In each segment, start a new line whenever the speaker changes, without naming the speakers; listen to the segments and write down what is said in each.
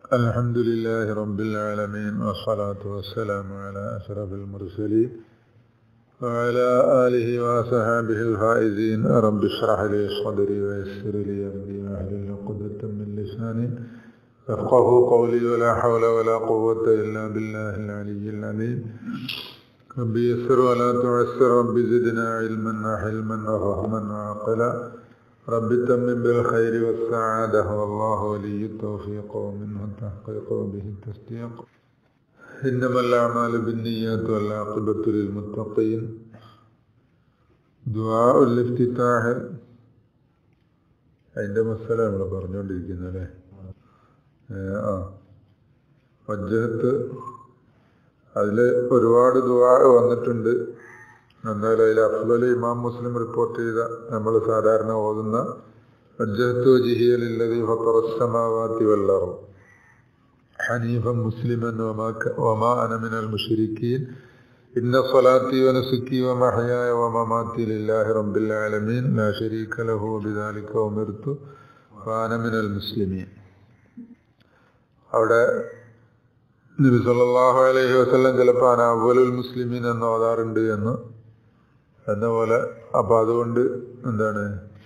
الحمد لله رب العالمين والصلاة والسلام على أشرف المرسلين وعلى آله وصحابه الفائزين رب اشرح لي صدري ويسر لي أمري واحلل عقدة من لساني يفقه قولي ولا حول ولا قوة إلا بالله العلي العظيم رب يسر ولا تعسر رب زدنا علما وحلما وفهما وعقلا رب تمم بالخير والسعادة والله ولي التوفيق ومنه التحقيق وبه التصديق إنما الأعمال بالنيات والعاقبة للمتقين دعاء الافتتاح അതിൻ്റെ മസല നമ്മൾ പറഞ്ഞുകൊണ്ടിരിക്കുന്നത് അല്ലേ ആ വജ്ജഹത്ത് അതിൽ ഒരുപാട് ദുവാ വന്നിട്ടുണ്ട് എന്തായാലും അതിൽ അഫ്ലൽ ഇമാം മുസ്ലിം റിപ്പോർട്ട് ചെയ്ത നമ്മൾ സാധാരണ ഓതുന്ന വജ്ജഹത്തു ജിഹിയലില്ലതി ഫത്തറസ്സമാവാത്തി വല്ലറും ഹനീഫം മുസ്ലിമൻ വമാ അനമിനൽ മുഷരിക്കീൻ ഇന്ന സ്വലാത്തി വനസുക്കി വമഹയായ വമമാത്തി ലില്ലാഹി റബ്ബിൽ ആലമീൻ ലാ ശരീക ലഹു ബിദാലിക ഉമിർതു വാനമിനൽ മുസ്ലിമീൻ അവിടെ നബി സല്ലല്ലാഹു അലൈഹി വസല്ലം ചിലപ്പോൾ അനാവലുൽ മുസ്ലിമീൻ എന്ന് ഓതാറുണ്ട് എന്ന് എന്ന പോലെ അപ്പൊ അതുകൊണ്ട് എന്താണ്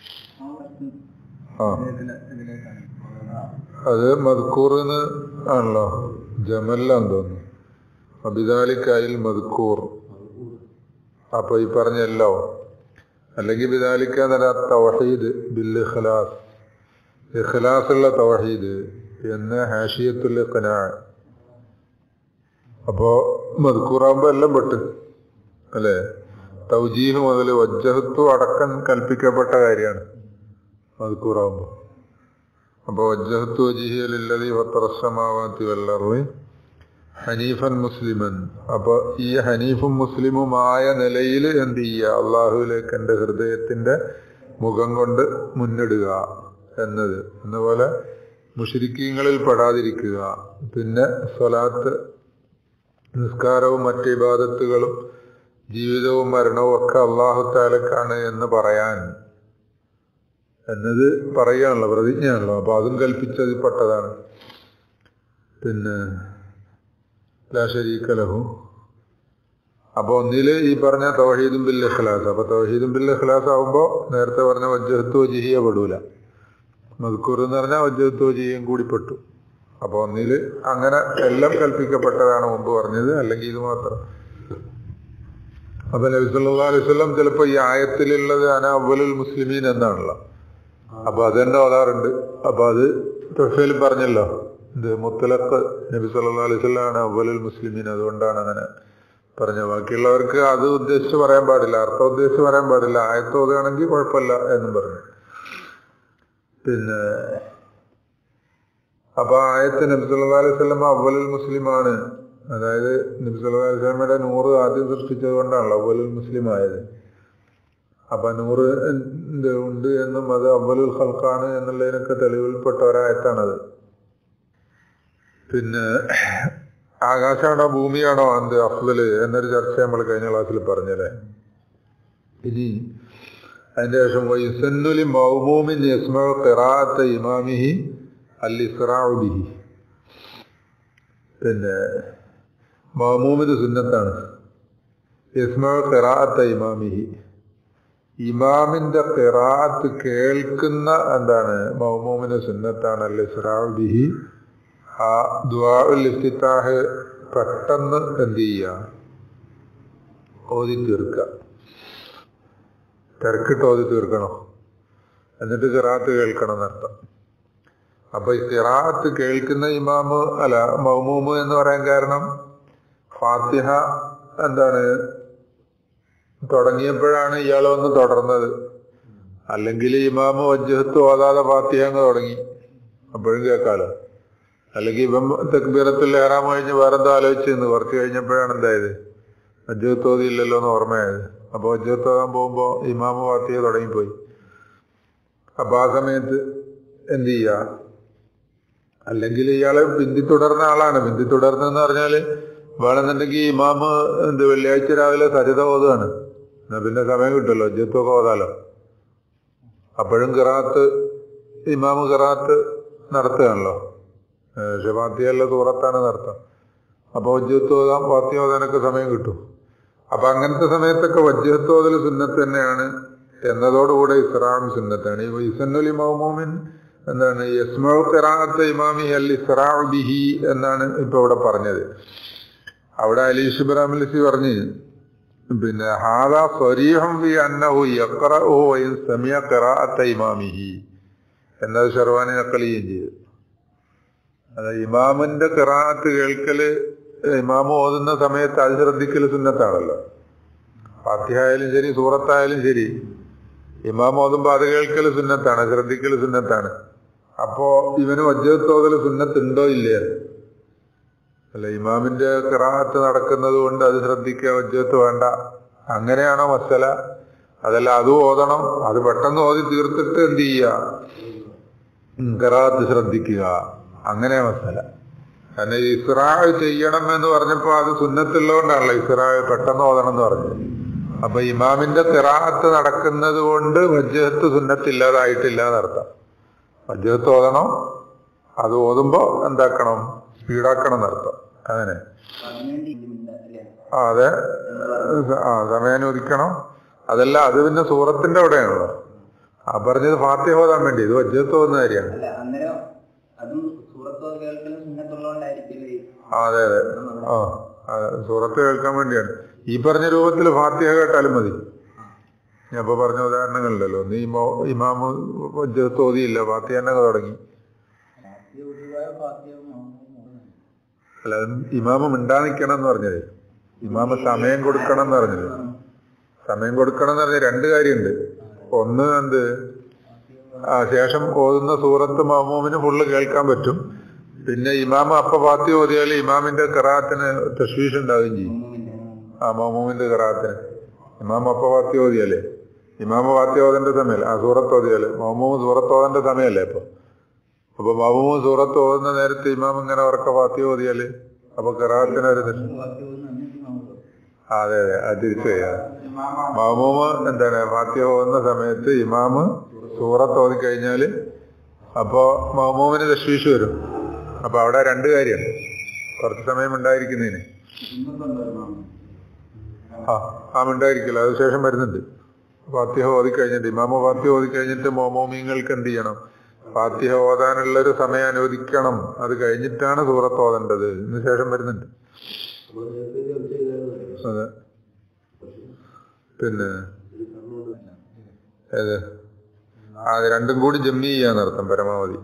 ആ അത് മദ്കൂറിന് ആണല്ലോ ജമല്ലാന്ന് തോന്നുന്നു അബിദാലിക്കായിൽ മദ്കൂർ അപ്പൊ ഈ പറഞ്ഞല്ലോ അല്ലെങ്കിൽ ബിദാലിക്ക എന്നല്ല തവഹീദ് ബിൽ ഇഖ്ലാസ് ഇഖ്ലാസുള്ള തവഹീദ് എന്ന് ഹാഷിയത്തുൽ ഖനാ അപ്പോ മദ്കൂറാകുമ്പോ എല്ലാം പെട്ട് അല്ലേ തൗജീഹ് മുതൽ വജ്ജഹത്വം അടക്കം കൽപ്പിക്കപ്പെട്ട കാര്യമാണ് മദ്കൂറാകുമ്പോ അപ്പൊ വജ്ജഹത്തു വജിഹിയലില്ലതി പത്തറസമാവാത്തി വല്ലറി ഹനീഫൻ മുസ്ലിമൻ അപ്പൊ ഈ ഹനീഫും മുസ്ലിമുമായ നിലയിൽ എന്ത് ചെയ്യുക അള്ളാഹുവിലേക്ക് എൻ്റെ ഹൃദയത്തിന്റെ മുഖം കൊണ്ട് മുന്നിടുക എന്നത് എന്നപോലെ മുഷരിക്കീങ്ങളിൽ പെടാതിരിക്കുക പിന്നെ സ്വലാത്ത് നിസ്കാരവും മറ്റ് ഇബാദത്തുകളും ജീവിതവും മരണവും ഒക്കെ അള്ളാഹു താലക്കാണ് എന്ന് പറയാൻ എന്നത് പറയാണല്ലോ പ്രതിജ്ഞയാണല്ലോ അപ്പൊ അതും കൽപ്പിച്ചതിൽ പെട്ടതാണ് പിന്നെ ലാശരീക്കലഹു അപ്പൊ ഒന്നില് ഈ പറഞ്ഞ തൗഹീദും ബിൽ ഇഖ്ലാസ് അപ്പൊ തൗഹീദും ബിൽ ഇഖ്ലാസ് ആവുമ്പോ നേരത്തെ പറഞ്ഞ വജ്ജഹത്വ ജിഹിയ പെടൂല മദ്ക്കൂർ എന്ന് പറഞ്ഞാൽ വജ്ജഹത്വ ജിഹിയും കൂടി പെട്ടു അപ്പൊ ഒന്നില് അങ്ങനെ എല്ലാം കൽപ്പിക്കപ്പെട്ടതാണ് മുമ്പ് പറഞ്ഞത് അല്ലെങ്കിൽ ഇത് മാത്രം അപ്പൊ നബി സല്ലാ അലൈഹി സ്വലം ചിലപ്പോ ഈ ആയത്തിലുള്ളത് അന അവലുൽ മുസ്ലിമീൻ എന്നാണല്ലോ അപ്പൊ അത് തന്നെ ഓതാറുണ്ട് അപ്പൊ അത് തൊഫയിൽ പറഞ്ഞല്ലോ ഇത് മുത്തലക്ക് നബി സല്ലാ അലൈഹി സ്വലാണ് അവലുൽ മുസ്ലിമീൻ അതുകൊണ്ടാണ് അങ്ങനെ പറഞ്ഞ ബാക്കിയുള്ളവർക്ക് അത് ഉദ്ദേശിച്ച് പറയാൻ പാടില്ല അർത്ഥം ഉദ്ദേശിച്ച് പറയാൻ പാടില്ല ആയത്ത് ഓതുകയാണെങ്കിൽ കുഴപ്പമില്ല എന്നും പറഞ്ഞു പിന്നെ അപ്പൊ ആയത്ത് നബി സല്ലാ അലൈഹി സ്വലം അവലുൽ മുസ്ലിമാണ് അതായത് നബി സല്ലാ അലൈഹി സ്വലമയുടെ നൂറ് ആദ്യം സൃഷ്ടിച്ചത് കൊണ്ടാണല്ലോ അവലുൽ മുസ്ലിം ആയത് അപ്പൊ നൂറ് ഉണ്ട് എന്നും അത് അവലുൽ ഹൽക്കാണ് എന്നുള്ളതിനൊക്കെ തെളിവിൽപ്പെട്ട ഒരായത്താണത് പിന്നെ ആകാശമാണോ ഭൂമിയാണോ എന്ത് അഫ്ദല് എന്നൊരു ചർച്ച നമ്മൾ കഴിഞ്ഞ ക്ലാസ്സിൽ പറഞ്ഞല്ലേ ഇനി അതിന്റെ ശേഷം വൈസന്നുലി മൗമൂമിൻ യസ്മ ഖിറാഅത്ത് ഇമാമിഹി അൽ ഇസ്റാഉ ബിഹി പിന്നെ മൗമൂമിന് സുന്നത്താണ് യസ്മ ഖിറാഅത്ത് ഇമാമിഹി ഇമാമിന്റെ ഖിറാഅത്ത് കേൾക്കുന്ന എന്താണ് മൗമൂമിന് സുന്നത്താണ് അൽ ഇസ്റാഉ ബിഹി ആ ദുആഉൽ ഇഫ്തിതാഹ് പെട്ടെന്ന് എന്ത് ചെയ്യുക ഓതി തീർക്കുക തിരക്കിട്ട് ഓതി തീർക്കണം എന്നിട്ട് കിറാത്ത് കേൾക്കണം എന്നർത്ഥം അപ്പൊ ഈ കിറാത്ത് കേൾക്കുന്ന ഇമാമ് അല്ല മൗമൂമ് എന്ന് പറയാൻ കാരണം ഫാത്തിഹ എന്താണ് തുടങ്ങിയപ്പോഴാണ് ഇയാൾ വന്ന് തുടർന്നത് അല്ലെങ്കിൽ ഇമാമ് വജ്ജഹത്ത് ഓതാതെ ഫാത്തിഹ അങ്ങ് തുടങ്ങി അപ്പോഴും കേൾക്കാലോ അല്ലെങ്കിൽ ഇപ്പം തെക്ബീറത്തിൽ ഏറാൻ കഴിഞ്ഞ് വേറെന്തോ ആലോചിച്ച് നിന്ന് കുറച്ച് കഴിഞ്ഞപ്പോഴാണ് എന്തായത് വജ്ജഹത്ത് ഓതിയില്ലല്ലോ എന്ന് ഓർമ്മയായത് അപ്പൊ വജ്ജഹത്ത് ഓതാൻ പോകുമ്പോ ഇമാമ് ഫാത്തിഹ തുടങ്ങിപ്പോയി അപ്പൊ ആ സമയത്ത് എന്ത് ചെയ്യുക അല്ലെങ്കിൽ ഇയാള് ബിന്ദി തുടർന്ന ആളാണ് ബിന്ദി തുടർന്നെന്ന് പറഞ്ഞാല് വേണമെന്നുണ്ടെങ്കിൽ ഇമാമ് എന്ത് വെള്ളിയാഴ്ച രാവിലെ സരിത ഓതുകയാണ് എന്നാ പിന്നെ സമയം കിട്ടുമല്ലോ അജ്ജത്തൊക്കെ ഓതാലോ അപ്പോഴും കിറാത്ത് ഇമാമ് കിറാത്ത് നടത്തുകയാണല്ലോ പക്ഷെ ഫാത്തിഹല്ല സൂറത്താണ് അർത്ഥം അപ്പൊ വജ്ജത്ത് ഓതാം ഫാത്തിഹ ഓതാനൊക്കെ സമയം കിട്ടും അപ്പൊ അങ്ങനത്തെ സമയത്തൊക്കെ വജ്ജത്ത് ഓതൽ സുന്നത്ത് തന്നെയാണ് എന്നതോടുകൂടെ ഇസ്രാം സുന്നത്താണ് ഈ ഇസന്നുൽ മൗമൂമിൻ എന്താണ് യസ്മൗ ഖിറാഅത്ത് ഇമാമി അൽ ഇസ്രാ ബിഹി എന്നാണ് ഇപ്പൊ ഇവിടെ പറഞ്ഞത് അവിടെ അലീഷ് ഇബ്രാഹിം പറഞ്ഞ് പിന്നെ ഹാദാ സ്വരീഹം ഫി അന്നഹു യഖറഉ വഇൻ സമിയ ഖിറാഅത്ത ഇമാമിഹി എന്നത് ഷർവാനി നക്കലിയും ചെയ്തു അത് ഇമാമിന്റെ ഖിറാഅത്ത് കേൾക്കല് ഇമാമ് ഓതുന്ന സമയത്ത് അത് ശ്രദ്ധിക്കൽ സുന്നത്താണല്ലോ ഫാത്തിഹായാലും ശരി സൂറത്തായാലും ശരി ഇമാം ഓതുമ്പോ അത് കേൾക്കൽ സുന്നത്താണ് ശ്രദ്ധിക്കൽ സുന്നത്താണ് അപ്പോ ഇവന് വജ്ജത്തോതൽ സുന്നത്തുണ്ടോ ഇല്ലേ അല്ല ഇമാമിന്റെ കിറാത്ത് നടക്കുന്നത് കൊണ്ട് അത് ശ്രദ്ധിക്കുക വജ്ജത്ത് വേണ്ട അങ്ങനെയാണോ മസല അതല്ല അത് ഓതണം അത് പെട്ടെന്ന് ഓതി തീർത്തിട്ട് എന്ത് ചെയ്യുക കിറാത്ത് ശ്രദ്ധിക്കുക അങ്ങനെ മസല കാരണം ഇസ്രാ ചെയ്യണം എന്ന് പറഞ്ഞപ്പോ അത് സുന്നത്തുള്ളതുകൊണ്ടാണല്ലോ ഇസ്രാ പെട്ടെന്ന് ഓതണം എന്ന് പറഞ്ഞത് അപ്പൊ ഇമാമിന്റെ കിറാത്ത് നടക്കുന്നത് കൊണ്ട് വജ്ജത്ത് സുന്നത്തില്ലാതായിട്ടില്ല എന്നർത്ഥം വജ്ജത്ത് ഓതണം അത് ഓതുമ്പോ എന്താക്കണം സ്പീഡാക്കണം എന്നർത്ഥം അങ്ങനെ ആ അതെ ആ സമയാനുവദിക്കണം അതല്ല അത് പിന്നെ സൂറത്തിന്റെ അവിടെയാണല്ലോ ആ പറഞ്ഞത് ഫാത്തിഹ ഓതാൻ വേണ്ടി ഇത് വജ്ജത്ത് ഓതുന്ന കാര്യമാണ്
അല്ല അന്നേരം അതും സൂറത്തോ കേൾക്കലും സുന്നത്തുള്ളതുകൊണ്ടായിരിക്കില്ലേ
ആ അതെ അതെ ആ അതെ, സൂറത്ത് കേൾക്കാൻ വേണ്ടിയാണ് ഈ പറഞ്ഞ രൂപത്തിൽ ഫാത്തിഹ കേട്ടാലും മതി ഞാൻ ഇപ്പൊ പറഞ്ഞ ഉദാഹരണങ്ങളിലല്ലോ നീ ഇമോ- ഇമാമ് വജ്ജത്ത് ഓതിയില്ല ഫാത്തിഹ തന്നെ തുടങ്ങി
ഫാത്തിഹ ഒഴിവായ ഫാത്തിഹ മാത്രം
അല്ല അത് ഇമാമ് മിണ്ടാ നിക്കണം എന്ന് പറഞ്ഞത് ഇമാമ് സമയം കൊടുക്കണം എന്ന് പറഞ്ഞത് സമയം കൊടുക്കണം എന്ന് പറഞ്ഞ രണ്ട് കാര്യമുണ്ട് ഒന്ന് എന്ത് ആ ശേഷം ഓതുന്ന സൂറത്ത് മഹമൂമിന് ഫുള്ള് കേൾക്കാൻ പറ്റും പിന്നെ ഇമാമ് അപ്പ ഫാത്തി ഓതിയാൽ ഇമാമിന്റെ കറാത്തിന് തശ്വീഷ് ഉണ്ടാവുകയും ചെയ്യും ആ മഹമൂമിന്റെ കറാത്തിന് ഇമാം അപ്പ ഫാത്തി ഓതിയാലേ ഇമാമ ഫാത്തി ഓതന്റെ സമയമല്ലേ ആ സൂറത്ത് ഓതിയാല് മഹമൂമ് സൂറത്ത് ഓതന്റെ സമയമല്ലേ ഇപ്പൊ അപ്പൊ മഹമൂമ് സൂറത്ത് ഓതുന്ന നേരത്തെ ഇമാം ഇങ്ങനെ ഉറക്ക ഫാത്തി ഓതിയാല് അപ്പൊ കറാത്തിനൊരു തെറ്റ്
ഫാത്തിഹ ഒന്നും അന്നിട്ട് നമുക്ക്
ആ, അതെ അതെ അത് തിരിച്ചു ചെയ്യാം മഹമൂമ് എന്താണ് ഫാത്തിഹ ഓതുന്ന സമയത്ത് ഇമാമ് സൂറത്ത് ഓതി കഴിഞ്ഞാല് അപ്പോ മഹമൂമിന് തശ്വീഷ് വരും അപ്പൊ അവിടെ രണ്ട് കാര്യമുണ്ട് കുറച്ച് സമയം ഉണ്ടായിരിക്കുന്നതിന് ആ ആ ഉണ്ടായിരിക്കില്ല അത് ശേഷം വരുന്നുണ്ട് ഫാത്തിഹ ഓതി കഴിഞ്ഞിട്ട് ഇമാമ ഫാത്തിഹ ഓതി കഴിഞ്ഞിട്ട് മോമോമീങ്ങൾക്ക് എന്ത് ചെയ്യണം ഫാത്തിഹ ഓതാനുള്ള ഒരു സമയം അനുവദിക്കണം അത് കഴിഞ്ഞിട്ടാണ് സൂറത്ത് ഓതേണ്ടത് ഇതിന് ശേഷം വരുന്നുണ്ട് അതെ പിന്നെ ഏത് ആ അത് രണ്ടും കൂടി ജമ്മി ചെയ്യാന്നർത്ഥം പരമാവധി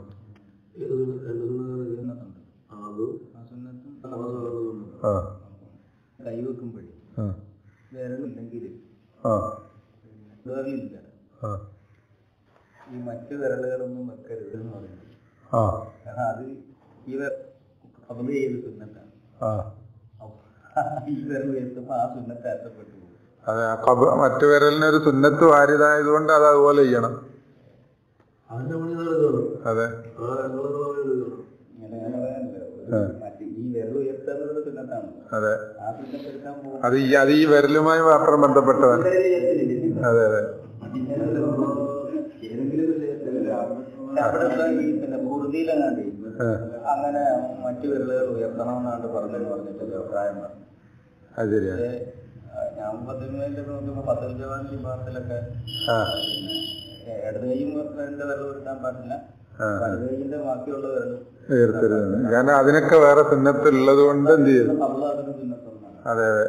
ആ സുന്നത്തും
ആ
കൈവെക്കുമ്പോഴേ
ആ
വിരലുണ്ടെങ്കിൽ
ആ
വിരലില്ല
ആ
ഈ മറ്റു വിരലുകളൊന്നും വെക്കരുത് എന്ന് പറയുന്നത്
ആ
കാരണം അത് ഈ കബല് ചെയ്ത് സുന്നത്താണ്
ആ
അപ്പൊ ഈ വിരൽ ഉയർത്തുമ്പോൾ ആ സുന്നത്ത് അറ്റപ്പെട്ടു പോകും
അതെ ആ കബ മറ്റു വിരലിനൊരു സുന്നത്ത് വാരിതായതുകൊണ്ട് അത് അതുപോലെ ചെയ്യണം
അതിന്റെ പണി നടക്കണം
അതെ
ഇങ്ങനെ ഞാൻ പറയാനല്ലോ
ആ.
മറ്റേ ഈ വിരൽ ഉയർത്തുന്നത് സുന്നത്താണ്
അതെ
ആ സുന്നത്ത് എടുക്കാൻ പോകും
അത് ഈ അത് ഈ വിരലുമായി മാത്രം ബന്ധപ്പെട്ടതാണ് അതെ അതെ
ഏതെങ്കിലും ഒരു വിഷയത്തില് അവിടെ ഇപ്പൊ ഈ പിന്നെ കുറുതിയിലെങ്ങാണ്ട്
ആ,
അങ്ങനെ മറ്റു വിരലുകൾ ഉയർത്തണം എന്നാണ്ട് പറഞ്ഞെന്ന് പറഞ്ഞിട്ടൊരു അഭിപ്രായം പറഞ്ഞു
അത് ശരിയാ
പക്ഷേ ആ, ഞാൻ പത്തിനുവേണ്ടി നോക്കുമ്പോ പത്തിൽ ജവാൻ വിഭാഗത്തിലൊക്കെ
ആ
പിന്നെ ഇടത് കൈയും രണ്ട് വിരൽ ഉയർത്താൻ പാടില്ല
ആ, ആ.
വലത് കൈയിന്റെ ബാക്കിയുള്ള വിരലും
ഉയർത്തരുത് കാരണം അതിനൊക്കെ വേറെ സുന്നത്ത് ഉള്ളത് കൊണ്ട് എന്ത് ചെയ്യും
അള്ള അതിന് ചിഹ്നത്തൊന്നാണ്
അതെ അതെ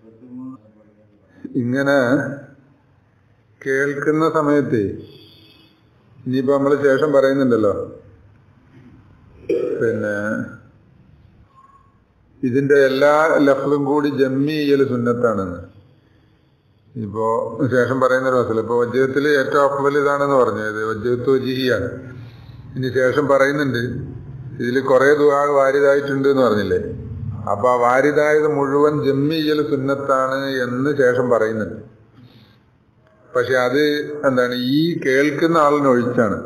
ഇങ്ങനെ കേൾക്കുന്ന സമയത്ത് ഇനിയിപ്പോ നമ്മള് ശേഷം പറയുന്നുണ്ടല്ലോ പിന്നെ ഇതിന്റെ എല്ലാ ലഫ്ലും കൂടി ജമ്മി ചെയ്യല് സുന്നത്താണെന്ന് ഇപ്പോ ശേഷം പറയുന്ന ഒരു മസല ഇപ്പൊ വജ്ജത്തിൽ ഏറ്റവും അഫ്വൽ ഇതാണെന്ന് പറഞ്ഞു ഇത് വജ്ജത്ത് വജിഹിയാണ് ഇനി ശേഷം പറയുന്നുണ്ട് ഇതിൽ കുറെ ദുആ വാരിതായിട്ടുണ്ട് എന്ന് പറഞ്ഞില്ലേ അപ്പൊ ആ വാരിതായത് മുഴുവൻ ജമ്മി ചെയ്യൽ സുന്നത്താണ് എന്ന് ശേഷം പറയുന്നുണ്ട് പക്ഷെ അത് എന്താണ് ഈ കേൾക്കുന്ന ആളിനൊഴിച്ചാണ്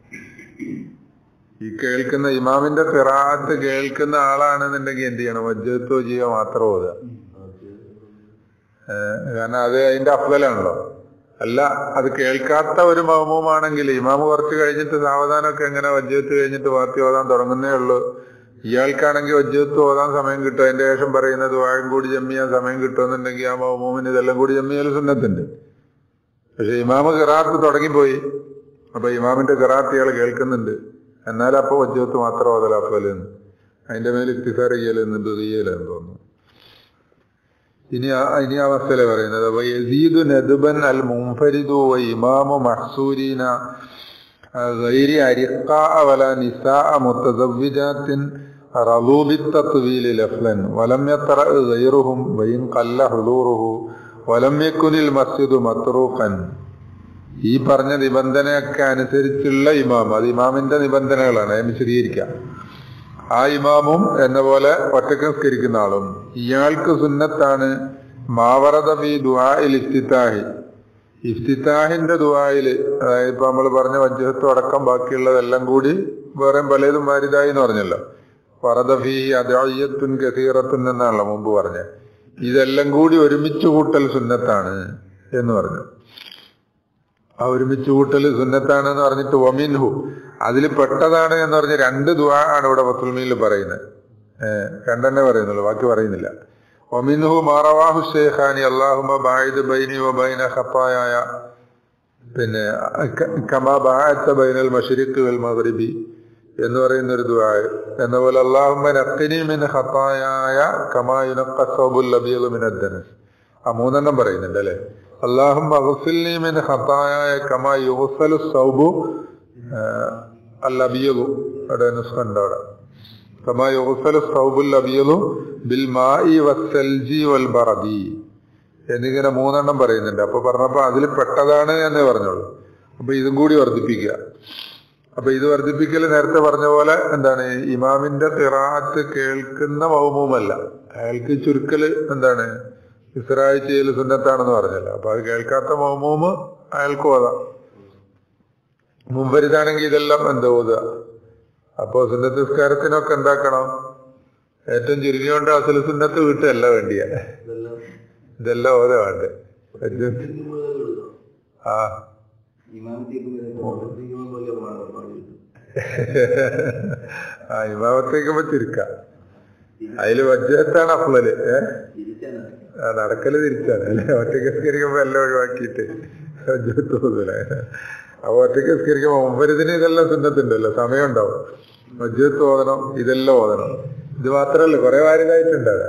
ഈ കേൾക്കുന്ന ഇമാമിന്റെ ഫിറാത്ത് കേൾക്കുന്ന ആളാണെന്നുണ്ടെങ്കിൽ എന്ത് ചെയ്യണം വജ്ജത്തോ ജീവ മാത്രം ഓതുക ഏഹ് കാരണം അത് അതിന്റെ അഫ്വലാണല്ലോ അല്ല അത് കേൾക്കാത്ത ഒരു മഹമൂമാണെങ്കിൽ ഇമാമ് കുറച്ച് കഴിഞ്ഞിട്ട് സാവധാനമൊക്കെ എങ്ങനെ വജ്ജത്ത് കഴിഞ്ഞിട്ട് വാർത്തി ഓതാൻ തുടങ്ങുന്നേ ഉള്ളൂ ഇയാൾക്കാണെങ്കിൽ വജ്ജത്ത് ഓതാൻ സമയം കിട്ടും അതിന്റെ ശേഷം പറയുന്ന ദ്വാരം കൂടി ജമ്മിയാൻ സമയം കിട്ടുമെന്നുണ്ടെങ്കിൽ ആ മൗമൂമിന് ഇതെല്ലാം കൂടി ജമ്മിയാൽ സുന്നത്തുണ്ട് പക്ഷെ ഇമാമ് കിറാത്ത് തുടങ്ങിപ്പോയി അപ്പൊ ഇമാമിന്റെ കിറാത്ത് ഇയാൾ കേൾക്കുന്നുണ്ട് എന്നാൽ അപ്പൊ വജ്ജത്ത് മാത്രം ഓതലാഫലെന്ന് അതിന്റെ മേൽ ഇത്തിസാർ ചെയ്യലെന്ന് ബിറിയലെന്ന് തോന്നുന്നു ഇനി ആ- ഇനി ആ അവസ്ഥയില പറയുന്നത് അപ്പൊ യസീദു നദുബൻ അൽ മുംഫരിദു വ ഇമാമു മഹ്സൂരീന غير أرقاء ولا نساء متزوجات رضوا بالتطويل لفظا ولم يطرأ غيرهم وإن قل حضوره ولم يكن المسجد مطروقا ഈ പറഞ്ഞ നിബന്ധനയൊക്കെ അനുസരിച്ചുള്ള ഇമാം അത് ഇമാമിന്റെ നിബന്ധനകളാണ് അതിന് വിശദീകരിക്കാം ആ ഇമാമും എന്ന പോലെ ഒറ്റക്ക് നിസ്കരിക്കുന്ന ആളും ഇയാൾക്ക് സുന്നത്താണ് മാവറത ബി ദുആഇൽ ഇഫ്തിത്താഹി ഇഫ്തിത്താഹിന്റെ ദുആയില് അതായത് ഇപ്പൊ നമ്മൾ പറഞ്ഞ വജ്ജഹത്വം അടക്കം ബാക്കിയുള്ളതെല്ലാം കൂടി വേറെ പലതും വാരിതായി എന്ന് പറഞ്ഞല്ലോ വറദഫി അദായത്തുൻ കസീറത്തുൻ എന്നാണല്ലോ മുമ്പ് പറഞ്ഞത് ഇതെല്ലാം കൂടി ഒരുമിച്ച് കൂട്ടൽ സുന്നത്താണ് എന്ന് പറഞ്ഞു ആ ഒരുമിച്ച് കൂട്ടൽ സുന്നത്താണ് എന്ന് പറഞ്ഞിട്ട് ഒമിൻഹു അതിൽ പെട്ടതാണ് എന്ന് പറഞ്ഞ് രണ്ട് ദുആ ആണ് ഇവിടെ ഫത്തുൽമീൽ പറയുന്നത് ഏഹ് രണ്ടെണ്ണേ പറയുന്നുള്ളൂ ബാക്കി പറയുന്നില്ല ഒമിൻഹു മാറവാഹു ഷെയ്ഖാനി അള്ളാഹുമ ബായിദ് ബൈനി വ ബൈന ഖത്തായ പിന്നെ ക- കമാ ബാഅത്ത ബൈനൽ മഷ്രിഖ് വൽ മഗ്രിബി എന്ന് പറയുന്ന ഒരു ദുആ എന്ന പോലെ അള്ളാഹുമ്മ നഖിനി മിൻ ഖത്തായ കമാ യുനഖ സൗബുൽ അബീദ് മിൻ അദ്ദനസ് ആ മൂന്നെണ്ണം പറയുന്നുണ്ട് അല്ലേ അള്ളാഹും അഗസിൽനി മിൻ ഖത്തായ കമാ യുഗസലു സൗബു അൽ അബിയദു അവിടെ നുസ്ഖ ഉണ്ട് അവിടെ കമാ യുഗസലു സൗബുൽ അബിയദു ബിൽ മായി വസ്സൽജി വൽ ബറദി എന്നിങ്ങനെ മൂന്നെണ്ണം പറയുന്നുണ്ട് അപ്പൊ പറഞ്ഞപ്പോ അതിൽ പെട്ടതാണ് എന്നേ പറഞ്ഞോളൂ അപ്പൊ ഇതും കൂടി വർദ്ധിപ്പിക്കുക അപ്പൊ ഇത് വർദ്ധിപ്പിക്കൽ നേരത്തെ പറഞ്ഞ പോലെ എന്താണ് ഇമാമിന്റെ തിറാത്ത് കേൾക്കുന്ന മൗമൂമല്ല അയാൾക്ക് ചുരുക്കല് എന്താണ് ഇസ്രായി ചെയ്യൽ സുന്നത്താണെന്ന് പറഞ്ഞല്ലോ അപ്പൊ അത് കേൾക്കാത്ത മൗമൂമ് അയാൾക്ക് ഓതാം മുമ്പരിതാണെങ്കിൽ ഇതെല്ലാം എന്താ ഓതുക അപ്പോ സുന്നത്ത് നിസ്കാരത്തിനൊക്കെ എന്താക്കണം ഏറ്റവും ചുരുങ്ങിയോണ്ട് അസല് സുന്നത്ത് വീട്ടല്ല വേണ്ടിയ ഇതെല്ലാം ഓത വേണ്ടേ ആ ആ ഇമാമത്തേക്കുമ്പോ ചുരുക്ക അതില് വജ്ജത്താണ് അഫ്ലല് ഏ ആ, നടക്കല് തിരിച്ചാണ് അല്ലെ ഒറ്റയ്ക്ക് സ്കരിക്കുമ്പോ എല്ലാം ഒഴിവാക്കിയിട്ട് വജ്ജത്ത് തോന്നൂല അപ്പൊ ഒറ്റയ്ക്ക് സ്കരിക്കുമ്പോ മുമ്പരിതിന് ഇതെല്ലാം സുന്നത്തുണ്ടല്ലോ സമയം ഉണ്ടാവും വജ്ജത്ത് ഓതണം ഇതെല്ലാം ഓതണം ഇത് മാത്രല്ല കുറെ വാരിതായിട്ടുണ്ട് അവിടെ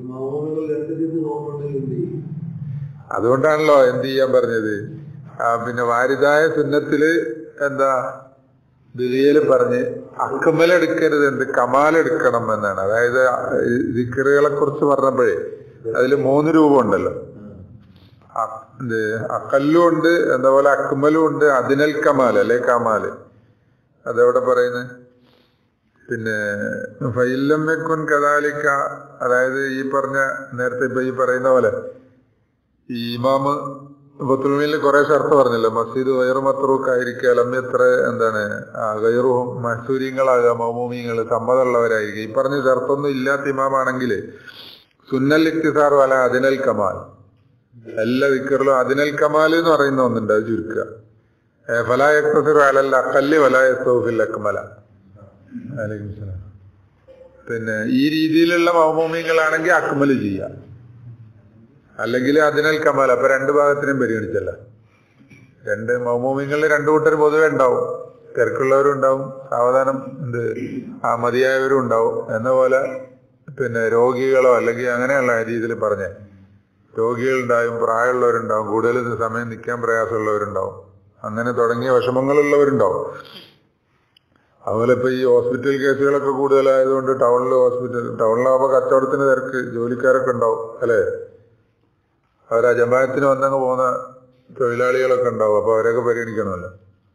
അതുകൊണ്ടാണല്ലോ എന്ത് ചെയ്യാൻ പറഞ്ഞത് ആ പിന്നെ വാരിതായ സുന്നത്തില് എന്താ ബിലിയല് പറഞ്ഞ് അക്കമലെടുക്കരുത് എന്ത് കമാലെടുക്കണം എന്നാണ് അതായത് ദിക്കറുകളെ കുറിച്ച് പറഞ്ഞപ്പോഴേ അതിൽ മൂന്ന് രൂപം ഉണ്ടല്ലോ അ- ഇത് അക്കല്ലും ഉണ്ട് എന്താ പോലെ അക്മലും ഉണ്ട് അതിനൽ കമാൽ അല്ലെ കമാല് അതെവിടെ പറയുന്നത് പിന്നെ ഫൈല്ലമ്മക്കുൻ കദാലിക്ക അതായത് ഈ പറഞ്ഞ നേരത്തെ ഇപ്പൊ ഈ പറയുന്ന പോലെ ഈ ഇമാമ് ബത്തുൽമീനിൽ കുറെ ഷർത്ത് പറഞ്ഞല്ലോ മസ്ജിദ് വയറു മത്രൂക്കായിരിക്കുക അലമ്യത്ര എന്താണ് ആ ഗൈറുഹും മഹസൂര്യങ്ങളാകുക മൗമൂമിയങ്ങൾ സമ്മതമുള്ളവരായിരിക്കും ഈ പറഞ്ഞ ഷർത്തൊന്നും ഇല്ലാത്ത ഇമാമാണെങ്കിൽ സുന്നൽ ഇക്തിസാർ വല അതിനൽ കമാൽ എല്ലാ വിക്കറിലും അതിനൽ കമാൽ എന്ന് പറയുന്ന ഒന്നുണ്ട് അത് ചുരുക്കുക ഫലായക്തസിർ അലല്ല അക്കല്ല് വലായസ്തോഫിൽ അക്മല അലൈക്കും സലാം പിന്നെ ഈ രീതിയിലുള്ള മൗമൂമിയങ്ങളാണെങ്കിൽ അക്മല് ചെയ്യാം അല്ലെങ്കിൽ അതിനൽ കമാൽ അപ്പൊ രണ്ട് ഭാഗത്തിനും പരിഗണിച്ചല്ല രണ്ട് മൗമൂമിങ്ങളിൽ രണ്ടു കൂട്ടർ പൊതുവെ ഉണ്ടാവും തിരക്കുള്ളവരും ഉണ്ടാവും സാവധാനം എന്ത് ആ മതിയായവരും ഉണ്ടാവും എന്ന പോലെ പിന്നെ രോഗികളോ അല്ലെങ്കിൽ അങ്ങനെയുള്ള രീതിയിൽ പറഞ്ഞേ രോഗികളുണ്ടാവും പ്രായമുള്ളവരുണ്ടാവും കൂടുതൽ സമയം നിൽക്കാൻ പ്രയാസമുള്ളവരുണ്ടാവും അങ്ങനെ തുടങ്ങിയ വിഷമങ്ങളുള്ളവരുണ്ടാവും അതുപോലെ ഇപ്പൊ ഈ ഹോസ്പിറ്റൽ കേസുകളൊക്കെ കൂടുതലായതുകൊണ്ട് ടൗണിൽ ഹോസ്പിറ്റൽ ടൗണിലാവുമ്പോ കച്ചവടത്തിന് തിരക്ക് ജോലിക്കാരൊക്കെ ഉണ്ടാവും അല്ലേ അവർ ആ ജമാഅത്തിന് വന്നങ്ങ് പോകുന്ന തൊഴിലാളികളൊക്കെ ഉണ്ടാവും അപ്പൊ അവരെയൊക്കെ പരിഗണിക്കണമല്ലോ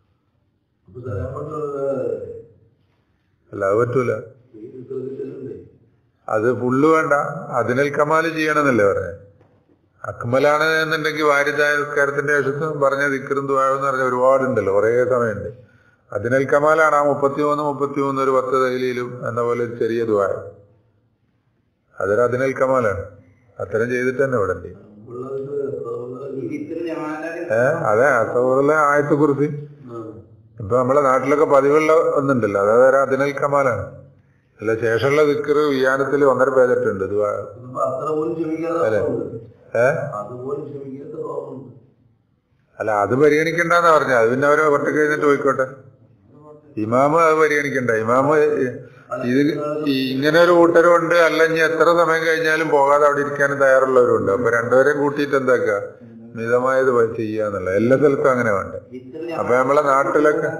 അല്ല അത് പറ്റൂല അത് പുള്ളു വേണ്ട അതിനൽ കമാല് ചെയ്യണമെന്നല്ലേ പറഞ്ഞേ അക്മലാണ് എന്നുണ്ടെങ്കിൽ വാരിദായ നിസ്കാരത്തിന്റെ ശേഷത്ത് പറഞ്ഞ ദിക്കറും ദുവാഴെന്ന് പറഞ്ഞ ഒരുപാടുണ്ടല്ലോ കുറേ സമയമുണ്ട് അതിനൽ കമാലാണ് ആ മുപ്പത്തിമൂന്ന് മുപ്പത്തിമൂന്ന് ഒരു പത്ത് തൈലിയിലും എന്ന പോലെ ഒരു ചെറിയ ദുവായ അതൊരു അതിനൽ കമാലാണ് അത്തരം ചെയ്തിട്ട് തന്നെ ഇവിടെ ഉണ്ട് ഏഹ് അതെ അസൗറിലെ ആയത്തെ കുറിച്ച് ഇപ്പൊ നമ്മളെ നാട്ടിലൊക്കെ പതിവുള്ള ഒന്നുണ്ടല്ലോ അതായത് ഒരു അതിനൽ കമാലാണ് അല്ല ശേഷമുള്ള ദിക്കറ് വിയാനത്തിൽ ഒന്നര പേജറ്റുണ്ട് ഇത് വാ-
ഇതിപ്പോ അത്ര പോലും ക്ഷമിക്കാതെ
അല്ലേ?
പോകുന്നുണ്ട്.
ഏ
അതുപോലും ക്ഷമിക്കാത്ത തോന്നുന്നുണ്ട്
അല്ല അത് പരിഗണിക്കണ്ടെന്നാ പറഞ്ഞ അത് പിന്നെ അവരെ ഒറ്റ കഴിഞ്ഞിട്ട് പോയിക്കോട്ടെ ഇമാമ് അത് പരിഗണിക്കണ്ട ഇമാമ് ഇത് ഈ ഇങ്ങനെ ഒരു കൂട്ടരുണ്ട് അല്ല ഇനി എത്ര സമയം കഴിഞ്ഞാലും പോകാതെ അവിടെ ഇരിക്കാനും തയ്യാറുള്ളവരുണ്ട് അപ്പൊ രണ്ടുപേരെയും കൂട്ടിയിട്ട് എന്താക്കുക മിതമായത് പ- ചെയ്യാന്നുള്ള എല്ലാ സ്ഥലത്തും അങ്ങനെ വേണ്ട അപ്പൊ നമ്മളെ നാട്ടിലൊക്കെ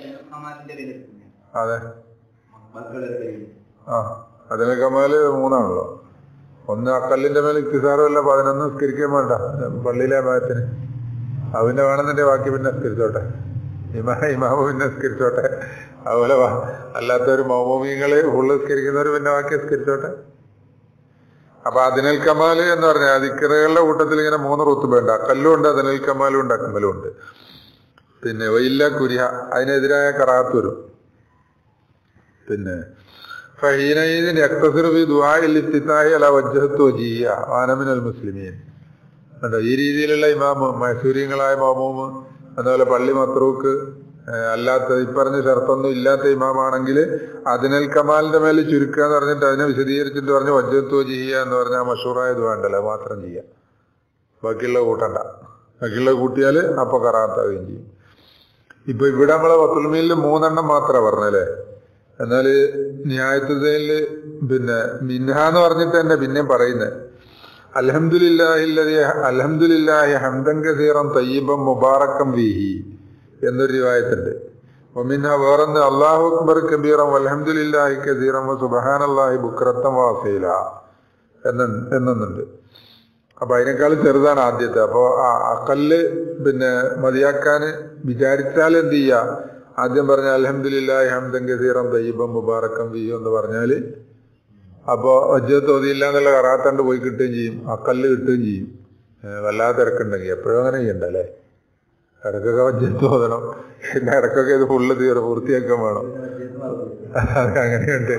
അതെ
മക്കളെ കയ്യിൽ
ആ അതിന് കമാല് മൂന്നാണല്ലോ ഒന്ന് അക്കല്ലിന്റെ മേൽ ഇക്തിസാറും അല്ല പതിനൊന്ന് നിസ്കരിക്കാൻ വേണ്ട പള്ളിയിലെ ഭാഗത്തിന് അവന്റെ വേണമെന്നിന്റെ ബാക്കി പിന്നെ നിസ്കരിച്ചോട്ടെ ഇമാ ഇമാമ പിന്നെ നിസ്കരിച്ചോട്ടെ അതുപോലെ വാ- അല്ലാത്തൊരു മൗമീങ്ങള് ഫുള്ള് നിസ്കരിക്കുന്നവർ പിന്നെ ബാക്കി നിസ്കരിച്ചോട്ടെ അപ്പൊ അതിനൽ കമാല് എന്ന് പറഞ്ഞാൽ ദിക്കറുകളുടെ കൂട്ടത്തിൽ ഇങ്ങനെ മൂന്ന് റുത്തുബുണ്ട് അക്കല്ലും ഉണ്ട് അതിനൽ കമാലും ഉണ്ട് അക്കമലും ഉണ്ട് പിന്നെ വൈല്ല കുരിഹ അതിനെതിരായ കറാത്ത് വരും പിന്നെ ഫഹീനീദിൻ യക്തസിറുബി ദുആഇൽ ഇഫ്തിതാഹി അല വജ്ഹത്തു വജിയ വാനമിനൽ മുസ്ലിമീൻ കണ്ടോ ഈ രീതിയിലുള്ള ഇമാമ് മൈസൂരിയങ്ങളായ മാമൂമ് അതുപോലെ പള്ളി മത്രൂക്ക് ഏഹ് അല്ലാത്ത ഇപ്പറഞ്ഞ ഷർത്തൊന്നും ഇല്ലാത്ത ഇമാമാണെങ്കിൽ അതിനൽ കമാലിന്റെ മേൽ ചുരുക്കുക എന്ന് പറഞ്ഞിട്ട് അതിനെ വിശദീകരിച്ചിട്ട് പറഞ്ഞ് വജ്ജത്വ ചെയ്യുക എന്ന് പറഞ്ഞാൽ മഷൂറായത് വേണ്ടല്ലോ അത് മാത്രം ചെയ്യാം ബാക്കിയുള്ള കൂട്ടണ്ട ബാക്കിയുള്ള കൂട്ടിയാൽ അപ്പൊ കറാത്താവുകയും ചെയ്യും ഇപ്പൊ ഇവിടെ നമ്മളെ വത്തുൽമീനിൽ മൂന്നെണ്ണം മാത്രമേ പറഞ്ഞല്ലേ എന്നാല് ന്യായത്തുതയില് പിന്നെ മിൻഹ എന്ന് പറഞ്ഞിട്ട് തന്നെ പിന്നെയും പറയുന്നത് അലഹമുല്ലാഹില്ലതി അലഹമുല്ലാഹി ഹംദൻ കസീറം തയ്യബം മുബാറക്കം വീഹി എന്നൊരു രൂപായത്തുണ്ട് ഒമിൻഹ വേറൊന്ന് അള്ളാഹു അക്ബർ കബീറം അലഹമുല്ലാഹി കസീറം സുബഹാനല്ലാഹി ബുക്രത്തം വാസീല എന്നു എന്നുണ്ട് അപ്പൊ അതിനേക്കാളും ചെറുതാണ് ആദ്യത്തെ അപ്പോ ആ അക്കല്ല് പിന്നെ മതിയാക്കാൻ വിചാരിച്ചാൽ എന്ത് ചെയ്യാ ആദ്യം പറഞ്ഞ അലഹമില്ലാഹി ഹംദൻ കസീറം തയ്യബം മുബാറക്കം വീഹു എന്ന് പറഞ്ഞാല് അപ്പോ വജ്ജത്ത് തോതിയില്ല എന്നുള്ള കറാത്തണ്ട് പോയി കിട്ടുകയും ചെയ്യും അക്കല്ല് കിട്ടുകയും ചെയ്യും ഏഹ് വല്ലാതെ തിരക്കുണ്ടെങ്കിൽ എപ്പോഴും അങ്ങനെ ചെയ്യണ്ട അല്ലേ ഇടക്കൊക്കെ വജ്ജത്ത് തോന്നണം പിന്നെ ഇടക്കൊക്കെ ഇത് ഫുള്ള് തീർ പൂർത്തിയാക്കാൻ വേണം അത് അങ്ങനെയുണ്ട്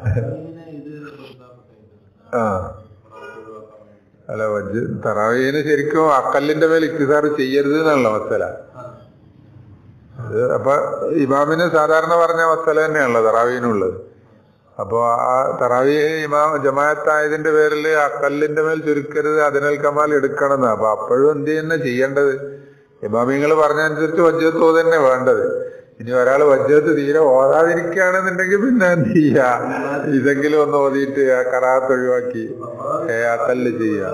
ആ അല്ല വജ്ജ് തറാവീന് ശരിക്കും അക്കല്ലിന്റെ മേൽ ഇക്തിസാർ ചെയ്യരുത് എന്നുള്ള മസല അത് അപ്പൊ ഇമാമിന് സാധാരണ പറഞ്ഞ മസല തന്നെയാണല്ലോ തറാവീനുള്ളത് അപ്പോ ആ തറാവി ഇമാം ജമാഅത്തായതിന്റെ പേരിൽ ആ കല്ലിന്റെ മേൽ ചുരുക്കരുത് അതിനൽ കമാൽ എടുക്കണം എന്ന് അപ്പൊ അപ്പോഴും എന്ത് തന്നെ ചെയ്യേണ്ടത് ഇമാമിങ്ങൾ പറഞ്ഞനുസരിച്ച് വജ്ജത്ത് തന്നെ വേണ്ടത് ഇനി ഒരാൾ വജ്ജത്ത് തീരെ ഓതാതിരിക്കുകയാണെന്നുണ്ടെങ്കിൽ പിന്നെ എന്ത് ചെയ്യാ ഇതെങ്കിലും ഒന്ന് ഓതിയിട്ട് ആ കറാത്ത് ഒഴിവാക്കി ഏ ആ കല്ല് ചെയ്യാ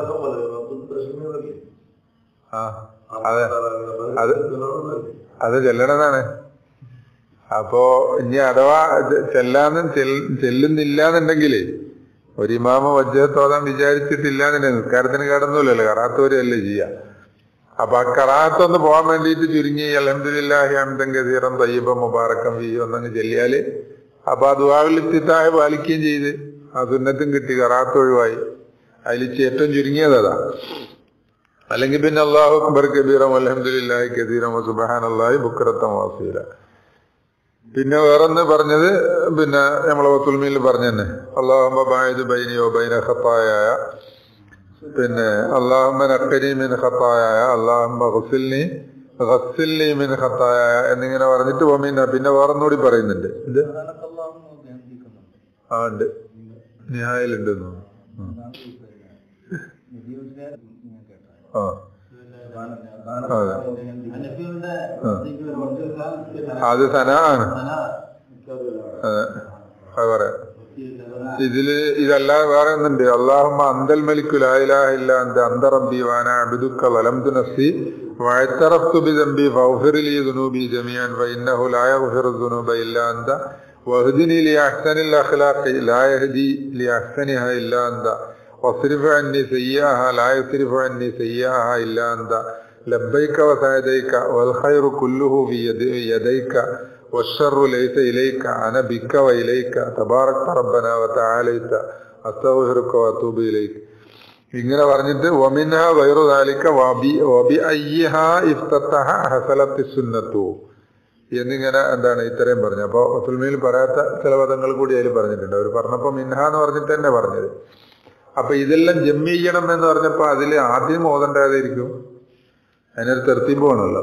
ആ അതെ അത് അത് ചെല്ലണതാണ് അപ്പോ ഇനി അഥവാ ഇത് ചെല്ലാന്ന് ചെൽ- ചെല്ലുന്നില്ല എന്നുണ്ടെങ്കിൽ ഒരു ഇമാമ വജ്ജത്തോതാൻ വിചാരിച്ചിട്ടില്ല എന്നുണ്ടെങ്കിൽ നിസ്കാരത്തിന് കടന്നില്ലല്ലോ കറാത്തവരല്ലേ ചെയ്യാ അപ്പൊ ആ കറാത്തൊന്ന് പോകാൻ വേണ്ടിയിട്ട് ചുരുങ്ങി അലഹദില്ലാഹി അമിതം ഗസീറം തയ്യബം മുബാറക്കം വി ഒന്നങ്ങ് ചെല്ലിയാല് അപ്പൊ ആ ദുവാവിലിത്തായ പാലിക്കുകയും ചെയ്ത് ആ സുന്നത്തും കിട്ടി കറാത്ത് ഒഴിവായി അതിൽ ഏറ്റവും ചുരുങ്ങിയത് അതാ അല്ലെങ്കിൽ പിന്നെ അള്ളാഹു അക്ബർ കബീറം അലഹദില്ലാഹി കബീറം സുബാൻ അള്ളാഹി ബുക്കറത്തം വാസീല പിന്നെ വേറൊന്ന് പറഞ്ഞത് പിന്നെ നമ്മളെ വത്തുൽമീൽ പറഞ്ഞു തന്നെ അള്ളാഹുമ്മ ബായത് ബൈനിയോ ബൈന ഖത്തായ പിന്നെ അള്ളാഹുമ്മ നക്കനി മിൻ ഖത്തായ അള്ളാഹുമ്മ ഗസിൽനി ഗസിൽനി മിൻ ഖത്തായ എന്നിങ്ങനെ പറഞ്ഞിട്ട് ഒമീന പിന്നെ വേറൊന്നുകൂടി പറയുന്നുണ്ട് ഇത് ആ ഉണ്ട് നിഹായിലുണ്ട് എന്ന് തോന്നുന്നു. ഉം. ആ അതെ അത് സന ആണ് അതെ അത് പറയാം ഇതില് ഇതല്ലാതെ വേറെ ഒന്നുണ്ട് അള്ളാഹുമ്മ അന്തൽ മലിക്കു ലായിലാഹ ഇല്ല അന്ത അന്ത റബ്ബി വാന അബ്ദുക്ക വലംതു നഫ്സി വഅതറഫ്തു ബിദംബി ഫഗ്ഫിർ ലി ദുനൂബി ജമീഅൻ ഫഇന്നഹു ലാ യഗ്ഫിറു ദുനൂബ ഇല്ലാ അന്ത വഹ്ദിനി ലി അഹ്സനിൽ അഖ്ലാഖി ലാ യഹ്ദി ലി അഹ്സനിഹ ഇല്ലാ അന്ത واصرف عني سيئها لا يصرف عني سيئها إلا أنت لبيك وسعديك والخير كله في يد- يديك والشر ليس إليك أنا بك وإليك تبارك ربنا وتعاليت أستغفرك وأتوب إليك ഇങ്ങനെ പറഞ്ഞിട്ട് ഒമിന വൈറു താലിക്ക വബി വബി അയ്യഹ ഇഫ്തഹ ഹസലത്തി സുന്നത്തു എന്നിങ്ങനെ എന്താണ് ഇത്രയും പറഞ്ഞു അപ്പോൾ വസുൽമയിൽ പറയാത്ത ചില പദങ്ങൾ കൂടി അതിൽ പറഞ്ഞിട്ടുണ്ട് അവർ പറഞ്ഞപ്പോൾ മിൻഹ എന്ന് പറഞ്ഞിട്ട് തന്നെ പറഞ്ഞത് അപ്പൊ ഇതെല്ലാം ജമ്മി ചെയ്യണം എന്ന് പറഞ്ഞപ്പോ അതിൽ ആദ്യം ഓതേണ്ടതായിരിക്കും അതിനൊരു തെർത്തിമ്പ് വേണമല്ലോ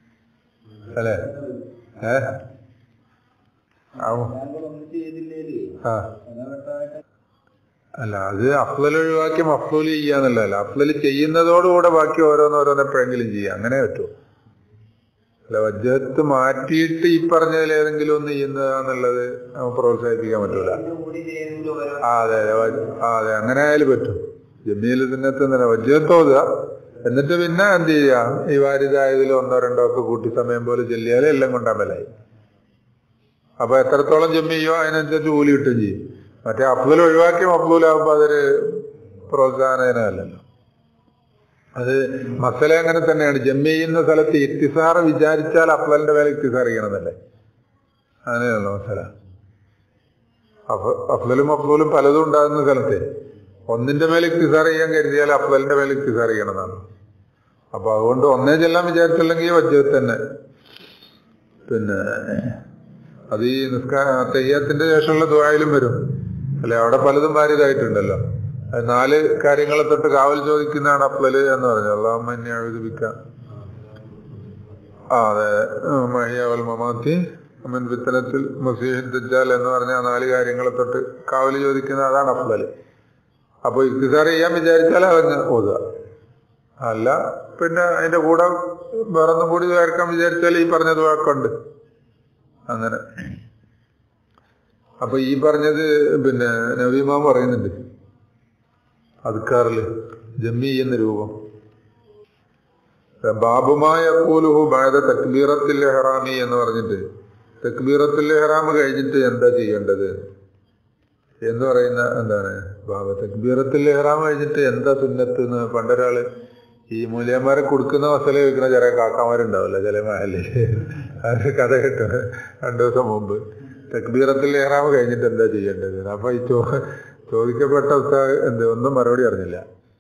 അല്ലേ ഏ ആവും
ഒന്നും ചെയ്തില്ലേല്
ആ
വ്യക്തമായിട്ട്
അല്ല അത് അഫ്ലൽ ഒഴിവാക്കി മഫ്ലൂൽ ചെയ്യാന്നല്ല അഫ്ലൽ ചെയ്യുന്നതോടുകൂടെ ബാക്കി ഓരോന്നോരോന്ന് എപ്പോഴെങ്കിലും ചെയ്യാം അങ്ങനെ പറ്റുമോ അല്ല വജ്ജത്ത് മാറ്റിയിട്ട് ഈ പറഞ്ഞതിൽ ഏതെങ്കിലും ഒന്ന് ചെയ്യുന്നതാന്നുള്ളത് നമുക്ക് പ്രോത്സാഹിപ്പിക്കാൻ പറ്റൂല
കൂടി ചെയ്യുന്നതിൽ ഓരോ
ആ അതെ അതെ വ- ആ അതെ അങ്ങനെ ആയാലും പറ്റും ജമീൽ തിന്നത്ത് തന്നെ വജ്ജത്ത് ഓതുക എന്നിട്ട് പിന്നെ എന്ത് ചെയ്യുക ഈ വാരിതായതിൽ ഒന്നോ രണ്ടോ ഒക്കെ കൂട്ടി സമയം പോലെ ചെല്ലിയാൽ എല്ലാം കൊണ്ടാമലായി അപ്പൊ എത്രത്തോളം ജമ്മിയോ അതിനനുസരിച്ച് കൂലി കിട്ടുകയും ചെയ്യും മറ്റേ അഫ്ദൽ ഒഴിവാക്കി മഫ്ദൂലാകുമ്പോ അതൊരു പ്രോത്സാഹനമല്ലല്ലോ അത് മസല അങ്ങനെ തന്നെയാണ് ജമ്മി ചെയ്യുന്ന സ്ഥലത്ത് ഇത്തിസാർ വിചാരിച്ചാൽ അഫ്ദലിന്റെ മേലെ ഇത്തിസാർ ചെയ്യണമെന്നല്ലേ അങ്ങനെയാണല്ലോ മസല അഫ- അഫ്ദലും അഫ്ദലും പലതും ഉണ്ടാകുന്ന സ്ഥലത്തെ ഒന്നിന്റെ മേലെ ഇക്തിസാർ ചെയ്യാൻ കരുതിയാൽ അഫ്ദലിന്റെ മേലെ ഇക്തിസാർ ചെയ്യണമെന്നാണ് അപ്പൊ അതുകൊണ്ട് ഒന്നേ ചെല്ലാൻ വിചാരിച്ചില്ലെങ്കിൽ വജ്ജത്ത് തന്നെ പിന്നെ അത് ഈ നിസ്കാര തെയ്യത്തിന്റെ ശേഷമുള്ള ദ്വായിലും വരും അല്ലെ അവിടെ പലതും വാരിയതായിട്ടുണ്ടല്ലോ അത് നാല് കാര്യങ്ങളെ തൊട്ട് കാവൽ ചോദിക്കുന്നതാണ് അഫ്ലല് എന്ന് പറഞ്ഞു അള്ളാഹുമ്മ എന്നെ എഴുതിപ്പിക്കാം ആ അതെ മഹിയാവൽ മമാത്തി അമ്മൻ വിത്തനത്തിൽ മസീഹിൻ ദജ്ജാൽ എന്ന് പറഞ്ഞ ആ നാല് കാര്യങ്ങളെ തൊട്ട് കാവൽ ചോദിക്കുന്ന അതാണ് അഫ്ലല് അപ്പൊ ഇക്തിസാർ ചെയ്യാൻ വിചാരിച്ചാൽ അതങ്ങ് ഓതുക അല്ല പിന്നെ അതിന്റെ കൂടെ വേറൊന്നും കൂടി ചേർക്കാൻ വിചാരിച്ചാൽ ഈ പറഞ്ഞത് വാക്കുണ്ട് അങ്ങനെ അപ്പൊ ഈ പറഞ്ഞത് പിന്നെ നവീമാൻ പറയുന്നുണ്ട് അദ്ക്കാറില് ജമ്മി എന്ന രൂപം ബാബുമായ കൂലുഹു ബാധ തക്ബീറത്തിൽ ഹെറാമി എന്ന് പറഞ്ഞിട്ട് തക്ബീറത്തിൽ ഹെറാം കഴിഞ്ഞിട്ട് എന്താ ചെയ്യേണ്ടത് എന്ന് പറയുന്ന എന്താണ് ബാബ തക്ബീറത്തിൽ ഹെറാം കഴിഞ്ഞിട്ട് എന്താ സുന്നത്ത് എന്ന് പണ്ടൊരാള് ഈ മൂല്യന്മാരെ കൊടുക്കുന്ന മസല വെക്കുന്ന ചെറിയ കാക്കാമാരുണ്ടാവില്ല ചില മഹലിൽ അത് കഥ കേട്ടു രണ്ടു ദിവസം മുമ്പ് തക്ബീറത്തിൽ ഹെറാം കഴിഞ്ഞിട്ട് എന്താ ചെയ്യേണ്ടത് അപ്പൊ ഈ ചോ ചോദിക്കപ്പെട്ട ഉസ്താദ് എന്ത് ഒന്നും മറുപടി അറിഞ്ഞില്ല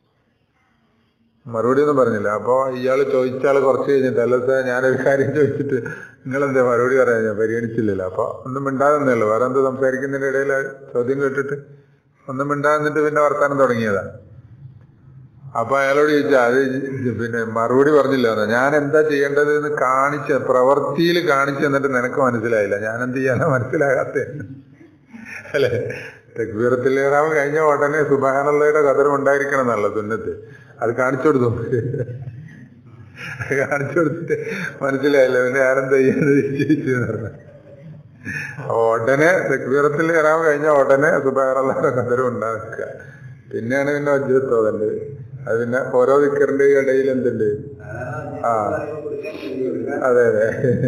മറുപടി ഒന്നും പറഞ്ഞില്ല അപ്പൊ ഇയാള് ചോദിച്ചാൽ കുറച്ച് കഴിഞ്ഞിട്ട് അല്ല സാർ ഞാനൊരു കാര്യം ചോദിച്ചിട്ട് നിങ്ങൾ എന്താ മറുപടി പറയാൻ ഞാൻ പരിഗണിച്ചില്ലല്ലോ അപ്പൊ ഒന്നും മിണ്ടാതെന്നേ ഉള്ളൂ വേറെ എന്ത് സംസാരിക്കുന്നതിന്റെ ഇടയിൽ ആ ചോദ്യം കേട്ടിട്ട് ഒന്നും മിണ്ടാന്നിട്ട് പിന്നെ വർത്താനം തുടങ്ങിയതാ അപ്പൊ അയാളോട് ചോദിച്ചാ അത് പിന്നെ മറുപടി പറഞ്ഞില്ല എന്നാ. ഞാൻ എന്താ ചെയ്യേണ്ടത് എന്ന് കാണിച്ച് പ്രവൃത്തിയിൽ കാണിച്ചു തന്നിട്ട് നിനക്ക് മനസ്സിലായില്ല ഞാൻ എന്ത് ചെയ്യാനാ മനസ്സിലാകാത്ത അല്ലെ തെക്ബീറത്തിൽ ഇറാമ് കഴിഞ്ഞ ഉടനെ സുബാനുള്ളയുടെ കഥരം ഉണ്ടായിരിക്കണം എന്നല്ല സുന്നത്ത് അത് കാണിച്ചു കൊടുത്തു കാണിച്ചു കൊടുത്തിട്ട് മനസ്സിലായില്ല പിന്നെ ഞാനെന്താ ചെയ്യുന്നത് ചോദിച്ചു എന്ന് പറഞ്ഞു അപ്പൊ ഉടനെ തെക്ബീറത്തിൽ ഇറാമ് കഴിഞ്ഞ ഉടനെ സുബാനുള്ളയുടെ കഥരം ഉണ്ടാക്കുക പിന്നെയാണ് പിന്നെ വജ്ജത്ത് തോന്നേണ്ടത് അത് പിന്നെ ഓരോ ദിക്കറിന്റെ ഇടയിൽ എന്തുണ്ട് ആ അതെ അതെ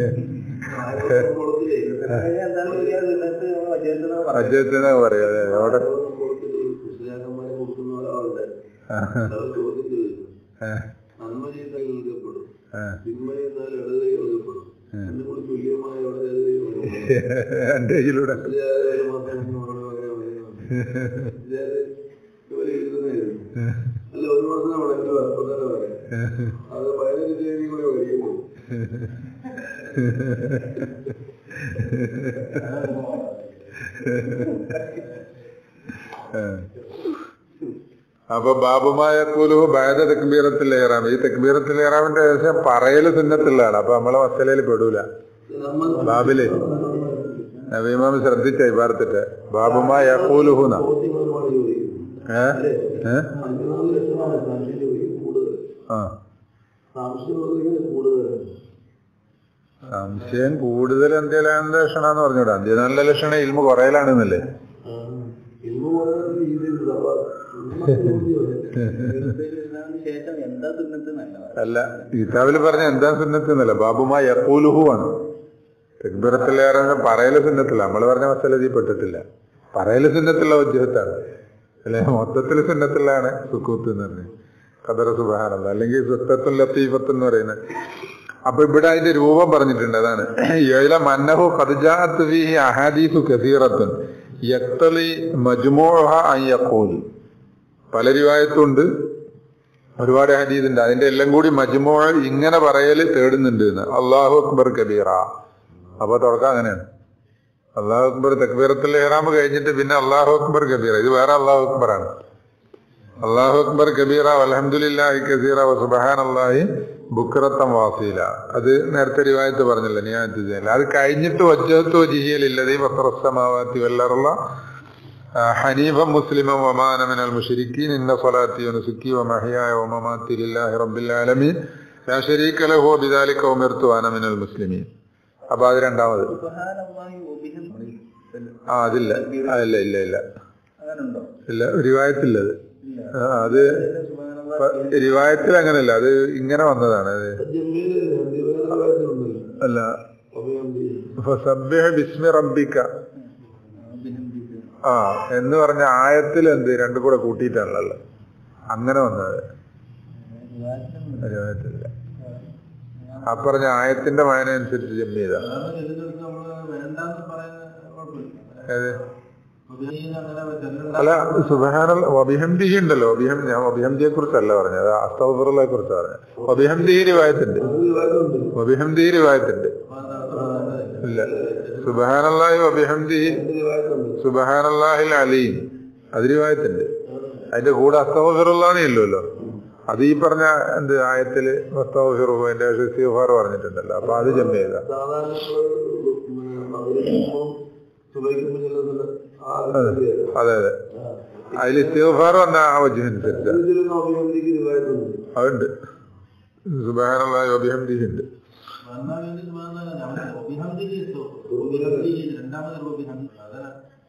എന്താണ് ഒരു ഇതിനകത്ത് വജ്ജത്ത്
വജ്ജത്തിന് പറയാം അതെ അവിടെ
മുസ്ലിയാക്കന്മാരെ കൊടുക്കുന്ന ഒരാളുണ്ട്
ആ,
അവർ ചോദിച്ചത്
ആ,
നന്മ ചെയ്താൽ നൽകപ്പെടും
ആ.
തിന്മ ചെയ്താൽ ഇടതൈ നൽകപ്പെടും രണ്ടും കൂടി തുല്യമായ അവിടെ
എന്റെ കയ്യിലൂടെ
അല്ല ഒരു മാസം ഉണക്കോ അപ്പൊ തന്നെ പറയാം അത് പതിനഞ്ച് തീയതി കൂടി വരികയുള്ളൂ
ആ. അപ്പൊ ബാബുമായ കൂലുഹു ബാധ തെക്ബീറത്തിൽ ഏറാം ഈ തെക്ബീറത്തിൽ ഏറാമിന്റെ ശേഷം പറയല് സുന്നത്തുള്ളതാണ് അപ്പൊ നമ്മളെ മസലയിൽ പെടൂല
നമ്മൾ
ബാബില് നബീമാമി ശ്രദ്ധിച്ച ഇബാർത്തിട്ട് ബാബുമായ കൂലുഹുന
ചോദ്യങ്ങളുമാണ് ചോദിക്കുന്നത്
ഏ ഏ
അഞ്ചുനാല് ലക്ഷമാണ് സംശയം ചോദിക്കുന്നത് കൂടുതൽ
ആ
സംശയം ചോദിക്കുന്നത് കൂടുതലാണ്
സംശയം കൂടുതൽ എന്തെങ്കിലും ലക്ഷണം എന്ന് പറഞ്ഞൂടാ അന്ത്യ നല്ല ലക്ഷണം ഇൽമ കുറയലാണെന്നല്ലേ
ഇന്ന് പോലെ രീതിയിൽ
ഇതിനു ശേഷം എന്താ തിന്നിട്ട് നല്ലതാണ്
അല്ല കിതാബിൽ പറഞ്ഞ എന്താ സുന്നത്ത് എന്നല്ല ബാബുമായ യക്കൂലുഹു ആണ് തെക്ബിറത്തിലേറെ പറയല് സുന്നത്തില്ല നമ്മൾ പറഞ്ഞ മസലതിൽ പെട്ടിട്ടില്ല പറയല് സുന്നത്തുള്ള ഉദ്യോഗത്താണ് അല്ലെ മൊത്തത്തിൽ സുന്നത്തിലാണ് സുക്കൂത്ത് എന്ന് പറഞ്ഞത് ഖദർ സുബാനല്ല അല്ലെങ്കിൽ സുത്തത്തുൽ ലത്തീഫത്ത് എന്ന് പറയുന്നത് അപ്പൊ ഇവിടെ അതിന്റെ രൂപം പറഞ്ഞിട്ടുണ്ട് അതാണ് ഏല മന്നഹു ഖദ്ജാത്ത് ഫീഹി അഹാദീസു കസീറത്തുൻ യക്തലി മജ്മൂഹ അൻ യഖൂൽ പല റിവായത്തുണ്ട് ഒരുപാട് ഹദീസുണ്ട് അതിന്റെ എല്ലാം കൂടി മജ്മൂ ഇങ്ങനെ പറയല് തേടുന്നുണ്ട് എന്ന് അള്ളാഹു അക്ബർ കബീറ അപ്പൊ തുടക്കം അങ്ങനെയാണ് അള്ളാഹു അക്ബർ തക്ബീറത്തുൽ ഇഹ്റാം കഴിഞ്ഞിട്ട് പിന്നെ അള്ളാഹു അക്ബർ കബീറ ഇത് വേറെ അള്ളാഹു അക്ബറാണ് അള്ളാഹു അക്ബർ കബീറ അലഹമുല്ലാഹി കസീറ സുബഹാൻ അള്ളാഹി ബുക്രത്തം വാസീല അത് നേരത്തെ റിവായത്ത് പറഞ്ഞല്ലോ ഞാൻ അത് കഴിഞ്ഞിട്ട് വജ്ജത്തു ജിഹിയലില്ലതീ പത്രസമാവാത്തി വല്ലറുള്ള حنيفا مسلما وما أنا من المشركين إن صلاتي ونسكي ومحياي ومماتي لله رب العالمين لا شريك له وبذلك أمرت وأنا من المسلمين അപ്പൊ അത് രണ്ടാമത്
സുബ്ഹാനല്ലാഹി വബിഹംദിഹി.
ആ അതില്ല ആ, ഇല്ല ഇല്ല ഇല്ല
അങ്ങനുണ്ടോ
ഇല്ല റിവായത്തില്ലത്
ഇല്ല
ആ, അത്
സുബ്ഹാനല്ലാഹി
റിവായത്തിൽ അങ്ങനല്ല അത് ഇങ്ങനെ വന്നതാണ് അത്
ജമീലല്ലേ ദിവസമുണ്ടല്ലോ
അല്ല
അഭിനന്ദി
ഫസബ്ബിഹ് ബിസ്മി റബ്ബിക
വബിഹംദിഹി.
ആ എന്ന് പറഞ്ഞ ആയത്തിൽ എന്ത് രണ്ടും കൂടെ കൂട്ടിയിട്ടാണല്ലോ അങ്ങനെ വന്നത്
റിവായത്തിലൊന്നും
റിവായത്തില്ല ആ പറഞ്ഞ ആയത്തിന്റെ വായന അനുസരിച്ച് ജമ്മി ചെയ്ത
സാധാരണ ചെല്ലുന്നിടത്ത് നമ്മള് വേണ്ടാന്ന് പറയുന്ന കുഴപ്പമില്ല
ഏത്
ഉപയോഗിക്കുന്ന അങ്ങനെ ചെല്ലണ്ട
അല്ല സുബഹാന അഭിഹംദിഹി ഉണ്ടല്ലോ അഭിഹം ഞാൻ അഭിഹംദിയെ കുറിച്ചല്ല പറഞ്ഞത് അത് അസ്തഫറുകളെ കുറിച്ച് പറഞ്ഞത് അഭിഹംദിഹി റിവായത്തുണ്ട് അഭിഹംദിഹി റിവായത്തുണ്ട് ഇല്ല സുബഹാനല്ലാഹി അഭിഹംദിഹി സുബഹാനല്ലാഹിൽ അലീം അത് റിവായത്തുണ്ട് അതിന്റെ കൂടെ അസ്തഫിറുള്ളാന്നേ ഇല്ലല്ലോ അത് ഈ പറഞ്ഞ എന്ത് ആയത്തില് അസ്തഫിറു എന്റെ ഇസ്തിഗ്ഫാർ പറഞ്ഞിട്ടുണ്ടല്ലോ അപ്പൊ അത് ജമ്മ ചെയ്ത
സാധാരണ അവരിക്കുമ്പോൾ സുബൈക്കുമ്പോൾ ചെല്ലുന്നത് ആ
അതെ അതെ അതെ അതിൽ ഇസ്തിഗ്ഫാർ വന്ന ആ വജു അനുസരിച്ച
ഇതിലൊന്നും അഭിനന്ദിക്ക് രൂപമായിട്ടുണ്ട്
അതുണ്ട് സുബഹാനല്ലാഹി അഭിഹംദിഹി ഉണ്ട്
വന്നാൽ വേണ്ടി സുബ്ഹാനല്ലാഹ് നമ്മൾ വബിഹംദിഹി ഇസ്തു. വബിഹംദിഹി രണ്ടാമത് വബിഹംദി. അതാണ്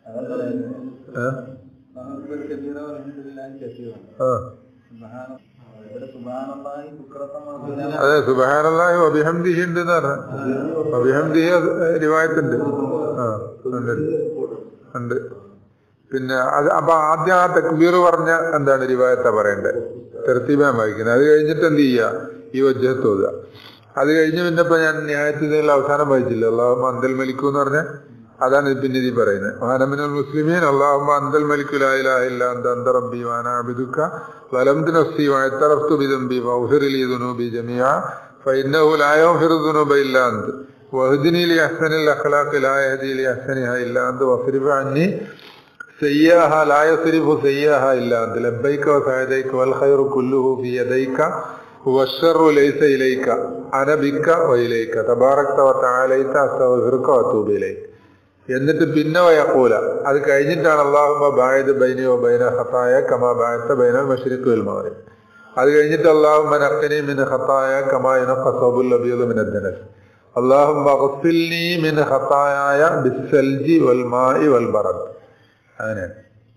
ഏ?
നമുക്കൊരു കബീറ അൽഹംദുലില്ലാഹി കസീറ.
ആ
സുബ്ഹാന ഇവിടെ സുബ്ഹാനല്ലാഹി ബുക്രത്തം വഅസീല.
അതെ സുബഹാനല്ലാഹി അഭിഹംദിഹി ഉണ്ട് എന്ന് പറഞ്ഞു അഭിഹംദിഹി റിവായത്തുണ്ട് ആ ഉണ്ട് ഉണ്ട് പിന്നെ അത് അപ്പൊ ആദ്യം ആ തക്ബീർ പറഞ്ഞ എന്താണ് റിവായത്ത പറയണ്ടേ തെർത്തീബാൻ വായിക്കുന്നത് അത് കഴിഞ്ഞിട്ട് എന്ത് ചെയ്യുക ഈ വജ്ജഹത്ത് ഓതുക അത് കഴിഞ്ഞ് പിന്നെ ഇപ്പൊ ഞാൻ ന്യായത്തിൽ അവസാനം വായിച്ചില്ല അള്ളാഹുമ്മ അന്തൽ മലിക്കു എന്ന് പറഞ്ഞ അതാണ് ഇത് പിന്നെ ഇതിൽ പറയുന്നത് വാനമിനൽ മുസ്ലിമീൻ അള്ളാഹുമ്മ അന്തൽ മലിക്കു ലാ ഇലാഹ ഇല്ല അന്ത അന്ത റബ്ബി വാന അബിദുക്ക വലംതു നഫ്സി വഅതറഫ്തു ബിദംബി വഗ്ഫിർ ലി ദുനൂബി ജമീഅ فإنه لا يغفر الذنوب إلا أنت واهدني لأحسن الأخلاق لا يهدي لأحسنها إلا أنت واصرف عني سيئها لا يصرف سيئها إلا أنت لبيك وسعديك والخير كله في يديك والشر ليس إليك أنا بك وإليك تباركت وتعاليت أستغفرك وأتوب إليك എന്നിട്ട് പിന്നെ വയക്കൂല അത് കഴിഞ്ഞിട്ടാണ് അള്ളാഹുമ ബായത് ബൈനിയോ ബൈന ഹത്തായ കമാ ബായത്ത ബൈന മഷരിഖ് വൽ മഗ്രിബ് അത് കഴിഞ്ഞിട്ട് അള്ളാഹുമ നഖ്നി മിൻ ഹത്തായ കമാ യനഖ സൗബുൽ അബീദ് മിൻ അദ്ദനസ് അള്ളാഹുമ ഗ്സിൽനി മിൻ ഹത്തായ ബിസ്സൽജി വൽ മായി വൽ ബറദ് അങ്ങനെയാണ്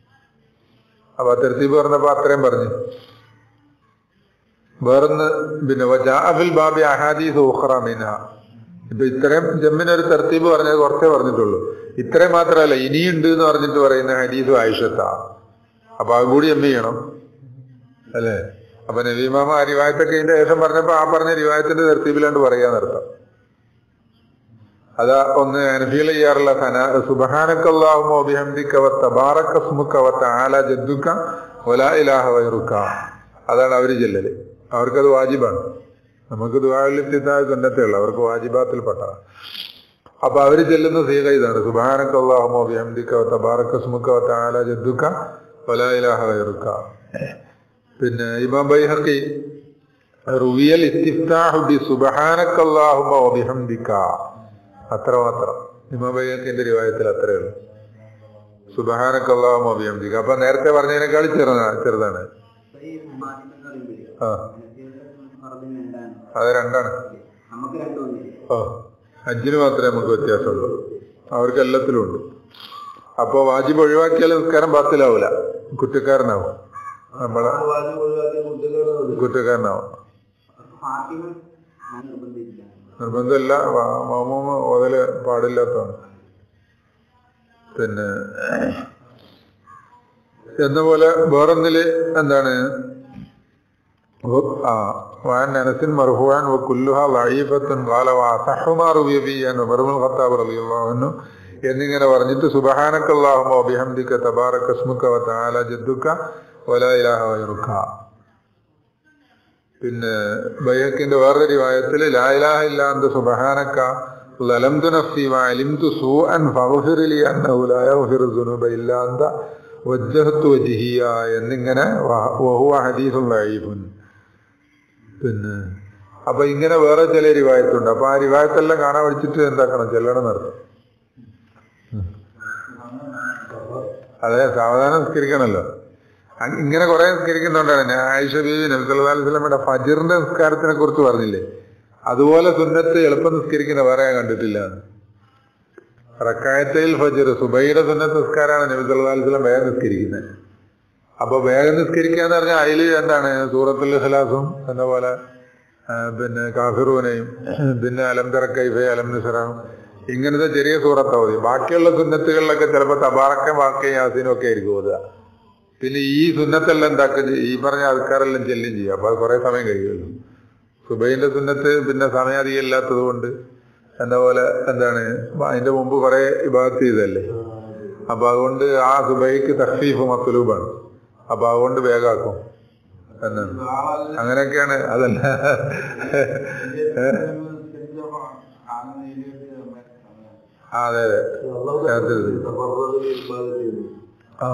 അപ്പൊ ആ തെർത്തീബ് പറഞ്ഞപ്പോ അത്രയും പറഞ്ഞു വേറൊന്ന് പിന്നെ വജാഅഫിൽ ബാബി അഹാദീസ് ഉഖ്റ മിൻഹ ഇപ്പൊ ഇത്രയും ജമ്മിനൊരു തെർത്തീബ് പറഞ്ഞത് കുറച്ചേ പറഞ്ഞിട്ടുള്ളൂ ഇത്രയും മാത്രമല്ല ഇനിയുണ്ട് എന്ന് പറഞ്ഞിട്ട് പറയുന്ന ഹദീസ് ആയിഷത്താ അപ്പൊ അത് കൂടി എം ചെയ്യണം അല്ലേ അപ്പൊ നബീമാമ ആ റിവായത്തൊക്കെ ഇതിന്റെ ശേഷം പറഞ്ഞപ്പോ ആ പറഞ്ഞ റിവായത്തിന്റെ തെർത്തീബിലാണ്ട് പറയാന്നർത്ഥം അതാ ഒന്ന് അനഫീൽ ചെയ്യാറുള്ള സന സുബഹാനക്കല്ലാഹുമോ ബിഹംദിക വ തബാറകസ്മുക വ തആല ജദ്ദുക വലാ ഇലാഹ ഗൈറുക അതാണ് അവര് ചെല്ലല് അവർക്കത് വാജിബാണ് നമുക്ക് ദുആലിത്തിത്തായ സുന്നത്തേ ഉള്ളൂ അവർക്ക് വാജിബാത്തിൽപ്പെട്ടതാണ് അപ്പൊ അവര് ചെല്ലുന്ന സീക ഇതാണ് സുബഹാനക്കല്ലാഹുമോ ബിഹംദിക വ തബാറകസ്മുക വ തആല ജദ്ദുക വലാ ഇലാഹ ഗൈറുക പിന്നെ ഇമാം ബൈഹഖി റുവിയൽ ഇസ്തിഫ്താഹു ബി സുബ്ഹാനക്കല്ലാഹുമ്മ വബിഹംദിക അത്ര മാത്രം ഇമാം ബൈഹഖിന്റെ റിവായത്തിൽ അത്രേ ഉള്ളൂ സുബ്ഹാനക്കല്ലാഹുമ്മ വബിഹംദിക അപ്പൊ നേരത്തെ പറഞ്ഞതിനേക്കാൾ ചെറുതാണ് ചെറുതാണ് ആ അത് രണ്ടാണ്
നമുക്ക് രണ്ടും
ആ ഹജ്ജിന് മാത്രമേ നമുക്ക് വ്യത്യാസമുള്ളൂ അവർക്ക് എല്ലാത്തിലും ഉണ്ട് അപ്പൊ വാജിബ് ഒഴിവാക്കിയാൽ നിസ്കാരം ബാത്തിലാവൂല കുറ്റക്കാരനാവും നമ്മളെ
വാചകം ഒഴിവാക്കിയ കുട്ടികളാണ്
കുറ്റക്കാരനാവും
ഫാത്തിമ നിർബന്ധിച്ചില്ല
നിർബന്ധമില്ല മാമൂമ ഓതല് പാടില്ലാത്തതാണ് പിന്നെ എന്ന പോലെ വേറൊന്നില് എന്താണ് വ- ആ وعن انس مرفوعا وكلها ضعيفة قال واصح ما روي فيه عن عمر بن الخطاب رضي الله عنه എന്നിങ്ങനെ പറഞ്ഞിട്ട് സുബഹാനക അല്ലാഹുമ്മ വബിഹംദിക തബാറക സ്മുക വതആല ജദ്ദുക വലാ ഇലാഹ ഗൈറുക പിന്നെ ബൈഹക്കിന്റെ വേറൊരു റിവായത്തില് ലാ ഇലാഹ ഇല്ലാ അന്ത സുബ്ഹാനക ലലംതു നഫ്സി വഅലിംതു സൂഅൻ ഫഗ്ഫിർ ലി അന്നഹു ലാ യഗ്ഫിറു ദുനൂബ ഇല്ലാ അന്ത വജ്ജഹത്തു വജ്ഹിയ എന്നിങ്ങനെ വ- വഹുവ ഹദീസുൻ ലഈഫുൻ പിന്നെ അപ്പൊ ഇങ്ങനെ വേറെ ചില റിവായത്തുണ്ട് അപ്പൊ ആ റിവായത്തെല്ലാം കാണാൻ പഠിച്ചിട്ട് എന്താക്കണം ചെല്ലണം നടത്തും അതെ സാവധാനം നിസ്കരിക്കണമല്ലോ അങ് ഇങ്ങനെ കുറെ നിസ്കരിക്കുന്നുണ്ടാണ് ഞാൻ ആയിഷ ബീവി നബിസ്വല്ലാസ്ലമയുടെ ഫജിറിന്റെ നിസ്കാരത്തിനെ കുറിച്ച് പറഞ്ഞില്ലേ അതുപോലെ സുന്നത്ത് എളുപ്പം നിസ്കരിക്കുന്ന വേറെ ഞാൻ കണ്ടിട്ടില്ല റക്കായത്തയിൽ ഫജിർ സുബൈയുടെ സുന്നത്ത് നിസ്കാരമാണ് നബി സല്ലാസ്ലം വേഗം നിസ്കരിക്കുന്നത് അപ്പൊ വേഗം നിസ്കരിക്കുക എന്ന് പറഞ്ഞാൽ അതിൽ എന്താണ് സൂറത്തുൽ ഇഖ്ലാസും എന്ന പോലെ ആ, പിന്നെ കാഫിറൂനെയും പിന്നെ അലം തറക്കൈഫ അലം നിസറാം ഇങ്ങനത്തെ ചെറിയ സൂറത്താ മതി ബാക്കിയുള്ള സുന്നത്തുകളിലൊക്കെ ചിലപ്പോൾ തബാറക്ക വാക്കയും യാസീനും ഒക്കെ ആയിരിക്കും ഓതുക പിന്നെ ഈ സുന്നത്തെല്ലാം എന്താക്കുക ഈ പറഞ്ഞ ആൾക്കാരെല്ലാം ചെല്ലും ചെയ്യും അപ്പൊ അത് കുറെ സമയം കഴിയുമല്ലോ സുബൈന്റെ സുന്നത്ത് പിന്നെ സമയം അധികം ഇല്ലാത്തത് കൊണ്ട് എന്താ പോലെ എന്താണ് അതിന്റെ മുമ്പ് കുറെ ഇബാദത്ത് ചെയ്തല്ലേ അപ്പൊ അതുകൊണ്ട് ആ സുബൈക്ക് തഖ്ഫീഫ് മത്തുലൂബാണ് അപ്പൊ അതുകൊണ്ട് വേഗാക്കും എന്നാണ് അങ്ങനെയൊക്കെയാണ് അതല്ല ആ അതെ അതെ നേരത്തെ ഇത്. ആ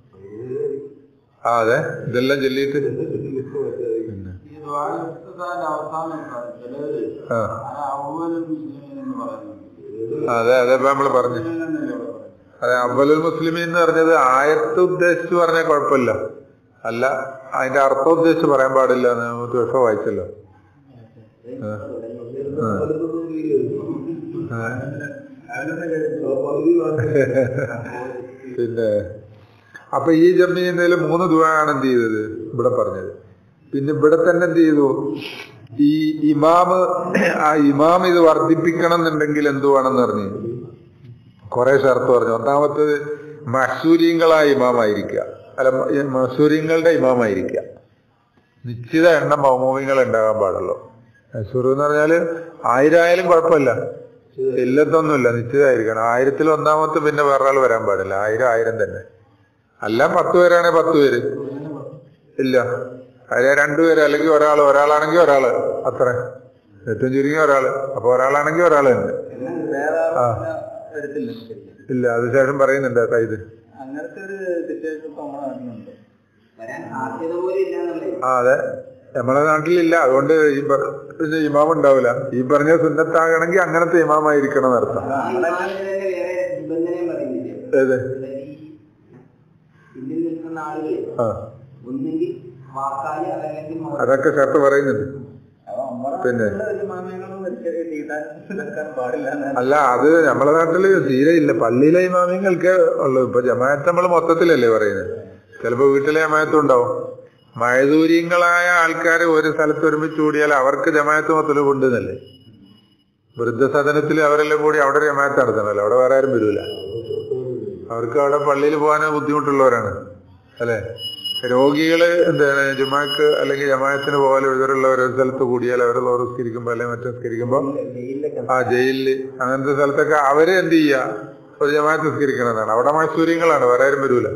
ആ അതെ ഇതെല്ലാം ചൊല്ലിയിട്ട് പിന്നെ
ഈ ദ്വാരത്തിന്റെ അവസാനം ചിലവര്
ആ
അവലും എന്ന് പറയുന്നുണ്ട്
അതെ അതെ ഇപ്പൊ നമ്മള് പറഞ്ഞു
എന്നല്ലേ ഇവിടെ പറയുന്നത്.
അതെ അവലുൽ മുസ്ലിമീൻ എന്ന് പറഞ്ഞത് ആയത്ത് ഉദ്ദേശിച്ച് പറഞ്ഞാൽ കുഴപ്പമില്ല അല്ല അതിന്റെ അർത്ഥം ഉദ്ദേശിച്ച് പറയാൻ പാടില്ല എന്ന് നമുക്ക് വിഷം വായിച്ചല്ലോ ആ. ആ. ആ. പിന്നെ അപ്പൊ ഈ ജമീനയിൽ മൂന്ന് ദുആണ് എന്ത് ചെയ്തത് ഇവിടെ പറഞ്ഞത് പിന്നെ ഇവിടെ തന്നെ എന്ത് ചെയ്തു ഈ ഇമാമ് ആ ഇമാം ഇത് വർദ്ധിപ്പിക്കണം എന്നുണ്ടെങ്കിൽ എന്ത് വേണമെന്ന് പറഞ്ഞു കുറെ ഷർത്ത് പറഞ്ഞു ഒന്നാമത്തത് മഹസൂരിയങ്ങളായ ഇമാമായിരിക്കുക അല്ല മഹസൂരിയങ്ങളുടെ ഇമാമായിരിക്കുക നിശ്ചിത എണ്ണം മൗമൂമിങ്ങൾ ഉണ്ടാകാൻ പാടുള്ളൂ മഹസൂർ എന്ന് പറഞ്ഞാല് ആയിരം ആയാലും കുഴപ്പമില്ല ഇല്ലത്തൊന്നുമില്ല നിശ്ചിതമായിരിക്കണം ആയിരത്തിൽ ഒന്നാമത്തെ പിന്നെ വേറെ ആൾ വരാൻ പാടില്ല ആയിരം ആയിരം തന്നെ അല്ല പത്ത് പേരാണെ പത്ത് പേര് ഇല്ല അതിലെ രണ്ടുപേര് അല്ലെങ്കിൽ ഒരാൾ ഒരാളാണെങ്കിൽ ഒരാള് അത്ര ഏറ്റവും ചുരുങ്ങി ഒരാള് അപ്പൊ ഒരാളാണെങ്കിൽ ഒരാൾ തന്നെ
വേറെ
ആ.
എടുത്തില്ല ശരിക്കും.
ഇല്ല അത് ശേഷം പറയുന്നുണ്ട് ആ ഇത്
അങ്ങനത്തെ ഒരു സിറ്റുവേഷൻ ഇപ്പൊ നമ്മുടെ നാട്ടിലുണ്ട്
വരാൻ സാധ്യത പോലും ഇല്ല എന്നുള്ളത്
ആ അതെ നമ്മളെ നാട്ടിലില്ല അതുകൊണ്ട് ഈ പ- പിന്നെ ഇമാം ഉണ്ടാവില്ല ഈ പറഞ്ഞ സുന്നത്താകണമെങ്കിൽ അങ്ങനത്തെ ഇമാമായിരിക്കണം എന്നർത്ഥം
ആ ഇമാമിന് തന്നെ വേറെ നിബന്ധനയും പറയുന്നില്ലേ
ഏത്
അതായത് ഈ ഇതിൽ നിൽക്കുന്ന ആളുകൾ
ആ
ഒന്നെങ്കിൽ വാക്കാല് അല്ലെങ്കിൽ മൗനം.
അതൊക്കെ ഷർട്ട് പറയുന്നുണ്ട്
അപ്പൊ നമ്മുടെ
പിന്നെ?
നാട്ടിലുള്ള ഒരു മാമങ്ങളും ഒരിക്കലും നീട്ടാൻ ഇതാക്കാൻ പാടില്ല എന്നാണ്
അല്ല അത് നമ്മളെ നാട്ടില് തീരെ ഇല്ല പള്ളിയിലെ ഇമാമിങ്ങൾക്ക് ഉള്ളു ഇപ്പൊ ജമാഅത്ത് നമ്മൾ മൊത്തത്തിലല്ലേ പറയുന്നത് ചിലപ്പോ വീട്ടിലെ ജമാഅത്തും ഉണ്ടാവും മഴദൂര്യങ്ങളായ ആൾക്കാർ ഒരു സ്ഥലത്ത് ഒരുമിച്ച് കൂടിയാൽ അവർക്ക് ജമാഅത്ത് മൊത്തത്തിൽ കൊണ്ടുവന്നല്ലേ വൃദ്ധസദനത്തിൽ അവരെല്ലാം കൂടി അവിടെ ഒരു ജമാഅത്ത് നടത്തണല്ലോ അവിടെ വേറെ ആരും വരൂല അവർക്ക് അവിടെ പള്ളിയിൽ പോകാൻ ബുദ്ധിമുട്ടുള്ളവരാണ് അല്ലെ രോഗികള് എന്താണ് ജുമാക്ക് അല്ലെങ്കിൽ ജമാഅത്തിന് പോലെ ഇവരുള്ളവർ ഒരു സ്ഥലത്ത് കൂടിയാൽ അവർ നിസ്കരിക്കുമ്പോ അല്ലെങ്കിൽ മറ്റു നിസ്കരിക്കുമ്പോ ആ ജയിലില് അങ്ങനത്തെ സ്ഥലത്തൊക്കെ അവര് എന്ത് ചെയ്യാ ഒരു ജമാഅത്ത് നിസ്കരിക്കണതാണ് അവിടെ മൈസൂര്യങ്ങളാണ് വേറെ ആരും വരൂല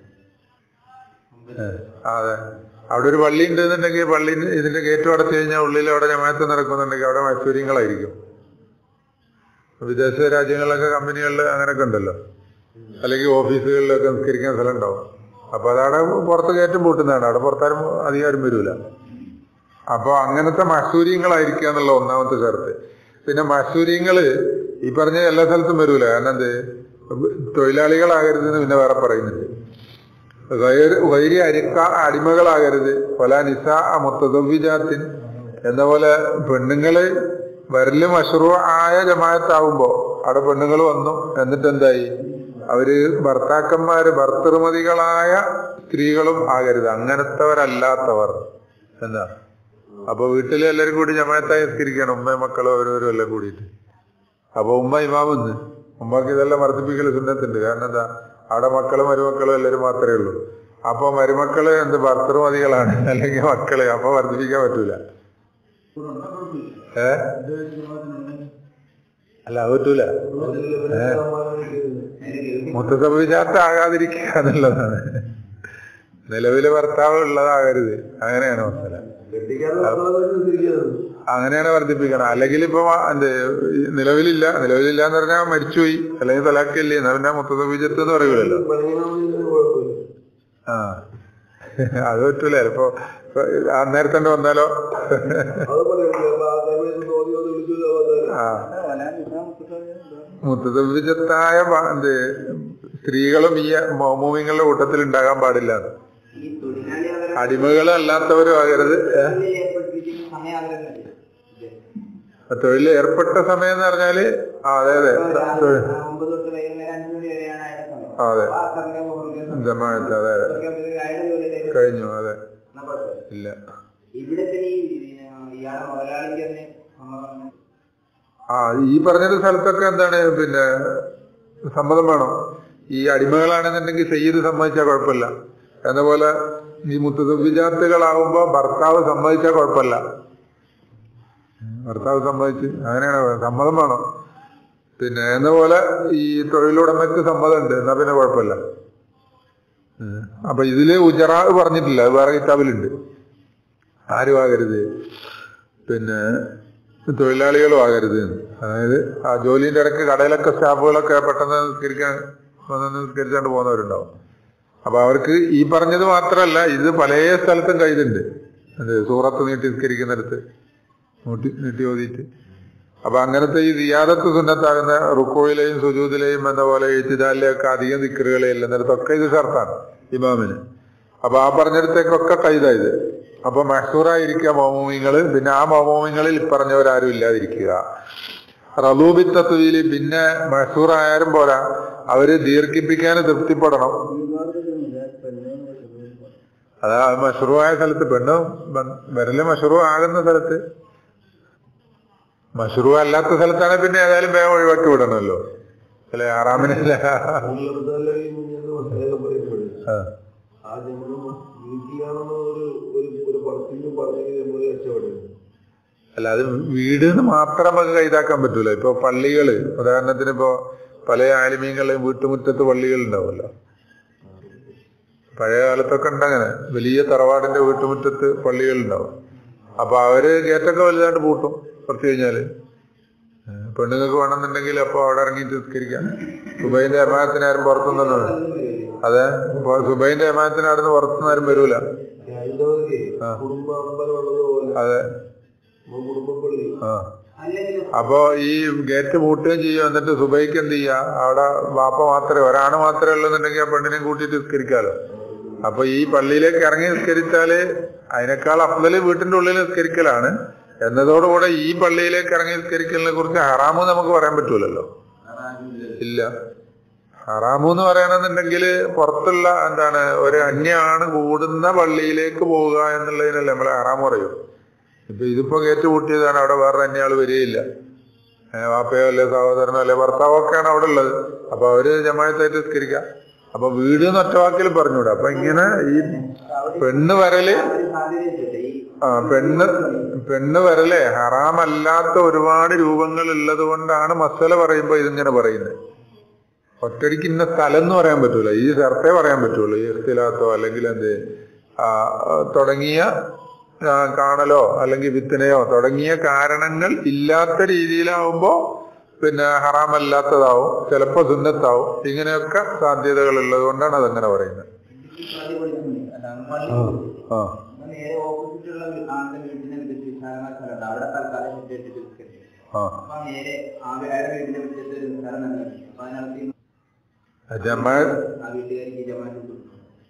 ഏ, ആ, അതെ അവിടെ ഒരു പള്ളി ഉണ്ടെന്നുണ്ടെങ്കിൽ പള്ളി ഇതിന്റെ ഗേറ്റ് അടച്ചു കഴിഞ്ഞാൽ ഉള്ളിൽ അവിടെ ജമാഅത്ത് നടക്കുന്നുണ്ടെങ്കിൽ അവിടെ മൈസൂര്യങ്ങളായിരിക്കും വിദേശ രാജ്യങ്ങളിലൊക്കെ കമ്പനികളിൽ അങ്ങനെയൊക്കെ ഉണ്ടല്ലോ അല്ലെങ്കിൽ ഓഫീസുകളിലൊക്കെ നിസ്കരിക്കാൻ സ്ഥലം ഉണ്ടാവും അപ്പൊ അതവിടെ പുറത്ത് കയറ്റം പൂട്ടുന്നതാണ് അവിടെ പുറത്താരും അധികാരം വരൂല അപ്പൊ അങ്ങനത്തെ മസൂര്യങ്ങളായിരിക്കുക എന്നുള്ള ഒന്നാമത്തെ ചേർത്ത് പിന്നെ മസൂര്യങ്ങള് ഈ പറഞ്ഞ എല്ലാ സ്ഥലത്തും വരൂല കാരണം എന്ത് തൊഴിലാളികളാകരുതെന്ന് പിന്നെ വേറെ പറയുന്നുണ്ട് ഗൈർ- ഗൈരി അരിക്ക അടിമകളാകരുത് കൊല നിസ മുത്തദവിജാത്തിൻ എന്ന പോലെ പെണ്ണുങ്ങള് വരല് മഷ്റൂ ആയ ജമാഅത്താവുമ്പോ അവിടെ പെണ്ണുങ്ങൾ വന്നു എന്നിട്ട് എന്തായി അവര് ഭർത്താക്കന്മാര് ഭർത്തൃമതികളായ സ്ത്രീകളും ആകരുത് അങ്ങനത്തവരല്ലാത്തവർ എന്താ അപ്പൊ വീട്ടിലെ എല്ലാരും കൂടി ജമാഅത്തായി നിസ്കരിക്കണം ഉമ്മയും മക്കളും ഓരോരും എല്ലാം കൂടിയിട്ട് അപ്പൊ ഉമ്മ ഇമാമെന്ന് ഉമ്മക്ക് ഇതെല്ലാം വർദ്ധിപ്പിക്കൽ സുന്നത്തുണ്ട് കാരണം എന്താ അവിടെ മക്കളും മരുമക്കളും എല്ലാവരും മാത്രമേ ഉള്ളൂ അപ്പൊ മരുമക്കള് എന്ത് ഭർത്തൃമതികളാണ് അല്ലെങ്കിൽ മക്കള് അപ്പൊ വർദ്ധിപ്പിക്കാൻ പറ്റൂല ഏ അല്ല അത് പറ്റൂല ഏ മുത്തസഭവിചാർത്ത ആകാതിരിക്കുക എന്നുള്ളതാണ് നിലവില് ഭർത്താവ് ഉള്ളതാകരുത് അങ്ങനെയാണ് മസല അങ്ങനെയാണ് വർദ്ധിപ്പിക്കണം അല്ലെങ്കിൽ ഇപ്പൊ എന്ത് ഈ നിലവിലില്ല നിലവിലില്ല എന്ന് പറഞ്ഞാൽ മരിച്ചുപോയി അല്ലെങ്കിൽ തലാക്കില്ലേ എന്നാ പിന്നെ മുത്തസഭവിജത്ത് എന്ന് പറയൂലല്ലോ ആ അത് പറ്റൂല ചിലപ്പോ അന്നേരത്തെ തന്നെ വന്നാലോ ആ മുത്തസഭവിജത്തായ എന്ത് സ്ത്രീകളും ഈ മൗമൂമിങ്ങളുടെ കൂട്ടത്തിൽ ഉണ്ടാകാൻ പാടില്ല എന്ന്.
ഈ തൊഴിലാളി അവരെ
അടിമകളും അല്ലാത്തവരും ആകരുത് ഏ?
തൊഴിലിൽ ഏർപ്പെട്ടിരിക്കുന്ന സമയം അവരല്ലേ
തൊഴിൽ ഏർപ്പെട്ട സമയം എന്ന് പറഞ്ഞാല് ആ, അതെ അതെ തൊഴിൽ
ഒമ്പത് തൊട്ട് വൈകുന്നേരം അഞ്ചു മണി വരെയാണ് അയാളുടെ സമയം
ആ, അതെ
അപ്പൊ ആ സമയം മുഹൂർത്തം സമയം.
ജമാഅത്ത് അതെ അതെ
മുഹൂർത്തം അയാളുടെ ജോലിയിലേക്ക്
കഴിഞ്ഞു അതെ
എന്നാ കുഴപ്പമില്ല.
ഇല്ല
ഇവിടെ പിന്നെ ഈ ഇയാളെ മുതലാളിക്ക് തന്നെ സമ്മതം
ആ ഈ പറഞ്ഞ സ്ഥലത്തൊക്കെ എന്താണ് പിന്നെ സമ്മതം വേണം ഈ അടിമകളാണെന്നുണ്ടെങ്കിൽ സയ്യിദ് സമ്മതിച്ചാൽ കുഴപ്പമില്ല എന്ന പോലെ ഈ മുത്തവിജാത്തുകളാവുമ്പോ ഭർത്താവ് സമ്മതിച്ചാൽ കുഴപ്പമില്ല ഭർത്താവ് സമ്മതിച്ച് അങ്ങനെയാണ് വേണ്ടത്. സമ്മതം വേണം പിന്നെ എന്ന പോലെ ഈ തൊഴിലുടമയ്ക്ക് സമ്മതമുണ്ട് എന്നാ പിന്നെ കുഴപ്പമില്ല ഉം. അപ്പൊ ഇതില് ഉജറ പറഞ്ഞിട്ടില്ല അത് വേറെ കിതാബിലുണ്ട് ആരും ആകരുത് പിന്നെ തൊഴിലാളികളും ആകരുത് എന്ന്. അതായത് ആ ജോലിന്റെ ഇടയ്ക്ക് കടയിലൊക്കെ സ്റ്റാഫുകളൊക്കെ പെട്ടെന്ന് നിസ്കരിക്കാൻ വന്ന് നിസ്കരിച്ചാണ്ട് പോകുന്നവരുണ്ടാവും അപ്പൊ അവർക്ക് ഈ പറഞ്ഞത് മാത്രമല്ല ഇത് പല സ്ഥലത്തും കയ്യിലുണ്ട് അത് സൂറത്ത് നീട്ടി നിസ്കരിക്കുന്നിടത്ത് നീട്ടി നീട്ടി ഓതിയിട്ട് അപ്പൊ അങ്ങനത്തെ ഈ സിയാദത്ത് സുന്നത്താകുന്ന റുക്കോയിലെയും സുജൂദിലെയും എന്ന പോലെ എഴുത്തിദാലിലെയൊക്കെ അധികം ദിക്കറുകളെ എന്നിടത്തൊക്കെ ഇത് ഷർത്താണ് ഇമാമിന് അപ്പൊ ആ പറഞ്ഞിടത്തേക്കൊക്കെ കൈതായത് അപ്പൊ മഹസൂറായിരിക്കുക മൗമൂമിങ്ങള് പിന്നെ ആ മൗമൂമിങ്ങളിൽ ഇപ്പറഞ്ഞവരാരും ഇല്ലാതിരിക്കുക റലൂബി തത്വയില് പിന്നെ മഹസൂറായാലും പോരാ അവര് ദീർഘിപ്പിക്കാൻ തൃപ്തിപ്പെടണം അതാ മഷറൂവായ സ്ഥലത്ത് പെണ്ണ് ബ- വിരല് മഷറൂ ആകുന്ന സ്ഥലത്ത് മഷറൂ അല്ലാത്ത സ്ഥലത്താണ് പിന്നെ ഏതായാലും വേഗം ഒഴിവാക്കി വിടണമല്ലോ അല്ലെ ആറാമിനല്ല
ഉള്ളടത്താലും മുന്നേന്ന് മസാല പറയപ്പെടും
ആ.
ആദ്യം നമ്മൾ വീട്ടിലാണെന്ന് ഒരു ഒരു ഒരു പടത്തിന് പറഞ്ഞെങ്കിൽ നമ്മൾ രക്ഷപ്പെടും
അല്ല അത് വീട് എന്ന് മാത്രം നമുക്ക് കൈതാക്കാൻ പറ്റൂല ഇപ്പൊ പള്ളികള് ഉദാഹരണത്തിന് ഇപ്പൊ പല ആലിമീങ്ങളെയും വീട്ടുമുറ്റത്ത് പള്ളികൾ ഉണ്ടാവുമല്ലോ പഴയ കാലത്തൊക്കെ ഉണ്ടങ്ങനെ വലിയ തറവാടിന്റെ വീട്ടുമുറ്റത്ത് പള്ളികൾ ഉണ്ടാവും അപ്പൊ അവര് ഗേറ്റൊക്കെ വലുതായിട്ട് പൂട്ടും കുറച്ച് കഴിഞ്ഞാല് ഏ, പെണ്ണുങ്ങൾക്ക് വേണമെന്നുണ്ടെങ്കിൽ അപ്പൊ അവിടെ ഇറങ്ങിയിട്ട് നിസ്കരിക്കാം സുബൈന്റെ അമാനത്തിന് ആരും പുറത്തുനിന്നു അതെ ഇപ്പൊ സുബൈന്റെ അമാനത്തിന് അവിടെ നിന്ന് പുറത്തുനിന്ന് ആരും വരൂല
ഹൈന്ദവർക്ക് കുടുംബ അമ്പലം ഉള്ളതുപോലെ
അതെ
നമ്മൾ കുടുംബപ്പള്ളി
ആ
അല്ലെങ്കിൽ
അപ്പോ ഈ ഗേറ്റ് പൂട്ടുകയും ചെയ്യും എന്നിട്ട് സുബൈക്ക് എന്ത് ചെയ്യാ അവിടെ വാപ്പ മാത്രമേ ഒരാണ് മാത്രമേ ഉള്ളൂന്നുണ്ടെങ്കിൽ ആ പെണ്ണിനെ കൂട്ടിയിട്ട് നിസ്കരിക്കാലോ അപ്പൊ ഈ പള്ളിയിലേക്ക് ഇറങ്ങി നിസ്കരിച്ചാല് അതിനേക്കാൾ അഫ്ദല് വീട്ടിന്റെ ഉള്ളിൽ നിസ്കരിക്കലാണ് എന്നതോടുകൂടെ ഈ പള്ളിയിലേക്ക് ഇറങ്ങി നിസ്കരിക്കലിനെ കുറിച്ച് ഹറാമു നമുക്ക് പറയാൻ പറ്റൂലല്ലോ ഇല്ല ഹറാമു എന്ന് പറയണമെന്നുണ്ടെങ്കിൽ പുറത്തുള്ള എന്താണ് ഒരു അന്യാണ് കൂടുന്ന പള്ളിയിലേക്ക് പോവുക എന്നുള്ളതിനല്ലേ നമ്മളെ ഹറാമു പറയൂ ഇപ്പൊ ഇതിപ്പോ ഗേറ്റ് പൂട്ടിയതാണ് അവിടെ വേറെ അന്യാള് വരികയില്ല ഏഹ് വാപ്പയോ അല്ലെ സഹോദരനോ അല്ലെ ഭർത്താവോ ഒക്കെയാണ് അവിടെ ഉള്ളത് അപ്പൊ അവര് ജമായത്തായിട്ട് നിസ്കരിക്കാം അപ്പൊ വീട് എന്ന് ഒറ്റവാക്കിൽ പറഞ്ഞൂടെ അപ്പൊ ഇങ്ങനെ ഈ പെണ്ണ് വരല്
ഒരു സാധ്യതയുണ്ട് ഈ
ആ പെണ്ണ് പെണ്ണ് വരലേ ഹറാമല്ലാത്ത ഒരുപാട് രൂപങ്ങൾ ഉള്ളത് കൊണ്ടാണ് മസല പറയുമ്പോ ഇതിങ്ങനെ പറയുന്നത് ഒറ്റടിക്ക് ഇന്ന സ്ഥലം എന്ന് പറയാൻ പറ്റൂല ഈ സ്ഥലത്തെ പറയാൻ പറ്റുള്ളൂ ഈ സ്ഥലത്തോ അല്ലെങ്കിൽ എന്ത് ആ, തുടങ്ങിയ ആ, കാണലോ അല്ലെങ്കിൽ വിത്തനയോ തുടങ്ങിയ കാരണങ്ങൾ ഇല്ലാത്ത രീതിയിലാവുമ്പോ പിന്നെ ഹറാമല്ലാത്തതാവും ചിലപ്പോ സുന്നത്താവും ഇങ്ങനെയൊക്കെ സാധ്യതകൾ ഉള്ളത് കൊണ്ടാണ് അതങ്ങനെ പറയുന്നത്
പള്ളി പൊളിക്കുന്നില്ല അല്ല പള്ളി
ആ
അപ്പൊ നേരെ ഓപ്പോസിറ്റ് ഉള്ള ആളുടെ വീടിനെ വിളിച്ച് വിശാലമായ സ്ഥലമുണ്ട് അവിടെ തൽക്കാലം മുറ്റേറ്റ് നിസ്കരിക്കും
ആ
അപ്പൊ നേരെ ആ അയാളുടെ വീടിന്റെ മുറ്റത്ത് ഒരു സ്ഥലം തന്നെ അപ്പൊ അതിനകത്ത്
ജമാ
ആ വീട്ടുകാർക്ക് ജമാറ്റ് കൊടുക്കും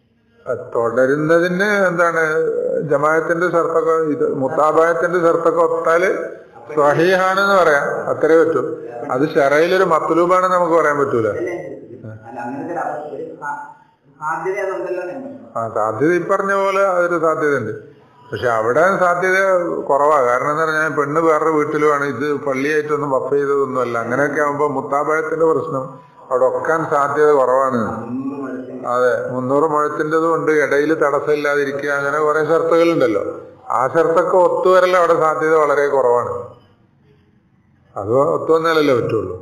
തുടരുന്നതിന് എന്താണ് ജമായത്തിന്റെ ഷർത്തൊക്കെ ഇത് മുത്താബായത്തിന്റെ ഷർത്തൊക്കെ ഒത്താല് സ്വഹീഹാണെന്ന് പറയാം അത്രേ പറ്റൂ അത് ഷെറയിലൊരു മത്തുലൂബാണെന്ന് നമുക്ക് പറയാൻ പറ്റൂല
അല്ലേ? അല്ല അങ്ങനത്തെ ഒരു അവസ്ഥ ഒരു സാ- സാധ്യത അതുണ്ടല്ലോ എന്ന് ഞാൻ പറഞ്ഞു.
ആ സാധ്യത ഈ പറഞ്ഞ പോലെ അതൊരു സാധ്യതയുണ്ട് പക്ഷെ അവിടെ സാധ്യത കുറവാണ് കാരണം എന്ന് പറഞ്ഞാൽ പെണ്ണ് വേറൊരു വീട്ടിലുമാണ് ഇത് പള്ളിയായിട്ടൊന്നും വഫ് ചെയ്തതൊന്നും അല്ല അങ്ങനെയൊക്കെ ആകുമ്പോ മുത്താബായത്തിന്റെ പ്രശ്നം അവിടെ ഒക്കാൻ സാധ്യത കുറവാണ്
മുമ്പ് മഴത്തിൽ
അതെ മുന്നൂറ് മുഴത്തിൻ്റെതും ഉണ്ട് ഇടയിൽ തടസ്സമില്ലാതിരിക്കുക അങ്ങനെ കുറെ ഷർത്തുകളുണ്ടല്ലോ ആ ഷർത്തൊക്കെ ഒത്തുവരൽ അവിടെ സാധ്യത വളരെ കുറവാണ് അത് ഒത്തുവന്നാലല്ലേ പറ്റുള്ളൂ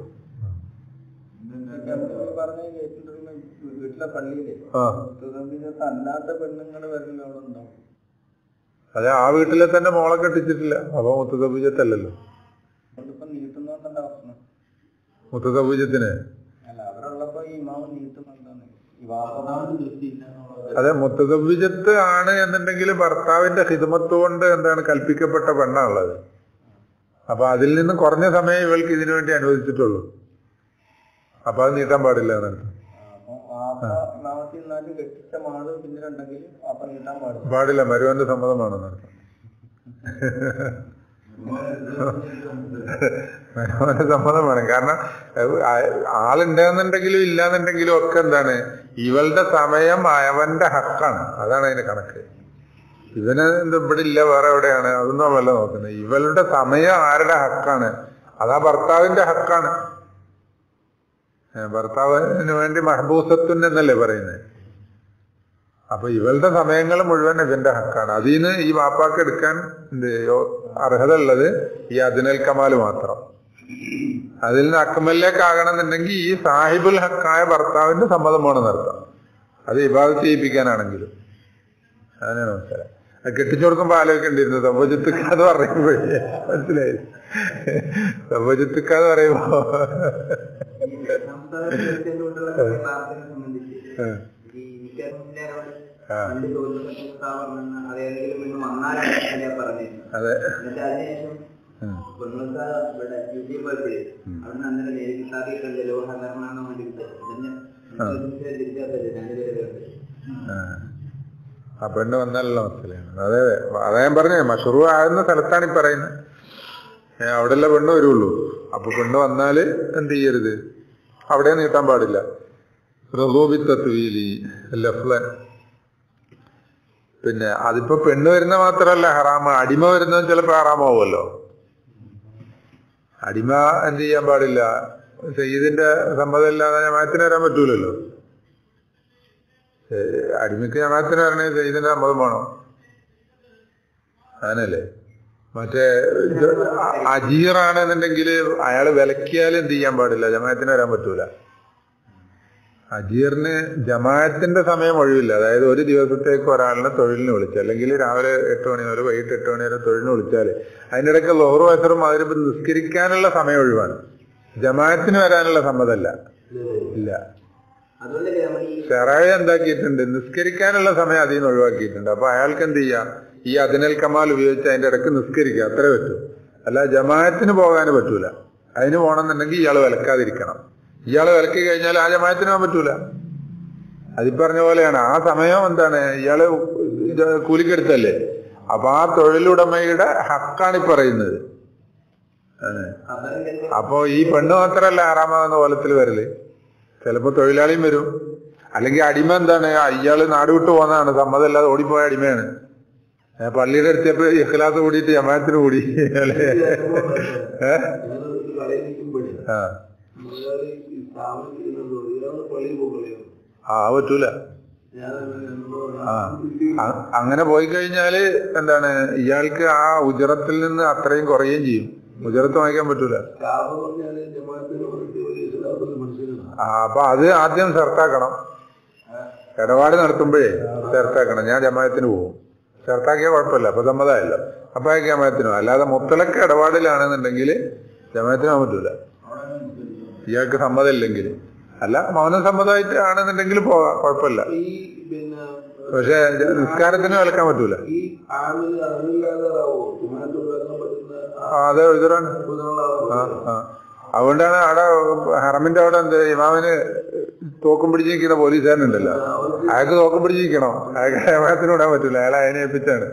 പറഞ്ഞ കേട്ടിട്ടുള്ള വീട്ടിലെ പള്ളിയിലെ
ആ
മുത്തസംബിജത്ത് അല്ലാത്ത പെണ്ണുങ്ങൾ വരുന്ന അവിടെ ഉണ്ടാവും
അതെ ആ വീട്ടിലെ തന്നെ മോളെ കെട്ടിച്ചിട്ടില്ല അപ്പൊ മുത്തസബൂജത്തല്ലല്ലോ
അതിപ്പോ നീട്ടുന്നോണ്ടല്ല പ്രശ്നം
മുത്തസബൂജത്തിന്
അല്ല അവരുള്ളപ്പോ ഈ ഇമാവ് നീട്ടുന്നുണ്ടാണ് ഈ വാപ്പ
അതാണ് ദൃഷ്ടിയില്ല എന്നുള്ളത്
അതെ മുത്തസബൂജത്ത് ആണ് എന്നുണ്ടെങ്കിൽ ഭർത്താവിന്റെ ഹിതമത്ത് കൊണ്ട് എന്താണ് കൽപ്പിക്കപ്പെട്ട പെണ്ണാണുള്ളത് അപ്പൊ അതിൽ നിന്ന് കുറഞ്ഞ സമയം ഇവൾക്ക് ഇതിനു വേണ്ടി അനുവദിച്ചിട്ടുള്ളൂ അപ്പൊ അത് നീട്ടാൻ പാടില്ല എന്നർത്ഥം
അപ്പൊ
നാമത്തിൽ നാട്ടിൽ കെട്ടിച്ച മാള് പിന്നീടുണ്ടെങ്കിൽ അപ്പം നീട്ടാൻ പാടില്ല
പാടില്ല മരുവന്റെ സമ്മതമാണെന്ന് അർത്ഥം മരുവന്റെ സമ്മതം വേണം കാരണം അത് ആ- ആളുണ്ടെന്നുണ്ടെങ്കിലും ഇല്ലാന്നുണ്ടെങ്കിലും ഒക്കെ എന്താണ് ഇവളുടെ സമയം അവന്റെ ഹക്കാണ് അതാണ് അതിന്റെ കണക്ക് ഇവന് എന്ത് ഇവിടെ ഇല്ല വേറെ എവിടെയാണ് അതൊന്നും വല്ല നോക്കുന്നത് ഇവളുടെ സമയം ആരുടെ ഹക്കാണ് അതാ ഭർത്താവിന്റെ ഹക്കാണ് ഏ, ഭർത്താവിന് വേണ്ടി മഹബൂസത്തുൻ എന്നല്ലേ പറയുന്നത് അപ്പൊ ഇവളുടെ സമയങ്ങൾ മുഴുവൻ ഇവന്റെ ഹക്കാണ് അതിന് ഈ വാപ്പാക്ക് എടുക്കാൻ എന്ത് യോ- അർഹത ഉള്ളത് ഈ അതിനൽ കമാല് മാത്രം അതിൽ നിന്ന് അക്കമലിലേക്ക് ആകണമെന്നുണ്ടെങ്കിൽ ഈ സാഹിബുൽ ഹക്കായ ഭർത്താവിന്റെ സമ്മതം വേണമെന്ന് അർത്ഥം അത് ഇബാദത്ത് ചെയ്യിപ്പിക്കാനാണെങ്കിലും അങ്ങനെയാണ് മനസ്സിലായി അത് കെട്ടിച്ചു കൊടുക്കുമ്പോ ആലോചിക്കേണ്ടിരുന്നു സമ്പജിത്തുക്കാന്ന് പറയുമ്പോഴേ മനസ്സിലായി സമ്പജിത്തുക്കാന്ന് പറയുമ്പോ
സംസ്ഥാനത്തിലുള്ള പ്രാർത്ഥനയെ സംബന്ധിച്ച്
ഏ,
ഈ വിദ്യാഭ്യാസത്തിനോട്
ആ.
പണ്ട് ചോദിച്ചപ്പോൾ പറഞ്ഞ അതേതെങ്കിലും ഇന്ന് വന്നാലാണ് പറഞ്ഞിരുന്നത്
അതെ
എന്നിട്ട് അതിനുശേഷം
ഉം.
പൊണ്ണുത്ത ഇവിടെ ഡ്യൂട്ടി പോയപ്പോഴേ അവിടുന്ന് അന്നേരം നേരിട്ട് സാധിക്കണ്ടേ ലോഹകരണമാണ് വേണ്ടിയിട്ട് പിന്നെ തിരിച്ചറിയില്ല രണ്ടുപേരെ
ആ. ആ പെണ്ണ് വന്നാലുള്ള മനസ്സിലാണ് അതെ അതെ അതാ ഞാൻ പറഞ്ഞേ മഷറൂ ആകുന്ന സ്ഥലത്താണ് ഈ പറയുന്നത് ഏ, അവിടെയുള്ള പെണ്ണ് വരുള്ളൂ അപ്പൊ പെണ്ണ് വന്നാല് എന്ത് ചെയ്യരുത് അവിടെ നീട്ടാൻ പാടില്ല റഹൂബിത്തീലി ലഫ്ലൻ പിന്നെ അതിപ്പോ പെണ്ണ് വരുന്ന മാത്രമല്ല ഹറാമ് അടിമ വരുന്നതും ചിലപ്പോ ഹറാമാവുമല്ലോ അടിമ എന്ത് ചെയ്യാൻ പാടില്ല സയ്യിദിന്റെ സമ്മതം ഇല്ലാതെ ജമാഅത്തിന് വരാൻ പറ്റൂലല്ലോ ഏ, അടിമയ്ക്ക് ജമാഅത്തിന് വരണേ സയ്യിദിന്റെ സമ്മതം വേണം അങ്ങനല്ലേ മറ്റേ ഇത് അ- അജീറാണെന്നുണ്ടെങ്കിൽ അയാള് വിലക്കിയാൽ എന്ത് ചെയ്യാൻ പാടില്ല ജമാഅത്തിന് വരാൻ പറ്റൂല അജീറിന് ജമാഅത്തിന്റെ സമയം ഒഴിവില്ല അതായത് ഒരു ദിവസത്തേക്ക് ഒരാളിനെ തൊഴിലിന് വിളിച്ചു അല്ലെങ്കിൽ രാവിലെ എട്ട് മണി മുതൽ വൈകിട്ട് എട്ട് മണി വരെ തൊഴിലിന് വിളിച്ചാൽ അതിൻ്റെ ഇടയ്ക്ക് ലോഹറു വസറും അതിന് നിസ്കരിക്കാനുള്ള സമയം ഒഴിവാണ് ജമാഅത്തിന് വരാനുള്ള സമ്മതമല്ല ഇല്ല
അതുകൊണ്ടല്ലേ നമ്മൾ ഈ
ഷെറായ എന്താക്കിയിട്ടുണ്ട് നിസ്കരിക്കാനുള്ള സമയം അതിൽ നിന്ന് ഒഴിവാക്കിയിട്ടുണ്ട് അപ്പൊ അയാൾക്ക് എന്ത് ചെയ്യാം ഈ അതിനൽ കമാൽ ഉപയോഗിച്ച് അതിന്റെ ഇടയ്ക്ക് നിസ്കരിക്കുക അത്രേ പറ്റൂ അല്ല ജമാഅത്തിന് പോകാൻ പറ്റൂല അതിന് പോകണമെന്നുണ്ടെങ്കിൽ ഇയാൾ വിലക്കാതിരിക്കണം ഇയാൾ വിലക്കി കഴിഞ്ഞാൽ ആ ജമാഅത്തിന് പോകാൻ പറ്റൂല അതി പറഞ്ഞ പോലെയാണ് ആ സമയം എന്താണ് ഇയാള് ഇത് കൂലിക്കെടുത്തല്ലേ അപ്പൊ ആ തൊഴിലുടമയുടെ ഹക്കാണ് ഈ പറയുന്നത് ആണ്.
ഖബറിന്റെ
അപ്പോ ഈ പെണ്ണ് മാത്രല്ല ആറാമാകുന്ന കോലത്തിൽ വരല് ചിലപ്പോ തൊഴിലാളിയും വരും അല്ലെങ്കിൽ അടിമ എന്താണ് ഇയാള് നാട് വിട്ടു പോകുന്നതാണ് സമ്മതമല്ലാതെ ഓടിപ്പോയ അടിമയാണ് ഏ, പള്ളിയുടെ അടുത്തപ്പോ ഇഖ്ലാസ് കൂടിയിട്ട് ജമാഅത്തിന് കൂടി അല്ലേ ഏ?
ഞാനൊരു കടയിൽ നിൽക്കുമ്പോഴേ
ആ
മുതലാളി ഈ സ്ഥാപനത്തിരുന്നത് ഇയാള് പള്ളിയിൽ പോകുകയോ
ആ പറ്റൂല
ഞാൻ എന്തോ
ആ അ- അങ്ങനെ പോയി കഴിഞ്ഞാല് എന്താണ് ഇയാൾക്ക് ആ ഉജറത്തിൽ നിന്ന് അത്രയും കുറയുകയും ചെയ്യും ഉജറത്ത് വാങ്ങിക്കാൻ പറ്റൂല
സ്റ്റാഫ് പറഞ്ഞാല് ജമാഅത്തിന് വേണ്ടി ഒരു ഇസ്ലാമത്തിൽ മനുഷ്യനാണ്
ആ അപ്പൊ അത് ആദ്യം ചേർത്താക്കണം ഇടപാട് നടത്തുമ്പോഴേ ചേർത്താക്കണം ഞാൻ ജമായത്തിന് പോകും ചേർത്താക്കിയാൽ കുഴപ്പമില്ല അപ്പൊ സമ്മതമല്ലോ അപ്പൊ അയക്ക് ജമായത്തിന് പോകും അല്ലാതെ മുത്തലക്ക് ഇടപാടിലാണെന്നുണ്ടെങ്കിൽ ജമായത്തിന് പോകാൻ പറ്റൂല ഇയാൾക്ക് സമ്മതമില്ലെങ്കിൽ അല്ല മൗനം സമ്മതമായിട്ട് ആണെന്നുണ്ടെങ്കിൽ പോകാം കുഴപ്പമില്ല
ഈ പിന്നെ
പക്ഷെ ജ- നിസ്കാരത്തിന് വിലക്കാൻ പറ്റൂല
ഈ ആമില് അറിവില്ലാതാവോ ജമാഅത്ത് ഒഴിവാക്കാൻ പറ്റുന്ന
ആ, അതെ എഴുതറാണ് ആ ആ അതുകൊണ്ടാണ് അവിടെ ഹറമിന്റെ അവിടെ എന്ത് ഇമാമിന് തോക്കും പിടിച്ച് നിൽക്കുന്ന പോലീസുകാരനുണ്ടല്ലോ അയാൾക്ക് തോക്കും പിടിച്ച് നിൽക്കണം അയാൾക്ക് ജമാഅത്തിന് വിടാൻ പറ്റൂല അയാളെ അതിനെ ഏൽപ്പിച്ചാണ്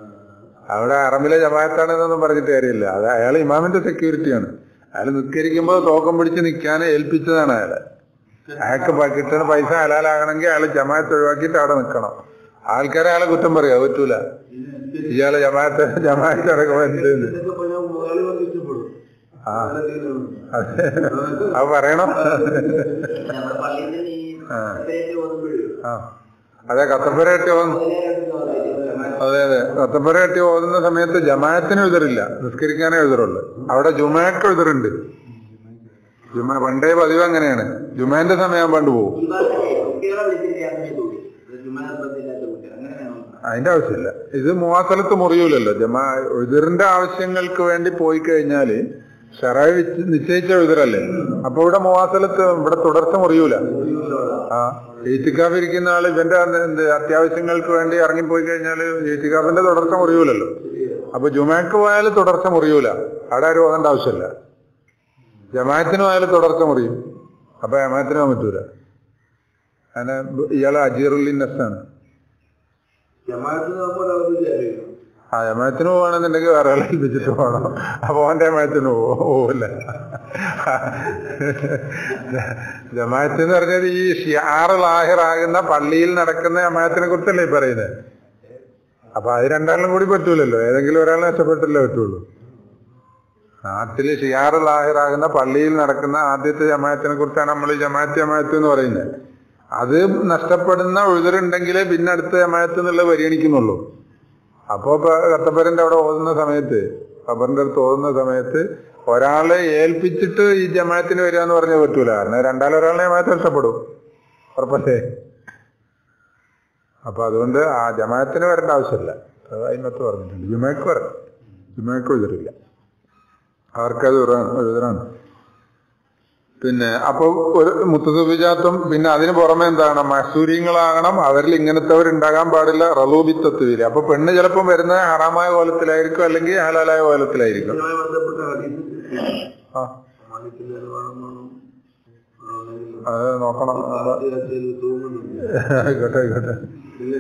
അവിടെ ഹറമിലെ ജമാഅത്താണെന്നൊന്നും പറഞ്ഞിട്ട് കാര്യമില്ല അത് അയാൾ ഇമാമിന്റെ സെക്യൂരിറ്റിയാണ് അയാൾ നിസ്കരിക്കുമ്പോൾ തോക്കം പിടിച്ച് നിൽക്കാൻ ഏൽപ്പിച്ചതാണ് അയാളെ അയാൾക്ക് പ- കിട്ടുന്ന പൈസ ഹലാലാകണമെങ്കിൽ അയാൾ ജമാഅത്ത് ഒഴിവാക്കിയിട്ട് അവിടെ നിൽക്കണം ആൾക്കാരെ അയാളെ കുറ്റം പറയാ പറ്റൂല ഇയാളെ ജമാഅത്ത് ജമാഅത്ത് അടക്കം എന്ത്
ഇതൊക്കെ പറഞ്ഞാൽ മുതലാളി പറഞ്ഞ് ഇഷ്ടപ്പെടും
ആ
അങ്ങനെ ചെയ്യുന്നതാണ്.
അതെ അത് പറയണം
നമ്മുടെ പള്ളിയിൽ നിന്ന് ഈ
ആ.
സെപ്പറേറ്റ് പോകുമ്പോഴേ
ആ അതെ കത്തപ്പര കെട്ടി ഓതുന്ന അതെ അതെ കത്തപ്പര കെട്ടി ഓതുന്ന സമയത്ത് ജമാഅത്തിന് എഴുതറില്ല നിസ്കരിക്കാനേ എഴുതറുള്ളൂ അവിടെ ജുമാക്ക് എഴുതറുണ്ട് ജുമ പണ്ടേ പതിവ് അങ്ങനെയാണ് ജുമാന്റെ സമയം പണ്ട് പോകും
ഈ ഭാഗത്തെ കുട്ടികളെ വിളിച്ചിട്ട് യാത്ര ചെയ്തു ജുമാനബദ്ധമില്ലാത്ത കുട്ടികൾ അങ്ങനെ വേണം
അതിന്റെ ആവശ്യമില്ല ഇത് മൂവാസ്ഥലത്ത് മുറിയൂലല്ലോ ജമാ എഴുതറിന്റെ ആവശ്യങ്ങൾക്ക് വേണ്ടി പോയി കഴിഞ്ഞാല് ഷറായി വെച്ച് നിശ്ചയിച്ച എഴുതറല്ലേ അപ്പൊ ഇവിടെ മൂവാസ്ഥലത്ത് ഇവിടെ തുടർച്ച മുറിയൂല ആ എയ്ത്തിക്കാഫ് ഇരിക്കുന്ന ആൾ ഇവന്റെ അന്ന് എന്ത് അത്യാവശ്യങ്ങൾക്ക് വേണ്ടി ഇറങ്ങിപ്പോയി കഴിഞ്ഞാല് എയ്ത്തിക്കാഫിന്റെ തുടർച്ച മുറിയൂലല്ലോ അപ്പൊ ജുമാക്ക് പോയാൽ തുടർച്ച മുറിയൂല അവിടെ ആരും ഓതേണ്ട ആവശ്യമില്ല ജമാഅത്തിന് പോയാൽ തുടർച്ച മുറിയും അപ്പൊ ജമാഅത്തിന് പോകാൻ പറ്റൂല അങ്ങനെ ഇയാൾ അജീറുല്ലിൻ നസ്സാണ്
ജമാഅത്തിന് നമ്മൾ തിളപ്പിച്ച് അറിയണം
ആ ജമായത്തിന് പോവാണെന്നുണ്ടെങ്കിൽ വേറെ ആളെ ഏൽപ്പിച്ചിട്ട് പോകണം അപ്പൊ ഓന്റെ ജമായത്തിന് പോവില്ല ജമായത്ത് എന്ന് പറഞ്ഞത് ഈ ഷിയാറ് ലാഹിറാകുന്ന പള്ളിയിൽ നടക്കുന്ന ജമായത്തിനെ കുറിച്ചല്ലേ ഈ പറയുന്നത് അപ്പൊ അത് രണ്ടാളിനും കൂടി പറ്റൂലല്ലോ ഏതെങ്കിലും ഒരാൾ നഷ്ടപ്പെട്ടില്ലേ പറ്റുള്ളൂ നാട്ടില് ഷിയാറ് ലാഹിറാകുന്ന പള്ളിയിൽ നടക്കുന്ന ആദ്യത്തെ ജമായത്തിനെ കുറിച്ചാണ് നമ്മൾ ഈ ജമാഅത്ത് ജമാഅത്ത് എന്ന് പറയുന്നത് അത് നഷ്ടപ്പെടുന്ന ഉഴുതരുണ്ടെങ്കിലേ പിന്നെ അടുത്ത ജമാഅത്ത് എന്നുള്ളത് പരിഗണിക്കുന്നുള്ളൂ അപ്പോ ഇപ്പൊ കത്തപ്പരന്റെ അവിടെ ഓതുന്ന സമയത്ത് ഖബറിന്റെ അടുത്ത് ഓതുന്ന സമയത്ത് ഒരാളെ ഏൽപ്പിച്ചിട്ട് ഈ ജമാഅത്തിന് വരിക എന്ന് പറഞ്ഞാൽ പറ്റൂല കാരണം രണ്ടാളൊരാളെ ജമാഅത്ത് നഷ്ടപ്പെടും ഉറപ്പല്ലേ അപ്പൊ അതുകൊണ്ട് ആ ജമാഅത്തിന് വരേണ്ട ആവശ്യമില്ല അത് അതിനകത്ത് പറഞ്ഞിട്ടുണ്ട് ജുമയ്ക്ക് വരണം ജുമയ്ക്ക് എതിരില്ല അവർക്കത് എതിരാണ് പിന്നെ അപ്പൊ ഒരു മുത്തസുബിജാത്തും പിന്നെ അതിന് പുറമെ എന്താണ് മസൂരിങ്ങളാകണം അവരിൽ ഇങ്ങനത്തെവരുണ്ടാകാൻ പാടില്ല റലൂബിത്തത്വയില് അപ്പൊ പെണ്ണ് ചിലപ്പം വരുന്നത് ഹറാമായ കോലത്തിലായിരിക്കും അല്ലെങ്കിൽ ഹലാലായ കോലത്തിലായിരിക്കും
ഇതുമായി ബന്ധപ്പെട്ട ഹദീസ്
ആ
മാലിക്കിന്റെ അനുവാദം വേണം അല്ലെങ്കിൽ
അത് നോക്കണം അപ്പൊ
ആദ്യത്തിൽ തോന്നുന്നുണ്ട്
ആയിക്കോട്ടെ ആയിക്കോട്ടെ
ഇല്ലേ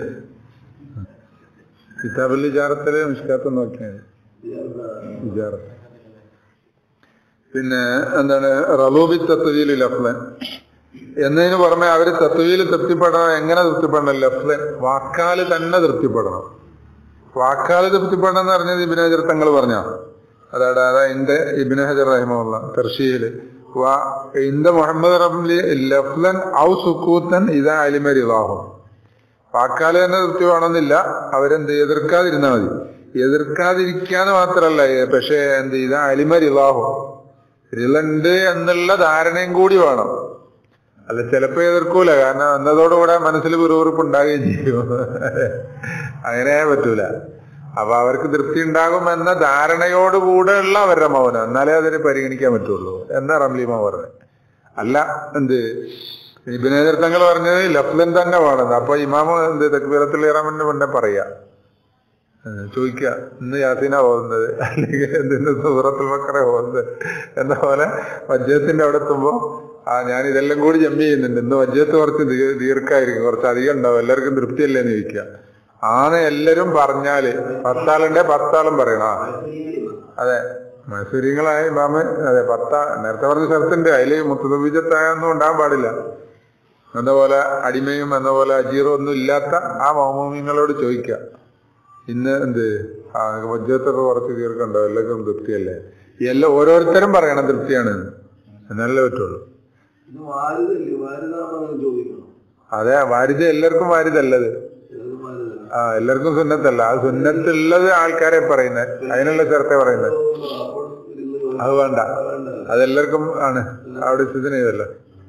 കിതാബിൽ വിചാരത്തില് നിഷ്കാത്ത് നോക്കിയാൽ
ഇയാളുടെ
വിചാരം പിന്നെ എന്താണ് റലൂബി തത്വയിൽ ലഫ്ലൻ എന്നതിന് പുറമെ അവര് തത്വയിൽ തൃപ്തിപ്പെടണം എങ്ങനെ തൃപ്തിപ്പെടണം ലഫ്ലൻ വാക്കാല് തന്നെ തൃപ്തിപ്പെടണം വാക്കാല് തൃപ്തിപ്പെടണം എന്ന് പറഞ്ഞത് ഇബിന് ഹജർ തങ്ങൾ പറഞ്ഞ അതായത് അതാ എന്റെ ഇബിന് ഹജർ റഹിമുള്ള തെർഷിയില് വാ ഇന്ത മുഹമ്മദ് റബ്ലി ലഫ്ലൻ ഔ സുക്കൂത്തൻ ഇതാ അലിമരിതാഹും വാക്കാല് തന്നെ തൃപ്തി വേണമെന്നില്ല അവരെന്ത് എതിർക്കാതിരുന്നാൽ മതി എതിർക്കാതിരിക്കാന്ന് മാത്രല്ല ഏ, പക്ഷേ എന്ത് ഇതാ അലിമരിതാഹും റിളുണ്ട് എന്നുള്ള ധാരണയും കൂടി വേണം അല്ല ചിലപ്പോ എതിർക്കൂല കാരണം എന്നതോടുകൂടെ മനസ്സിൽ പിറുപിറുപ്പ് ഉണ്ടാകുകയും ചെയ്യും അങ്ങനെ പറ്റൂല അപ്പൊ അവർക്ക് തൃപ്തി ഉണ്ടാകും എന്ന ധാരണയോടുകൂടെയുള്ള അവരുടെ മൗനം എന്നാലേ അതിനെ പരിഗണിക്കാൻ പറ്റുള്ളൂ എന്നാ റംലീമ പറഞ്ഞത് അല്ല എന്ത് ഇബിനേതൃത്വങ്ങൾ പറഞ്ഞത് ലഫ്ലൻ തന്നെ വേണമെന്ന് അപ്പൊ ഇമാമ എന്ത് തെക്കുബീറത്തിൽ ഇറാമിന്റെ മുന്നേ പറയാ ഏഹ് ചോദിക്കുക ഇന്ന് യാസീന പോകുന്നത് അല്ലെങ്കിൽ എന്തിന് സൂറത്തുൽ ബക്കറ പോകുന്നത് എന്ന പോലെ വജ്ജത്തിന്റെ അവിടെ എത്തുമ്പോ ആ ഞാൻ ഇതെല്ലാം കൂടി ജമ്പ് ചെയ്യുന്നുണ്ട് ഇന്ന് വജ്ജത്ത് കുറച്ച് ദീ- ദീർഘമായിരിക്കും കുറച്ച് അധികം ഉണ്ടാവും എല്ലാവർക്കും തൃപ്തിയല്ലേ എന്ന് ചോദിക്കുക ആണ് എല്ലാരും പറഞ്ഞാല് പത്താളുണ്ടെ പത്താളും പറയണം ആ അതെ മൈസൂരിങ്ങളായ ഇമാമ് അതെ പത്താ നേരത്തെ പറഞ്ഞ സ്ഥലത്തുണ്ട് അതില് മുത്തുബീജത്തായൊന്നും ഉണ്ടാകാൻ പാടില്ല എന്ന പോലെ അടിമയും എന്ന പോലെ അജീറും ഒന്നും ഇല്ലാത്ത ആ മൗമൂമിങ്ങളോട് ചോദിക്കുക ഇന്ന് എന്ത് ആ വജ്രത്തൊക്കെ കുറച്ച് തീർക്കണ്ടോ എല്ലാവർക്കും തൃപ്തിയല്ലേ എല്ലാം ഓരോരുത്തരും പറയണം തൃപ്തിയാണ് എന്നല്ലേ പറ്റുള്ളൂ
ഇത് വാരിതല്ലേ വാരിതാണെന്ന് ചോദിക്കണം
അതെ വാരിത എല്ലാവർക്കും വാരിതല്ലത്
ഏത് വാരിതല്ല
ആ എല്ലാവർക്കും സുന്നത്തല്ല ആ സുന്നത്തുള്ളത് ആൾക്കാരെ പറയുന്നത് അതിനുള്ള ചേർത്തെ പറയുന്നത്
അപ്പോൾ ഇരുന്ന്
അത് വേണ്ട അതെല്ലാവർക്കും ആണ് അവിടെ സ്ഥിതി ചെയ്തല്ലോ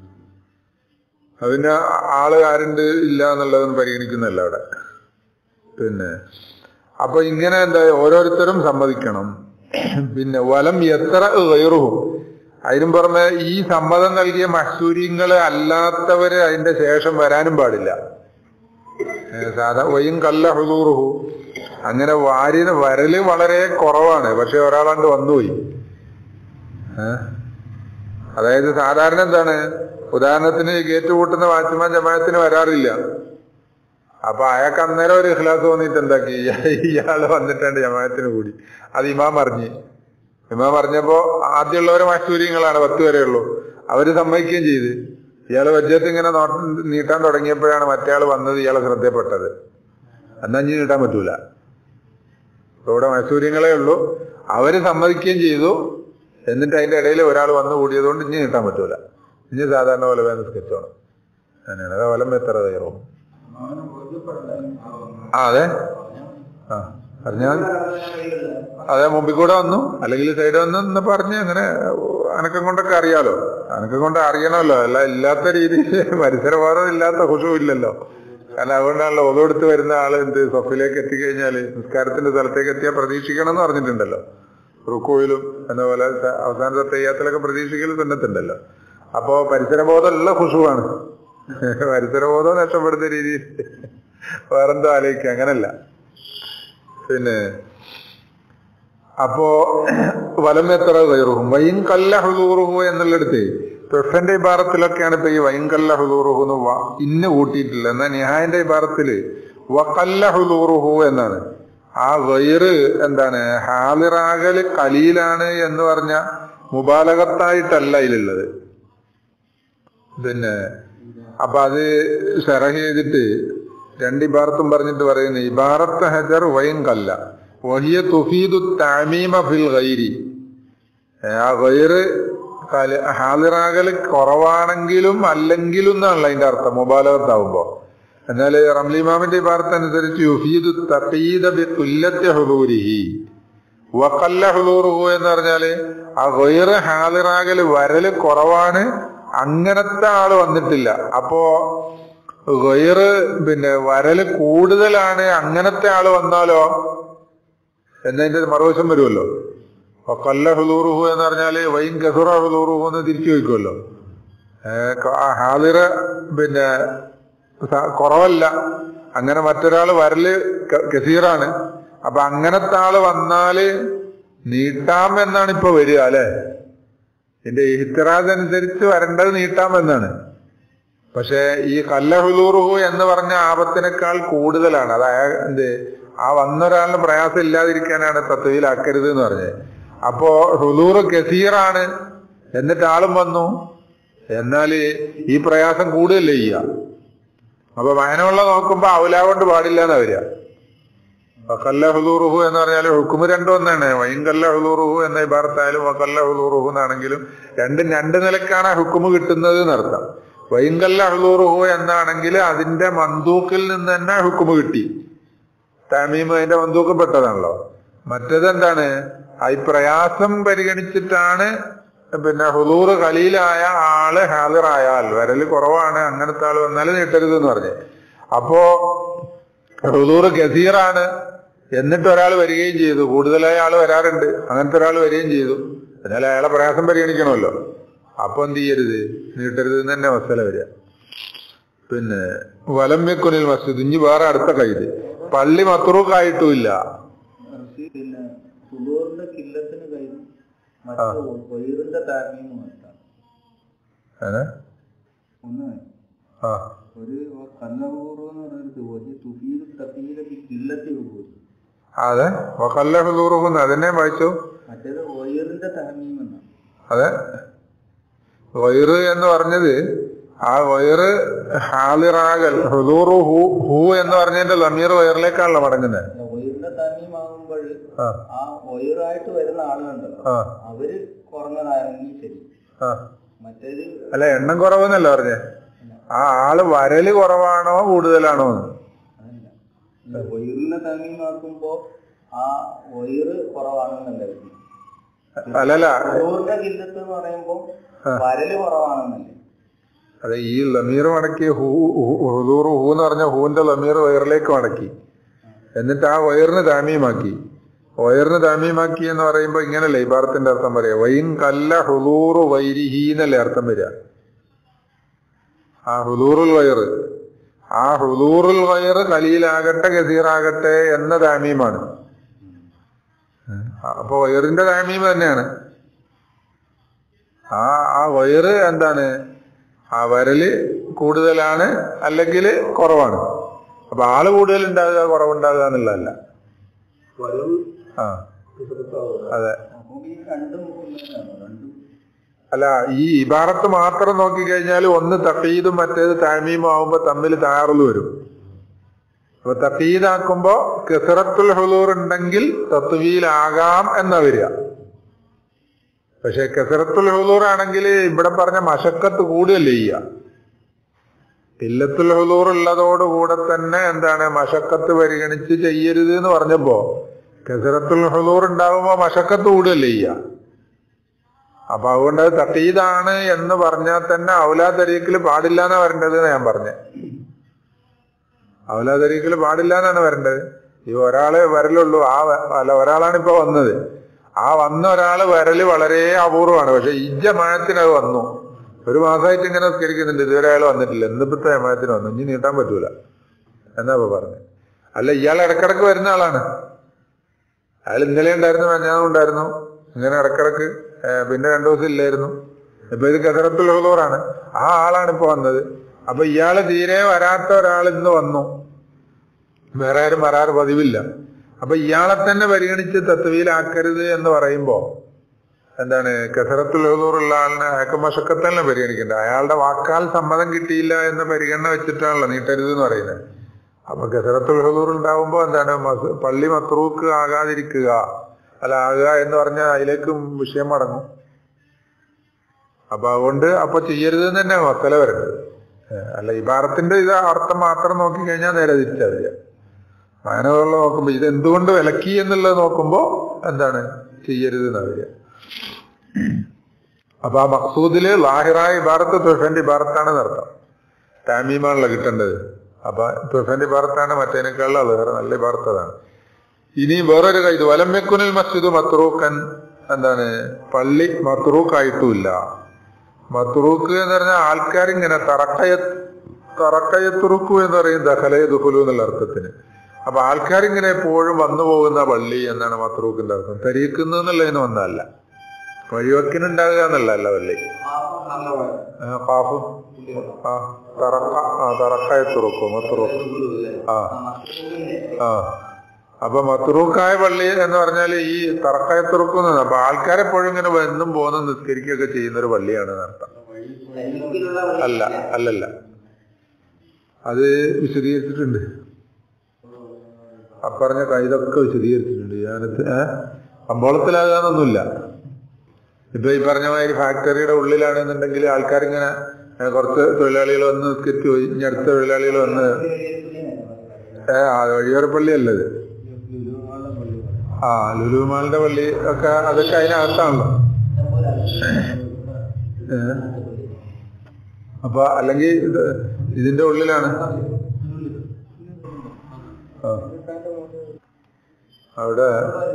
അതിന് ആള് ആരുണ്ട് ഇല്ല എന്നുള്ളതൊന്നും പരിഗണിക്കുന്നല്ല അവിടെ പിന്നെ അപ്പൊ ഇങ്ങനെ എന്താ ഓരോരുത്തരും സമ്മതിക്കണം പിന്നെ വലം എത്ര കയറും അതിനും പുറമെ ഈ സമ്മതം നൽകിയ മഹസൂര്യങ്ങള് അല്ലാത്തവര് അതിന്റെ ശേഷം വരാനും പാടില്ല ഏ, സാധാ വയും കല്ല ഹുദൂറുഹു അങ്ങനെ വാരി വരല് വളരെ കുറവാണ് പക്ഷെ ഒരാളാണ്ട് വന്നുപോയി ഏ? അതായത് സാധാരണ എന്താണ് ഉദാഹരണത്തിന് ഗേറ്റ് കൂട്ടുന്ന വാച്ച്മാൻ ജമാഅത്തിന് വരാറില്ല അപ്പൊ അയാൾക്ക് അന്നേരം ഒരു ഇഖ്ലാസ് തോന്നിയിട്ട് എന്താക്കി ഇയാള് വന്നിട്ടുണ്ട് ജമാഅത്തിന് കൂടി അത് ഇമാം അറിഞ്ഞ് ഇമാം അറിഞ്ഞപ്പോ ആദ്യമുള്ളവരെ മറ്റൂര്യങ്ങളാണ് പത്ത് വരെ ഉള്ളൂ അവര് സമ്മതിക്കുകയും ചെയ്ത് ഇയാള് വജ്ജത്ത് ഇങ്ങനെ നോട്ടം നീട്ടാൻ തുടങ്ങിയപ്പോഴാണ് മറ്റേ വന്നത് ഇയാളെ ശ്രദ്ധയപ്പെട്ടത് എന്നാ ഇനി നീട്ടാൻ പറ്റൂല ഇപ്പൊ ഇവിടെ മൈസൂര്യങ്ങളെ ഉള്ളൂ അവര് സമ്മതിക്കുകയും ചെയ്തു എന്നിട്ട് അതിന്റെ ഇടയിൽ ഒരാൾ വന്നു കൂടിയതുകൊണ്ട് ഇനി നീട്ടാൻ പറ്റൂല ഇനി സാധാരണ പോലെ വേണം സ്കെച്ചോണം അങ്ങനെയാണ് അതാ വലം എത്ര തയ്യാറും ആ അതെ ആ പറഞ്ഞാൽ അതെ മുമ്പിൽ കൂടെ വന്നു അല്ലെങ്കിൽ സൈഡ് വന്നു എന്ന് പറഞ്ഞ് അങ്ങനെ അനക്കം കൊണ്ടൊക്കെ അറിയാലോ അനക്കം കൊണ്ട് അറിയണമല്ലോ അല്ല ഇല്ലാത്ത രീതിയിൽ പരിസരബോധം ഇല്ലാത്ത ഹുഷു ഇല്ലല്ലോ കാരണം അതുകൊണ്ടാണല്ലോ ഒതെടുത്ത് വരുന്ന ആള് എന്ത് സ്വഫിലേക്ക് എത്തിക്കഴിഞ്ഞാല് നിസ്കാരത്തിന്റെ സ്ഥലത്തേക്ക് എത്തിയാൽ പ്രതീക്ഷിക്കണം എന്ന് പറഞ്ഞിട്ടുണ്ടല്ലോ റുക്കോയിലും എന്ന പോലെ സ- അവസാനത്തെ തെയ്യാത്തിലൊക്കെ പ്രതീക്ഷിക്കൽ തന്നെത്തുണ്ടല്ലോ അപ്പോ പരിസരബോധമുള്ള ഹുഷുവാണ് പരിസരബോധം നഷ്ടപ്പെടുന്ന രീതിയിൽ വേറെന്തോ ആലോചിക്കുക അങ്ങനല്ല പിന്നെ അപ്പോ വലം എത്ര കയറും വൈൻ കല്ല ഹുദൂറുഹു എന്നുള്ളിടത്ത് തൊഫന്റെ ഇബാറത്തിലൊക്കെയാണ് ഇപ്പൊ ഈ വൈങ്കല്ല ഹുലൂറുഹു എന്ന് വ- ഇന്ന് കൂട്ടിയിട്ടില്ല എന്നാൽ നിഹായന്റെ ഇബാറത്തില് വക്കല്ല ഹുലൂറുഹു എന്നാണ് ആ വൈറ് എന്താണ് ഹാലിറാകല് കലീലാണ് എന്ന് പറഞ്ഞ മുബാലകത്തായിട്ടല്ല ഇതിലുള്ളത് പിന്നെ അപ്പൊ അത് ഷെറഹ് ചെയ്തിട്ട് രണ്ട് ഇബാറത്തും പറഞ്ഞിട്ട് പറയുന്നു ഇബാറത്ത് ഹജർ വൈൻ കല്ല വഹിയ തുഫീദു താമീമ ഫിൽ ഗൈരി ആ ഗൈറ് കല- ഹാലിറാകൽ കുറവാണെങ്കിലും അല്ലെങ്കിലും എന്നാണല്ലോ അതിന്റെ അർത്ഥം മുബാലകത്താവുമ്പോ എന്നാൽ റംലിമാമിന്റെ ഇബാറത്ത് അനുസരിച്ച് യുഫീദു തഖീദ ബി തുല്ലത്തി ഹുദൂരിഹി വക്കല്ല ഹുദൂറുഹു എന്ന് പറഞ്ഞാല് ആ ഗൈറ് ഹാലിറാകൽ വരല് കുറവാണ് അങ്ങനത്തെ ആള് വന്നിട്ടില്ല അപ്പോ ഗൈറ് പിന്നെ വരല് കൂടുതലാണ് അങ്ങനത്തെ ആള് വന്നാലോ എന്നതിന്റെ മറുവശം വരുമല്ലോ അപ്പൊ കൊല്ല ഹുലൂറുഹു എന്ന് പറഞ്ഞാല് വൈൻ കസുറ ഹുലൂറുഹു എന്ന് തിരിച്ചു വയ്ക്കുമല്ലോ ഹാദിറ പിന്നെ സ- കുറവല്ല അങ്ങനെ മറ്റൊരാള് വരല് ക- കസീറാണ് അപ്പൊ അങ്ങനത്തെ ആള് വന്നാല് നീട്ടാം എന്നാണ് ഇപ്പൊ വരിക അല്ലെ ഇതിന്റെ ഇഹ്തിറാജ് അനുസരിച്ച് വരേണ്ടത് നീട്ടാം എന്നാണ് പക്ഷെ ഈ കല്ലഹുലൂറുഹു എന്ന് പറഞ്ഞ ആപത്തിനേക്കാൾ കൂടുതലാണ് അതായത് എന്ത് ആ വന്നൊരാളിന് പ്രയാസം ഇല്ലാതിരിക്കാനാണ് തത്വയിലാക്കരുത് എന്ന് പറഞ്ഞത് അപ്പോ ഹുലൂറ് കസീറാണ് എന്നിട്ട് ആളും വന്നു എന്നാല് ഈ പ്രയാസം കൂടുതലല്ലേ ചെയ്യുക അപ്പൊ വയനമുള്ള നോക്കുമ്പോ ഔലാ കൊണ്ട് പാടില്ല എന്നാ വരിക വക്കല്ല ഹുലൂറുഹു എന്ന് പറഞ്ഞാൽ ഹുക്കുമ് രണ്ടും ഒന്നാണ് വൈങ്കല്ല ഹുലൂറുഹു എന്ന ഇബാർത്തായാലും വക്കല്ല ഹുലൂറുഹു എന്നാണെങ്കിലും രണ്ടും രണ്ട് നിലക്കാണ് ആ ഹുക്കുമ് കിട്ടുന്നത് എന്നർത്ഥം വൈങ്കല്ല ഹുലൂറുഹു എന്നാണെങ്കിൽ അതിന്റെ മന്ദൂക്കിൽ നിന്ന് തന്നെ ഹുക്കുമ് കിട്ടി തമീം അതിന്റെ മന്ദൂക്കിൽ പെട്ടതാണല്ലോ മറ്റേത് എന്താണ് ആ ഈ പ്രയാസം പരിഗണിച്ചിട്ടാണ് പിന്നെ ഹുലൂറ് കലീലായ ആള് ഹാദിറായാൽ വരല് കുറവാണ് അങ്ങനത്തെ ആള് വന്നാൽ നീട്ടരുത് എന്ന് പറഞ്ഞ് അപ്പോ ഹുദൂർ ഗസീറാണ് എന്നിട്ട് ഒരാൾ വരികയും ചെയ്തു കൂടുതലായ ആൾ വരാറുണ്ട് അങ്ങനത്തെ ഒരാൾ വരികയും ചെയ്തു എന്നാൽ അയാളെ പ്രയാസം പരിഗണിക്കണമല്ലോ അപ്പൊ എന്ത് ചെയ്യരുത് നീട്ടരുത് എന്ന് തന്നെ മസല വരിക പിന്നെ വലമ്യക്കുനിൽ മസ്ജിദ് ഇനി വേറെ അടുത്ത കൈത് പള്ളി മത്രൂക്കായിട്ടുമില്ല
പിന്നെ സുദൂറിന്റെ കില്ലത്തിന് കഴിഞ്ഞു മറ്റു വൈറിന്റെ താമീന്ന് മാത്രം
ഏ?
ഒന്ന്
ആ
ഒരു കല്ലപൂർവ്വം എന്ന് പറയുന്നത് ഒരു തുഫീൽ തഫീല കില്ലത്തി ഉപയോഗിച്ചു
അതെ വക്കല്ല ഹുദൂറുഹുന്ന് അതിനെ വായിച്ചു
മറ്റേത് വൈറിന്റെ താമീം എന്നാണ്
അതെ വൈറ് എന്ന് പറഞ്ഞത് ആ വൈറ് ഹാലിറാകൽ ഹുദൂറു ഹു ഹു എന്ന് പറഞ്ഞതിന്റെ ലമീർ വയറിലേക്കാണല്ലോ മടങ്ങുന്നത്
വൈറിന്റെ താമീം ആകുമ്പോൾ
ആ
ആ വൈറായിട്ട് വരുന്ന ആളുകളുണ്ടല്ലോ
ആ
അവര് കുറഞ്ഞതാണെങ്കിൽ ശരി
ആ
മറ്റേത്
അല്ല എണ്ണം കുറവെന്നല്ല പറഞ്ഞേ ആ ആള് വരല് കുറവാണോ കൂടുതലാണോ എന്ന്
അതല്ല വൈറിന്റെ താമീം ആക്കുമ്പോ ആ വൈറ് കുറവാണെന്നല്ല വിധി.
അല്ലല്ല
സുദൂറിന്റെ കില്ലത്ത് എന്ന് പറയുമ്പോ വരല് കുറവാണെന്നല്ലേ
അതെ ഈ ലമീർ മടക്കി ഹൂ ഹു- ഹുദൂറു ഹൂ എന്ന് പറഞ്ഞ ഹൂവിന്റെ ലമീർ വയറിലേക്ക് മടക്കി എന്നിട്ട് ആ വയറിന് താമീമാക്കി വയറിന് താമീമാക്കി എന്ന് പറയുമ്പോ ഇങ്ങനല്ലേ ഇബാറത്തിന്റെ അർത്ഥം പറയാ വൈൻ കല്ല ഹുലൂറു വൈരിഹി എന്നല്ലേ അർത്ഥം വരിക ആ ഹുലൂറുൽ വയറ് ആ ഹുലൂറുൽ വയറ് കലിയിലാകട്ടെ ഗസീറാകട്ടെ എന്ന താമീമാണ് അപ്പൊ വയറിന്റെ താമീം തന്നെയാണ് ആ ആ വയറ് എന്താണ് ആ വരല് കൂടുതലാണ് അല്ലെങ്കിൽ കുറവാണ് അപ്പൊ ആള് കൂടുതൽ ഉണ്ടാകുക കുറവുണ്ടാകുക എന്നുള്ളതല്ല
വരം
ആ
കസരത്താവുക
അതെ
അപ്പൊ ഈ രണ്ടും ഒന്നേനാണ് രണ്ടും
അല്ല ഈ ഇബാറത്ത് മാത്രം നോക്കിക്കഴിഞ്ഞാൽ ഒന്ന് തക്കീദും മറ്റേത് താമീമും ആവുമ്പോ തമ്മിൽ താറൽ വരും അപ്പൊ തക്കീദാക്കുമ്പോ കെസറത്തുൽ ഹുലൂർ ഉണ്ടെങ്കിൽ തത്വീലാകാം എന്നാ വരിക പക്ഷെ കെസറത്തുൽ ഹുലൂർ ആണെങ്കിൽ ഇവിടെ പറഞ്ഞ മഷക്കത്ത് കൂടുതലല്ലേ ചെയ്യുക ഇല്ലത്തുൽ ഹുലൂർ ഉള്ളതോടുകൂടെ തന്നെ എന്താണ് മഷക്കത്ത് പരിഗണിച്ച് ചെയ്യരുത് എന്ന് പറഞ്ഞപ്പോ കെസറത്തുൽ ഹുലൂർ ഉണ്ടാകുമ്പോ മഷക്കത്ത് കൂടുതലല്ലേ ചെയ്യുക അപ്പൊ അതുകൊണ്ട് അത് തക്കീതാണ് എന്ന് പറഞ്ഞാൽ തന്നെ ഔലാ തരീക്കിൽ പാടില്ല എന്നാ വരേണ്ടത് ഞാൻ പറഞ്ഞത് ഔലാ തരീക്കിൽ പാടില്ല എന്നാണ് വരേണ്ടത് ഈ ഒരാളെ വരലുള്ളൂ ആ വ- അല്ല ഒരാളാണ് ഇപ്പൊ വന്നത് ആ വന്ന ഒരാള് വരല് വളരെ അപൂർവമാണ് പക്ഷെ ഇജ്ജ മഴത്തിന് അത് വന്നു ഒരു മാസമായിട്ട് ഇങ്ങനെ സ്കരിക്കുന്നുണ്ട് ഇതുവരെ അയാൾ വന്നിട്ടില്ല എന്നിപ്പത്തെ മഴത്തിന് വന്നു ഇനി നീട്ടാൻ പറ്റൂല എന്നാ ഇപ്പൊ പറഞ്ഞത് അല്ല ഇയാൾ ഇടക്കിടക്ക് വരുന്ന ആളാണ് അയാൾ ഇന്നലെ ഉണ്ടായിരുന്നു മെഞ്ഞാന്നും ഉണ്ടായിരുന്നു ഇങ്ങനെ ഇടക്കിടക്ക് ഏ, പിന്നെ രണ്ടു ദിവസം ഇല്ലായിരുന്നു ഇപ്പൊ ഇത് കസറത്തുൽ ഹുദൂറാണ് ആ ആളാണ് ഇപ്പൊ വന്നത് അപ്പൊ ഇയാള് തീരെ വരാത്ത ഒരാൾ ഇന്ന് വന്നു വേറെ ആരും വരാറ് പതിവില്ല അപ്പൊ ഇയാളെ തന്നെ പരിഗണിച്ച് തത്വയിലാക്കരുത് എന്ന് പറയുമ്പോ എന്താണ് കസറത്തുൽ ഹുദൂറുള്ള ആളിനെ അയാൾക്ക് മഷക്കത്തന്നെ പരിഗണിക്കേണ്ടത് അയാളുടെ വാക്കാൽ സമ്മതം കിട്ടിയില്ല എന്ന പരിഗണന വെച്ചിട്ടാണല്ലോ നീട്ടരുത് എന്ന് പറയുന്നത് അപ്പൊ കസറത്തുൽ ഹുദൂർ ഉണ്ടാവുമ്പോ എന്താണ് മസ് പള്ളി മത്രൂക്ക് ആകാതിരിക്കുക അല്ല ആകുക എന്ന് പറഞ്ഞാൽ അതിലേക്കും വിഷയം മടങ്ങും അപ്പൊ അതുകൊണ്ട് അപ്പൊ ചെയ്യരുത് എന്ന് തന്നെ മസല വരുന്നത് ഏഹ് അല്ല ഇബാറത്തിന്റെ ഇത് അർത്ഥം മാത്രം നോക്കി കഴിഞ്ഞാൽ നേരെ തിരിച്ചറിയാം മാനവുള്ള നോക്കുമ്പോ ഇത് എന്തുകൊണ്ട് വിലക്കി എന്നുള്ളത് നോക്കുമ്പോ എന്താണ് ചെയ്യരുത് എന്നറിയാം അപ്പൊ ആ മക്സൂദില് ലാഹിറായ ഇബാറത്ത് തുഫന്റെ ഇബാറത്താണ് നടത്താം താമീമാണല്ലോ കിട്ടേണ്ടത് അപ്പൊ തുഫന്റെ ഇബാറത്താണ് മറ്റേനേക്കാളും അത് വേറെ നല്ല ഇബാറത്തതാണ് ഇനി വേറൊരു ഇത് വലമ്യക്കുനിൽ മസ്ജിദ് മത്രൂക്കൻ എന്താണ് പള്ളി മത്രൂക്കായിട്ടുമില്ല മത്രൂക്ക് എന്ന് പറഞ്ഞാൽ ആൾക്കാരിങ്ങനെ തറക്കയ തറക്കയത്തുറുക്കു എന്ന് പറയും ദഹലയ ദുഹുലു എന്നുള്ള അർത്ഥത്തിന് അപ്പൊ ആൾക്കാരിങ്ങനെ എപ്പോഴും വന്നു പോകുന്ന പള്ളി എന്നാണ് മത്രൂക്കിന്റെ അർത്ഥം തരീക്കുന്നു എന്നുള്ളതിന് ഒന്നല്ല വഴിവക്കിനുണ്ടാകുക എന്നുള്ളതല്ല പള്ളി ആ, കാഫ് ആ തറക്ക ആ തറക്കയത്തുറുക്കു മത്രൂക്ക് ആ ആ അപ്പൊ മത്രൂക്കായ പള്ളി എന്ന് പറഞ്ഞാൽ ഈ തറക്കയത്തുറുക്കുന്ന അപ്പൊ ആൾക്കാരെപ്പോഴും ഇങ്ങനെ വന്നും പോകുന്ന നിസ്കരിക്കുകയൊക്കെ ചെയ്യുന്ന ഒരു പള്ളിയാണ് എന്നർത്ഥം
തനിക്കിലുള്ള
അല്ല അല്ലല്ല അത് വിശദീകരിച്ചിട്ടുണ്ട് അപ്പറഞ്ഞ ഇതൊക്കെ വിശദീകരിച്ചിട്ടുണ്ട് ഞാനത്ത് ഏഹ് കമ്പോളത്തിലാകാന്നൊന്നുമില്ല ഇപ്പൊ ഈ പറഞ്ഞ മാതിരി ഫാക്ടറിയുടെ ഉള്ളിലാണെന്നുണ്ടെങ്കിൽ ആൾക്കാരിങ്ങനെ ഏ, കുറച്ച് തൊഴിലാളികൾ വന്ന് നിസ്കരിച്ച് പോയി ഇനി അടുത്ത തൊഴിലാളികൾ വന്ന് ഏ ആ വഴിയോര പള്ളിയല്ലത് ആ ലുലുമാളിന്റെ പള്ളി ഒക്കെ അതൊക്കെ അതിനകത്താണല്ലോ ഏ? അപ്പൊ അല്ലെങ്കിൽ ഇത് ഇതിന്റെ ഉള്ളിലാണ് ആ. അവിടെ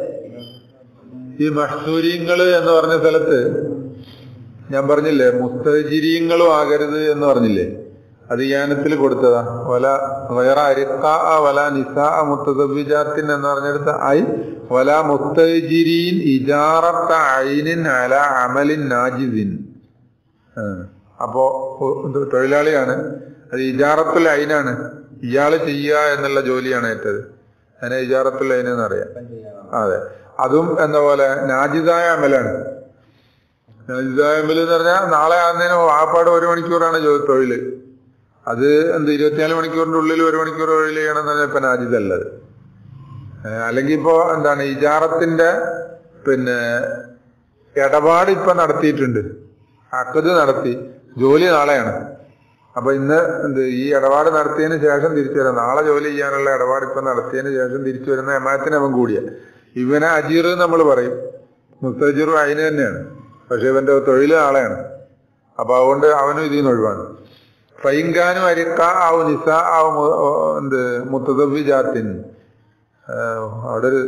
ഈ മഹ്സൂരിയങ്ങള് എന്ന് പറഞ്ഞ സ്ഥലത്ത് ഞാൻ പറഞ്ഞില്ലേ മുസ്തജിരിയങ്ങളും ആകരുത് എന്ന് പറഞ്ഞില്ലേ അത് യാനത്തിൽ കൊടുത്തതാ വല വയറ അരിക്ക വല നിസാ മുത്തദബിജാത്തിൻ എന്ന് പറഞ്ഞെടുത്ത ഐ വല മുസ്തജിരീൻ ഇജാറത്ത ഐനിൻ അല അമലിൻ നാജിദിൻ ആ. അപ്പോ ഒ- ഇത് തൊഴിലാളിയാണ് അത് ഇജാറത്തുൽ ഐനാണ് ഇയാള് ചെയ്യുക എന്നുള്ള ജോലിയാണ് ഏറ്റത് അതിനെ ഇജാറത്തുൽ ഐൻ എന്നറിയാം അതെ അതും എന്ന പോലെ നാജിദായ അമലാണ് നാജിദായ അമൽ എന്ന് പറഞ്ഞാൽ നാളെ ആകുന്നതിന് ആപ്പാട് ഒരു മണിക്കൂറാണ് ജോ- തൊഴില് അത് എന്ത് ഇരുപത്തിനാല് മണിക്കൂറിന്റെ ഉള്ളിൽ ഒരു മണിക്കൂർ തൊഴിൽ ചെയ്യണമെന്ന് പറഞ്ഞാൽ ഇപ്പൊ നാജിദല്ലത് അല്ലെങ്കിൽ ഇപ്പോ എന്താണ് ഇജാറത്തിന്റെ പിന്നെ ഇടപാട് ഇപ്പൊ നടത്തിയിട്ടുണ്ട് അക്കത് നടത്തി ജോലി നാളെയാണ് അപ്പൊ ഇന്ന് എന്ത് ഈ ഇടപാട് നടത്തിയതിന് ശേഷം തിരിച്ചു വരാം നാളെ ജോലി ചെയ്യാനുള്ള ഇടപാട് ഇപ്പൊ നടത്തിയതിന് ശേഷം തിരിച്ചു വരുന്ന എമാത്തിന് അവൻ കൂടിയ ഇവനെ അജീർ നമ്മൾ പറയും മുസ്തജീറും അതിന് തന്നെയാണ് പക്ഷെ ഇവന്റെ തൊഴിൽ നാളെയാണ് അപ്പൊ അതുകൊണ്ട് അവനും ഇതിൽ നിന്ന് ഒഴിവാണ് ഫൈങ്കാനും അരിക്ക ആവും നിസ ആവും മു- ഓ, എന്ത് മുത്തദബി ജാത്തിൻ അവിടെ ഒരു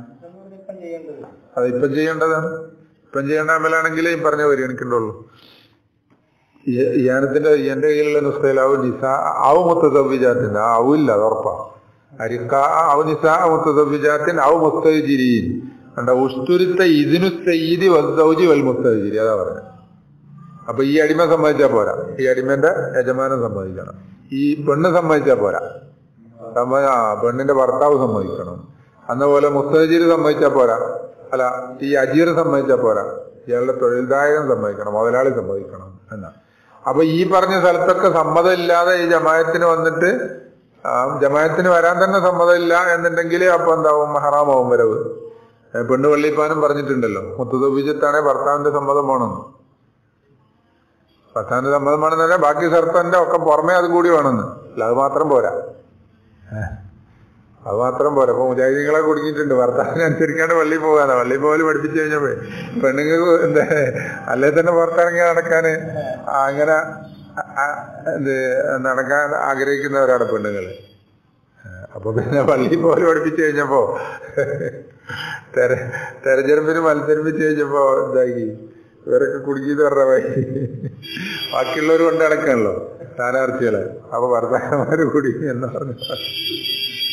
അത് ഇപ്പം ചെയ്യേണ്ടതാണ് ഇപ്പം ചെയ്യേണ്ട അമലാണെങ്കിൽ ഈ പറഞ്ഞ പരിഗണിക്കണ്ടുള്ളൂ യാനത്തിന്റെ എന്റെ കയ്യിലുള്ള നുസ്ഖയിലാവും നിസ ആവ് മുത്തദബിജാത്തിന്റെ ആ ആവില്ല അത് ഉറപ്പാ അരിക്ക ആവ് നിസ മുത്തദബിജാത്തിൻ ആവ് മുസ്തജിരീൻ കണ്ട ഉസ്തുരുത്ത ഇതിനു സയ്യിദി വസ്സൗജി വൽ മുസ്തജിരി അതാ പറഞ്ഞത് അപ്പൊ ഈ അടിമ സമ്മതിച്ചാ പോരാ ഈ അടിമന്റെ യജമാനൻ സമ്മതിക്കണം ഈ പെണ്ണ് സമ്മതിച്ചാ പോരാ സമ്മ ആ പെണ്ണിന്റെ ഭർത്താവ് സമ്മതിക്കണം അന്ന പോലെ മുസ്തജീർ സമ്മതിച്ചാ പോരാ അല്ല ഈ അജീർ സമ്മതിച്ചാ പോരാ ഇയാളുടെ തൊഴിൽദായകൻ സമ്മതിക്കണം മുതലാളി സമ്മതിക്കണം എന്നാ അപ്പൊ ഈ പറഞ്ഞ സ്ഥലത്തൊക്കെ സമ്മതം ഇല്ലാതെ ഈ ജമായത്തിന് വന്നിട്ട് ആ, ജമായത്തിന് വരാൻ തന്നെ സമ്മതമില്ല എന്നുണ്ടെങ്കിൽ അപ്പൊ എന്താവും ഹറാമാവും വരവ് ഏ, പെണ്ണ് പള്ളിപ്പാനും പറഞ്ഞിട്ടുണ്ടല്ലോ മുത്തുതോപിച്ചത്താണെ ഭർത്താവിന്റെ സമ്മതം വേണമെന്ന് ഭർത്താവിന്റെ സമ്മതം വേണമെന്ന് പറഞ്ഞാൽ ബാക്കി സർത്തന്റെ ഒക്കെ പുറമേ അത് കൂടി വേണമെന്ന് അല്ല അത് മാത്രം പോരാ ഏ. അത് മാത്രം പോരാ അപ്പൊ മുജാഹിദികളെ കുടുങ്ങിയിട്ടുണ്ട് ഭർത്താവിനെ അനുസരിക്കാണ്ട് പള്ളി പോകാനാ പള്ളി പോകല് പഠിപ്പിച്ചു കഴിഞ്ഞപ്പോ പെണ്ണുങ്ങൾക്ക് എന്താ അല്ലെ തന്നെ പുറത്തിറങ്ങി നടക്കാന് അങ്ങനെ ആ- ഇത് നടക്കാൻ ആഗ്രഹിക്കുന്നവരാണ് പെണ്ണുങ്ങള് അപ്പൊ പിന്നെ പള്ളി പോലെ പഠിപ്പിച്ചു കഴിഞ്ഞപ്പോ തെര തെരഞ്ഞെടുപ്പിന് മത്സരിപ്പിച്ചു കഴിഞ്ഞപ്പോ എന്താക്കി ഇവരൊക്കെ കുടുങ്ങിന്ന് പറഞ്ഞ പോയി ബാക്കിയുള്ളവർ കൊണ്ട് നടക്കാണല്ലോ സ്ഥാനാർത്ഥികളെ അപ്പൊ ഭർത്താക്കന്മാര് കുടുങ്ങി എന്ന് പറഞ്ഞു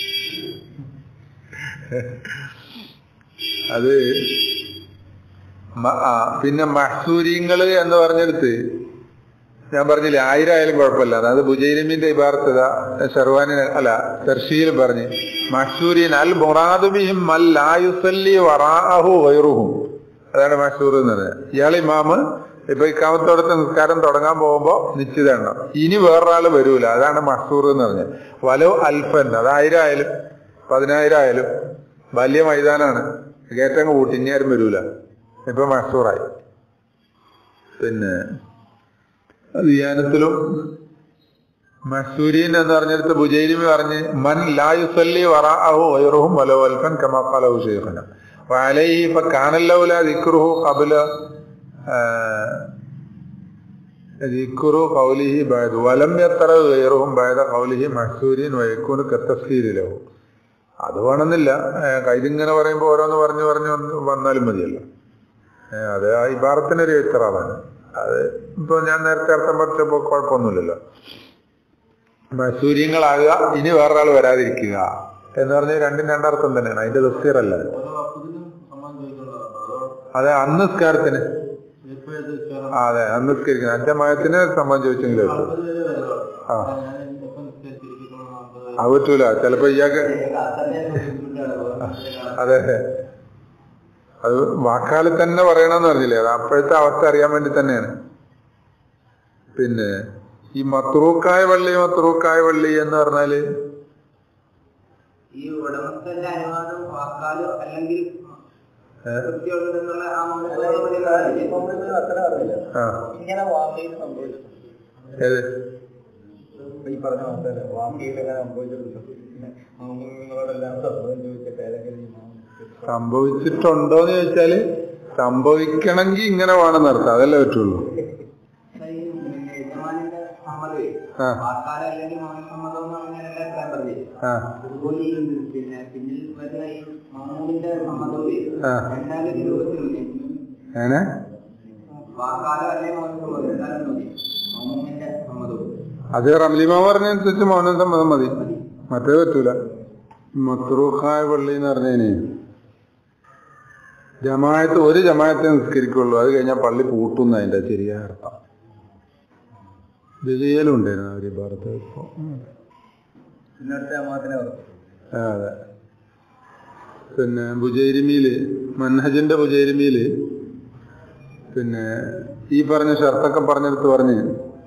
അത് മ- ആ, പിന്നെ മഹസൂരിങ്ങള് എന്ന് പറഞ്ഞെടുത്ത് ഞാൻ പറഞ്ഞില്ലേ ആയിരം ആയാലും കുഴപ്പമില്ല അതായത് ബുജൈലിമിന്റെ ഇബാർത്തത ഷർവാനി അല്ല തെർഷിയിൽ പറഞ്ഞ് മഷൂരിൻ അൽ മുറാദുബിഹിം അൽ ലായുസല്ലി വറാഅഹു വൈറുഹും അതാണ് മഷൂർ എന്ന് പറഞ്ഞത് ഇയാൾ ഇമാമ് ഇപ്പൊ ഇക്കാമത്തോടത്ത് നിസ്കാരം തുടങ്ങാൻ പോകുമ്പോ നിശ്ചിത എണ്ണം ഇനി വേറൊരാള് വരൂല അതാണ് മഷൂർ എന്ന് പറഞ്ഞത് വലോ അൽഫൻ അത് ആയിരം ആയാലും പതിനായിരം ആയാലും വലിയ മൈതാനാണ് കയറ്റങ്ങ് കൂട്ടി ഇനി ആരും വരൂല ഇപ്പൊ മഷൂറായി പിന്നെ ധ്യാനത്തിലും മസൂരീൻ എന്ന് പറഞ്ഞെടുത്ത് ബുജൈലിമി പറഞ്ഞ് മൻ ലായുസല്ലി വറാഅഹു വൈറുഹും വലവൽഫൻ കമാ ഖാലഹു ശൈഖുന വഅലൈഹി ഫകാനല്ലൗല ദിക്റുഹു ഖബ്ല ദിക്റു ഖൗലിഹി ബഅദ് വലം യത്ര ഗൈറുഹും ബഅദ ഖൗലിഹി മഹ്സൂരീൻ വയകൂനു കത്തഫ്സീരി ലഹു അത് വേണമെന്നില്ല ഏഹ് ഇതിങ്ങനെ പറയുമ്പോൾ ഓരോന്ന് പറഞ്ഞു പറഞ്ഞു വന്ന് വന്നാലും മതിയല്ലോ ഏഹ് അത് ആ ഇബാറത്തിനൊരു ഇത്തറാവാണ് അത് ഇപ്പൊ ഞാൻ നേരത്തെ അർത്ഥം പഠിച്ചപ്പോ കുഴപ്പമൊന്നുമില്ലല്ലോ മസൂര്യങ്ങളാകുക ഇനി വേറൊരാൾ വരാതിരിക്കുക എന്ന് പറഞ്ഞ രണ്ടും രണ്ടർത്ഥം തന്നെയാണ് അതിന്റെ തസ്തീറല്ല അത്.
ഓരോ വസ്തുവിനും സമ്മാനം ചോദിക്കുന്നുള്ളതാണ് അതോ
അതെ അന്നസ്കാരത്തിന്
എപ്പോഴത്തെ നിസ്കാരം
ആ, അതെ അന്നസ്കരിക്കുന്നത് അഞ്ചമായത്തിന് സംഭവം ചോദിച്ചെങ്കിലും പറ്റും.
അമ്പത് പേര് വരോ
ആ.
ഞാൻ എപ്പം നിസ്കരിച്ചിരിക്കണം അമ്പത് പേര്
അത് പറ്റൂല ചിലപ്പോ ഇയാൾക്ക് അതെ അത് വാക്കാലിൽ തന്നെ പറയണമെന്ന് പറഞ്ഞില്ലേ അത് അപ്പോഴത്തെ അവസ്ഥ അറിയാൻ വേണ്ടി തന്നെയാണ് പിന്നെ ഈ മത്രൂക്കായ വള്ളി മത്രൂക്കായ വള്ളി എന്ന് പറഞ്ഞാല്
ഈ ഉടമസ്ഥന്റെ അനുവാദം വാക്കാലോ അല്ലെങ്കിൽ
ഏ?
വൃത്തിയുള്ളതെന്നുള്ള ആ മൗനത്തോടുകൂടി
അത്ര അറിയില്ല
ആ
ഇങ്ങനെ വാമയിൽ സംഭവിച്ചു
ഏത്
ഈ പറഞ്ഞ മാത്രമല്ല വാമയിൽ എങ്ങനെ സംഭവിച്ചിട്ടുണ്ട് നിങ്ങളോടെല്ലാം സംഭവം ചോദിച്ചിട്ട് ഏതെങ്കിലും ഇമാം
സംഭവിച്ചിട്ടുണ്ടോന്ന് ചോദിച്ചാല് സംഭവിക്കണമെങ്കിൽ ഇങ്ങനെ വേണമെന്ന് അർത്ഥം അതല്ലേ പറ്റുള്ളൂ
യജമാനന്റെ സമ്മതമേ
ആ
വാക്കാലോ അല്ലെങ്കിൽ മൗന സമ്മതം എന്ന് പറഞ്ഞാൽ അഭിപ്രായം പറഞ്ഞില്ലേ
ആ
അതുപോലെ ഈ പിന്നെ പിന്നിൽ വരുന്ന ഈ മമ്മൂമിന്റെ സമ്മതവും
ആ.
രണ്ടാമത്തെ രൂപത്തിലുണ്ട്
അങ്ങനെ
വാക്കാലോ അല്ലെങ്കിൽ മൗന സമ്മതം രണ്ടാലും മതി മമ്മൂമിന്റെ സമ്മതവും
അത് റംലിമ പറഞ്ഞനുസരിച്ച് മൗനം സമ്മതം മതി മറ്റേ പറ്റൂല മത്രൂഖായ പള്ളി എന്ന് പറഞ്ഞതിന് ജമായത്ത് ഒരു ജമായത്തെ നിസ്കരിക്കുള്ളൂ അത് കഴിഞ്ഞാൽ പള്ളി പൂട്ടുന്ന അതിന്റെ ശരിയായ അർത്ഥം വിജയലും ഉണ്ടായിരുന്നു അവര് ഭാരത ഇപ്പോ
പിന്നെ അടുത്ത ജമാഅത്തിനെ പറഞ്ഞു
ആ, അതെ പിന്നെ ബുജൈരിമിയില് മൻഹജിന്റെ ബുജൈരിമിയില് പിന്നെ ഈ പറഞ്ഞ ഷർത്തൊക്കെ പറഞ്ഞെടുത്ത് പറഞ്ഞ്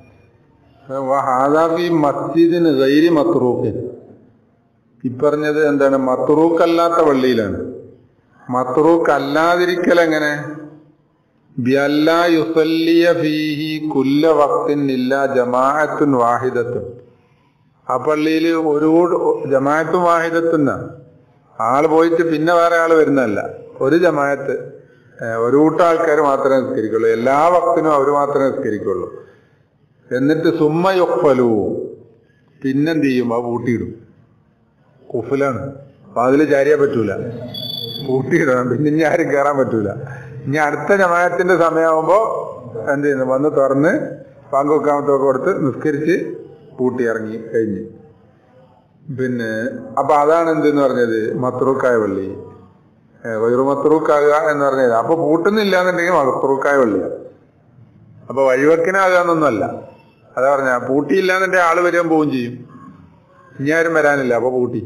ഹാദാഫി മസ്ജിദിന് ഗൈരി മത്രൂക്ക് ഈ പറഞ്ഞത് എന്താണ് മത്രൂക്ക് അല്ലാത്ത പള്ളിയിലാണ് മത്രൂക്ക് അല്ലാതിരിക്കൽ എങ്ങനെ ബിയല്ലാ യുസല്ലിയ ഫീഹി കുല്ല വക്തിൻ ഇല്ല ജമാഅത്തുൻ വാഹിദത്തുൻ ആ പള്ളിയിൽ ഒരു കൂട് ജമാഅത്തും വാഹിദത്തുന്ന ആള് പോയിട്ട് പിന്നെ വേറെ ആള് വരുന്നതല്ല ഒരു ജമാഅത്ത് ഏഹ് ഒരു കൂട്ടം ആൾക്കാർ മാത്രമേ നിസ്കരിക്കുള്ളൂ എല്ലാ വക്തിനും അവർ മാത്രമേ നിസ്കരിക്കുള്ളൂ എന്നിട്ട് സുമ്മ യൊഫലു പിന്നെന്ത് ചെയ്യും ആ പൂട്ടിയിടും കുഫലാണ് അപ്പൊ അതില് ചാരിയാൻ പറ്റൂല പൂട്ടിയിടണം പിന്നെ ഇനി ആരും കയറാൻ പറ്റൂല ഇനി അടുത്ത ജമാഅത്തിന്റെ സമയമാകുമ്പോ എന്ത് ചെയ്യുന്നു വന്ന് തുറന്ന് പങ്കുവെക്കാമത്തൊക്കെ കൊടുത്ത് നിസ്കരിച്ച് പൂട്ടി ഇറങ്ങി കഴിഞ്ഞ് പിന്നെ അപ്പൊ അതാണ് എന്തെന്ന് പറഞ്ഞത് മത്രൂക്കായ പള്ളി ഒരു മത്രൂക്കാകുക എന്ന് പറഞ്ഞത് അപ്പൊ പൂട്ടുന്നില്ല എന്നുണ്ടെങ്കിൽ മത്രൂക്കായ പള്ളിയാണ് അപ്പൊ വഴിവെക്കിനാകാന്നൊന്നുമല്ല അതാ പറഞ്ഞ പൂട്ടിയില്ല എന്നെ ആള് വരാൻ പോവുകയും ചെയ്യും ഇനി ആരും വരാനില്ല അപ്പൊ പൂട്ടി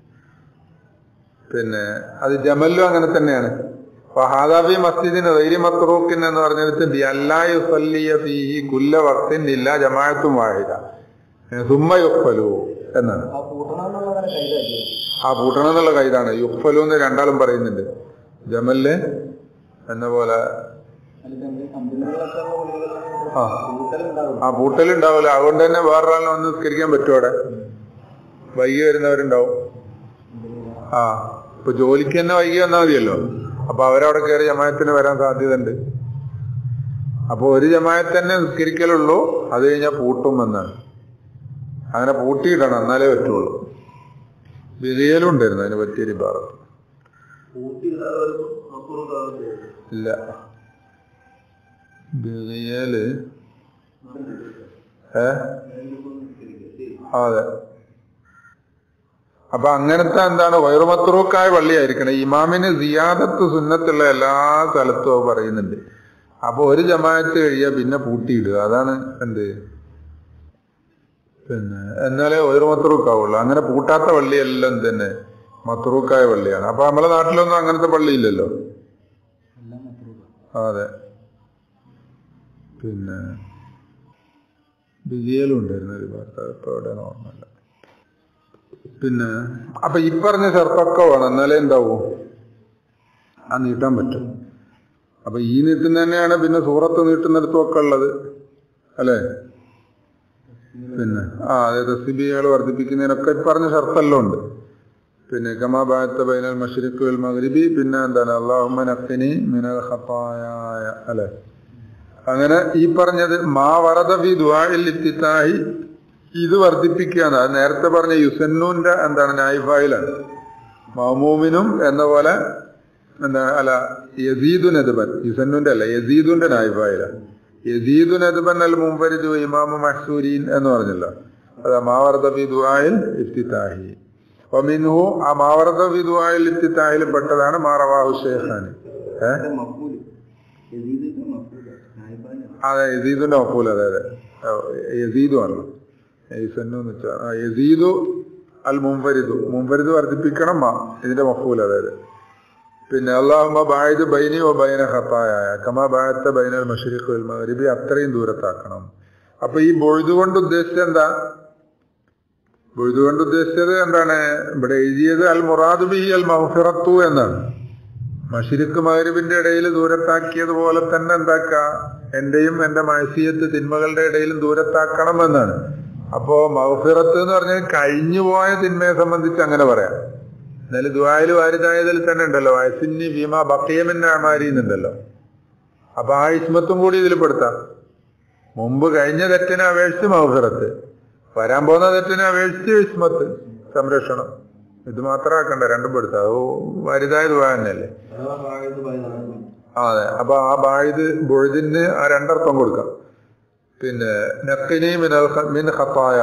പിന്നെ അത് ജമലും അങ്ങനെ തന്നെയാണ് ഹാദാബി മസ്ജിദിന് വൈരി മത്രൂക്കിൻ എന്ന് പറഞ്ഞിടത്ത് ബി അല്ലാ യുസല്ലിയ ഫീഹി കുല്ല വക്തിൻ ഇല്ല ജമാഅത്തും വാഹിദ സുമ്മ യുഫലു എന്നാണ്
ആ കൂട്ടണം എന്നുള്ളതാണ് കൈകാര്യം
ആ പൂട്ടണം എന്നുള്ള കൈതാണ് യുഫലു എന്ന് രണ്ടാളും പറയുന്നുണ്ട് ജമലില് എന്ന പോലെ
അല്ലെങ്കിൽ കമ്പനികളൊക്കെ ഉള്ള പള്ളികളിൽ
ആ
കൂട്ടലുണ്ടാവും
ആ പൂട്ടലുണ്ടാവില്ല അതുകൊണ്ട് തന്നെ വേറൊരാളിനെ വന്ന് നിസ്കരിക്കാൻ പറ്റും അവിടെ വൈകി വരുന്നവരുണ്ടാവും ആ ഇപ്പൊ ജോലിക്ക് തന്നെ വൈകി വന്നാൽ മതിയല്ലോ അപ്പൊ അവരവിടെ കയറി ജമായത്തിന് വരാൻ സാധ്യത ഉണ്ട് അപ്പൊ ഒരു ജമായത്ത് തന്നെ നിസ്കരിക്കലുള്ളൂ അത് കഴിഞ്ഞാൽ പൂട്ടും എന്നാണ് അങ്ങനെ പൂട്ടിയിടണം എന്നാലേ പറ്റുള്ളൂ വിജയലും ഉണ്ടായിരുന്നു അതിന് പറ്റിയൊരു ഭാഗത്ത് ഇല്ല ബിറിയല് ഏ അതെ അപ്പൊ അങ്ങനത്തെ എന്താണ് വയറുമത്രൂക്കായ പള്ളിയായിരിക്കണം ഇമാമിന് സിയാദത്ത് സുന്നത്തുള്ള എല്ലാ സ്ഥലത്തും അത് പറയുന്നുണ്ട് അപ്പൊ ഒരു ജമാഅത്ത് കഴിയാ പിന്നെ പൂട്ടിയിടുക അതാണ് എന്ത് പിന്നെ എന്നാലേ ഒരു മത്രൂക്കാവുള്ളൂ അങ്ങനെ പൂട്ടാത്ത പള്ളിയെല്ലാം തന്നെ മത്രൂക്കായ പള്ളിയാണ് അപ്പൊ നമ്മളെ നാട്ടിലൊന്നും അങ്ങനത്തെ പള്ളിയില്ലല്ലോ അതെ പിന്നെ വിജയലും ഉണ്ടായിരുന്നു ഒരു ഭാഗത്ത് ഇപ്പൊ എവിടെ ഓർമ്മയില്ല പിന്നെ അപ്പൊ ഈ പറഞ്ഞ ചെറുപ്പൊക്കെ വേണം എന്നാലേ എന്താവൂ ആ നീട്ടാൻ പറ്റും അപ്പൊ ഈ നീട്ടുന്ന തന്നെയാണ് പിന്നെ സൂറത്ത് നീട്ടുന്നിടത്തുമൊക്കെ ഉള്ളത് അല്ലേ പിന്നെ ആ അതെ തസ്ബികൾ വർദ്ധിപ്പിക്കുന്നതിനൊക്കെ ഈ പറഞ്ഞ ഷർത്തെല്ലാം ഉണ്ട് പിന്നെ കമാബായത്ത ബൈനൽ മഷരിഖ് വൽ മഗ്രിബി പിന്നെ എന്താണ് അള്ളാഹുമ്മ നഖ്നി മിനൽ ഖത്തായായ അല്ലെ അങ്ങനെ ഈ പറഞ്ഞത് മാ വറദ ഫി ദുആഇൽ ഇത്തിത്താഹി ഇത് വർദ്ധിപ്പിക്കുകയാണ് അത് നേരത്തെ പറഞ്ഞ യുസന്നൂന്റെ എന്താണ് നായിഫായിലാണ് മഹമൂമിനും എന്ന പോലെ എന്താ അല്ല യസീദു നദ്ബൻ യുസന്നൂന്റെ അല്ല യസീദുന്റെ നായിഫായിലാണ് യസീദു നദ്ബൻ അൽ മുംഫരിദു ഇമാമു മഹ്സൂരീൻ എന്ന് പറഞ്ഞല്ലോ അത് മാവർദ ഫി ദുആഇൽ ഇഫ്തിതാഹി വമിൻഹു ആ മാവർദ ഫി ദുആഇൽ ഇഫ്തിതാഹിൽ പെട്ടതാണ് മാറവാഹു ഷേഖാനി ഏഹ്
മഫൂല് യസീദിന്റെ മഫൂല് നായിബാന്
അതെ യസീദിന്റെ മഫൂൽ അതെ അതെ യസീദു ആണ് യസന്നു എന്ന് വെച്ചാൽ ആ, യസീദു അൽ മുംഫരിദു മുംഫരിദ് വർദ്ധിപ്പിക്കണം മാ ഇതിന്റെ മഫൂൽ അതായത് പിന്നെ അള്ളാഹുമ്മ ബായത് ബൈനി ഓ ബൈന ഖത്തായ കമാ ബായത്ത ബൈനൽ മഷരിഖ് വൽ മഗ്രിബി അത്രയും ദൂരത്താക്കണം അപ്പൊ ഈ ബൊഴുതു കൊണ്ട് ഉദ്ദേശിച്ചത് എന്താ ബൊഴുതു കൊണ്ട് ഉദ്ദേശിച്ചത് എന്താണ് ഇവിടെ എഴുതിയത് അൽ മുറാദ് ബി അൽ മഹ്ഫിറത്തു എന്നാണ് മഷിരിക്ക് മകരിബിന്റെ ഇടയിൽ ദൂരത്താക്കിയതുപോലെ തന്നെ എന്താക്ക എന്റെയും എന്റെ മഴസീയത്ത് തിന്മകളുടെ ഇടയിലും ദൂരത്താക്കണം എന്നാണ് അപ്പോ മഹഫിറത്ത് എന്ന് പറഞ്ഞാൽ കഴിഞ്ഞുപോയ തിന്മയെ സംബന്ധിച്ച് അങ്ങനെ പറയാം എന്നാലും ദുബായിൽ വാരിതായതിൽ തന്നെ ഉണ്ടല്ലോ വയസ്സിന് ഭീമ ബക്കിയമിന്റെ ആമാരിന്നുണ്ടല്ലോ അപ്പൊ ആ ഇസ്മത്തും കൂടി ഇതിൽ പെടുത്താം മുമ്പ് കഴിഞ്ഞ തെറ്റിനെ അപേക്ഷിച്ച് മഹഫിറത്ത് വരാൻ പോകുന്ന തെറ്റിനെ അപേക്ഷിച്ച് ഇസ്മത്ത് സംരക്ഷണം ഇത് മാത്രം ആക്കണ്ട രണ്ടും പെടുത്താം അത് വലുതായ ദുബാ തന്നെയല്ലേ
അഥവാ ഭാഗത്ത് പതിനാറ്
ആ, അതെ അപ്പൊ ആ ബാഴിത് ബൊഴുതിന് ആ രണ്ടർത്ഥം കൊടുക്കാം പിന്നെ നക്കിനി മിനൽ ഖ- മിൻ ഖത്തായ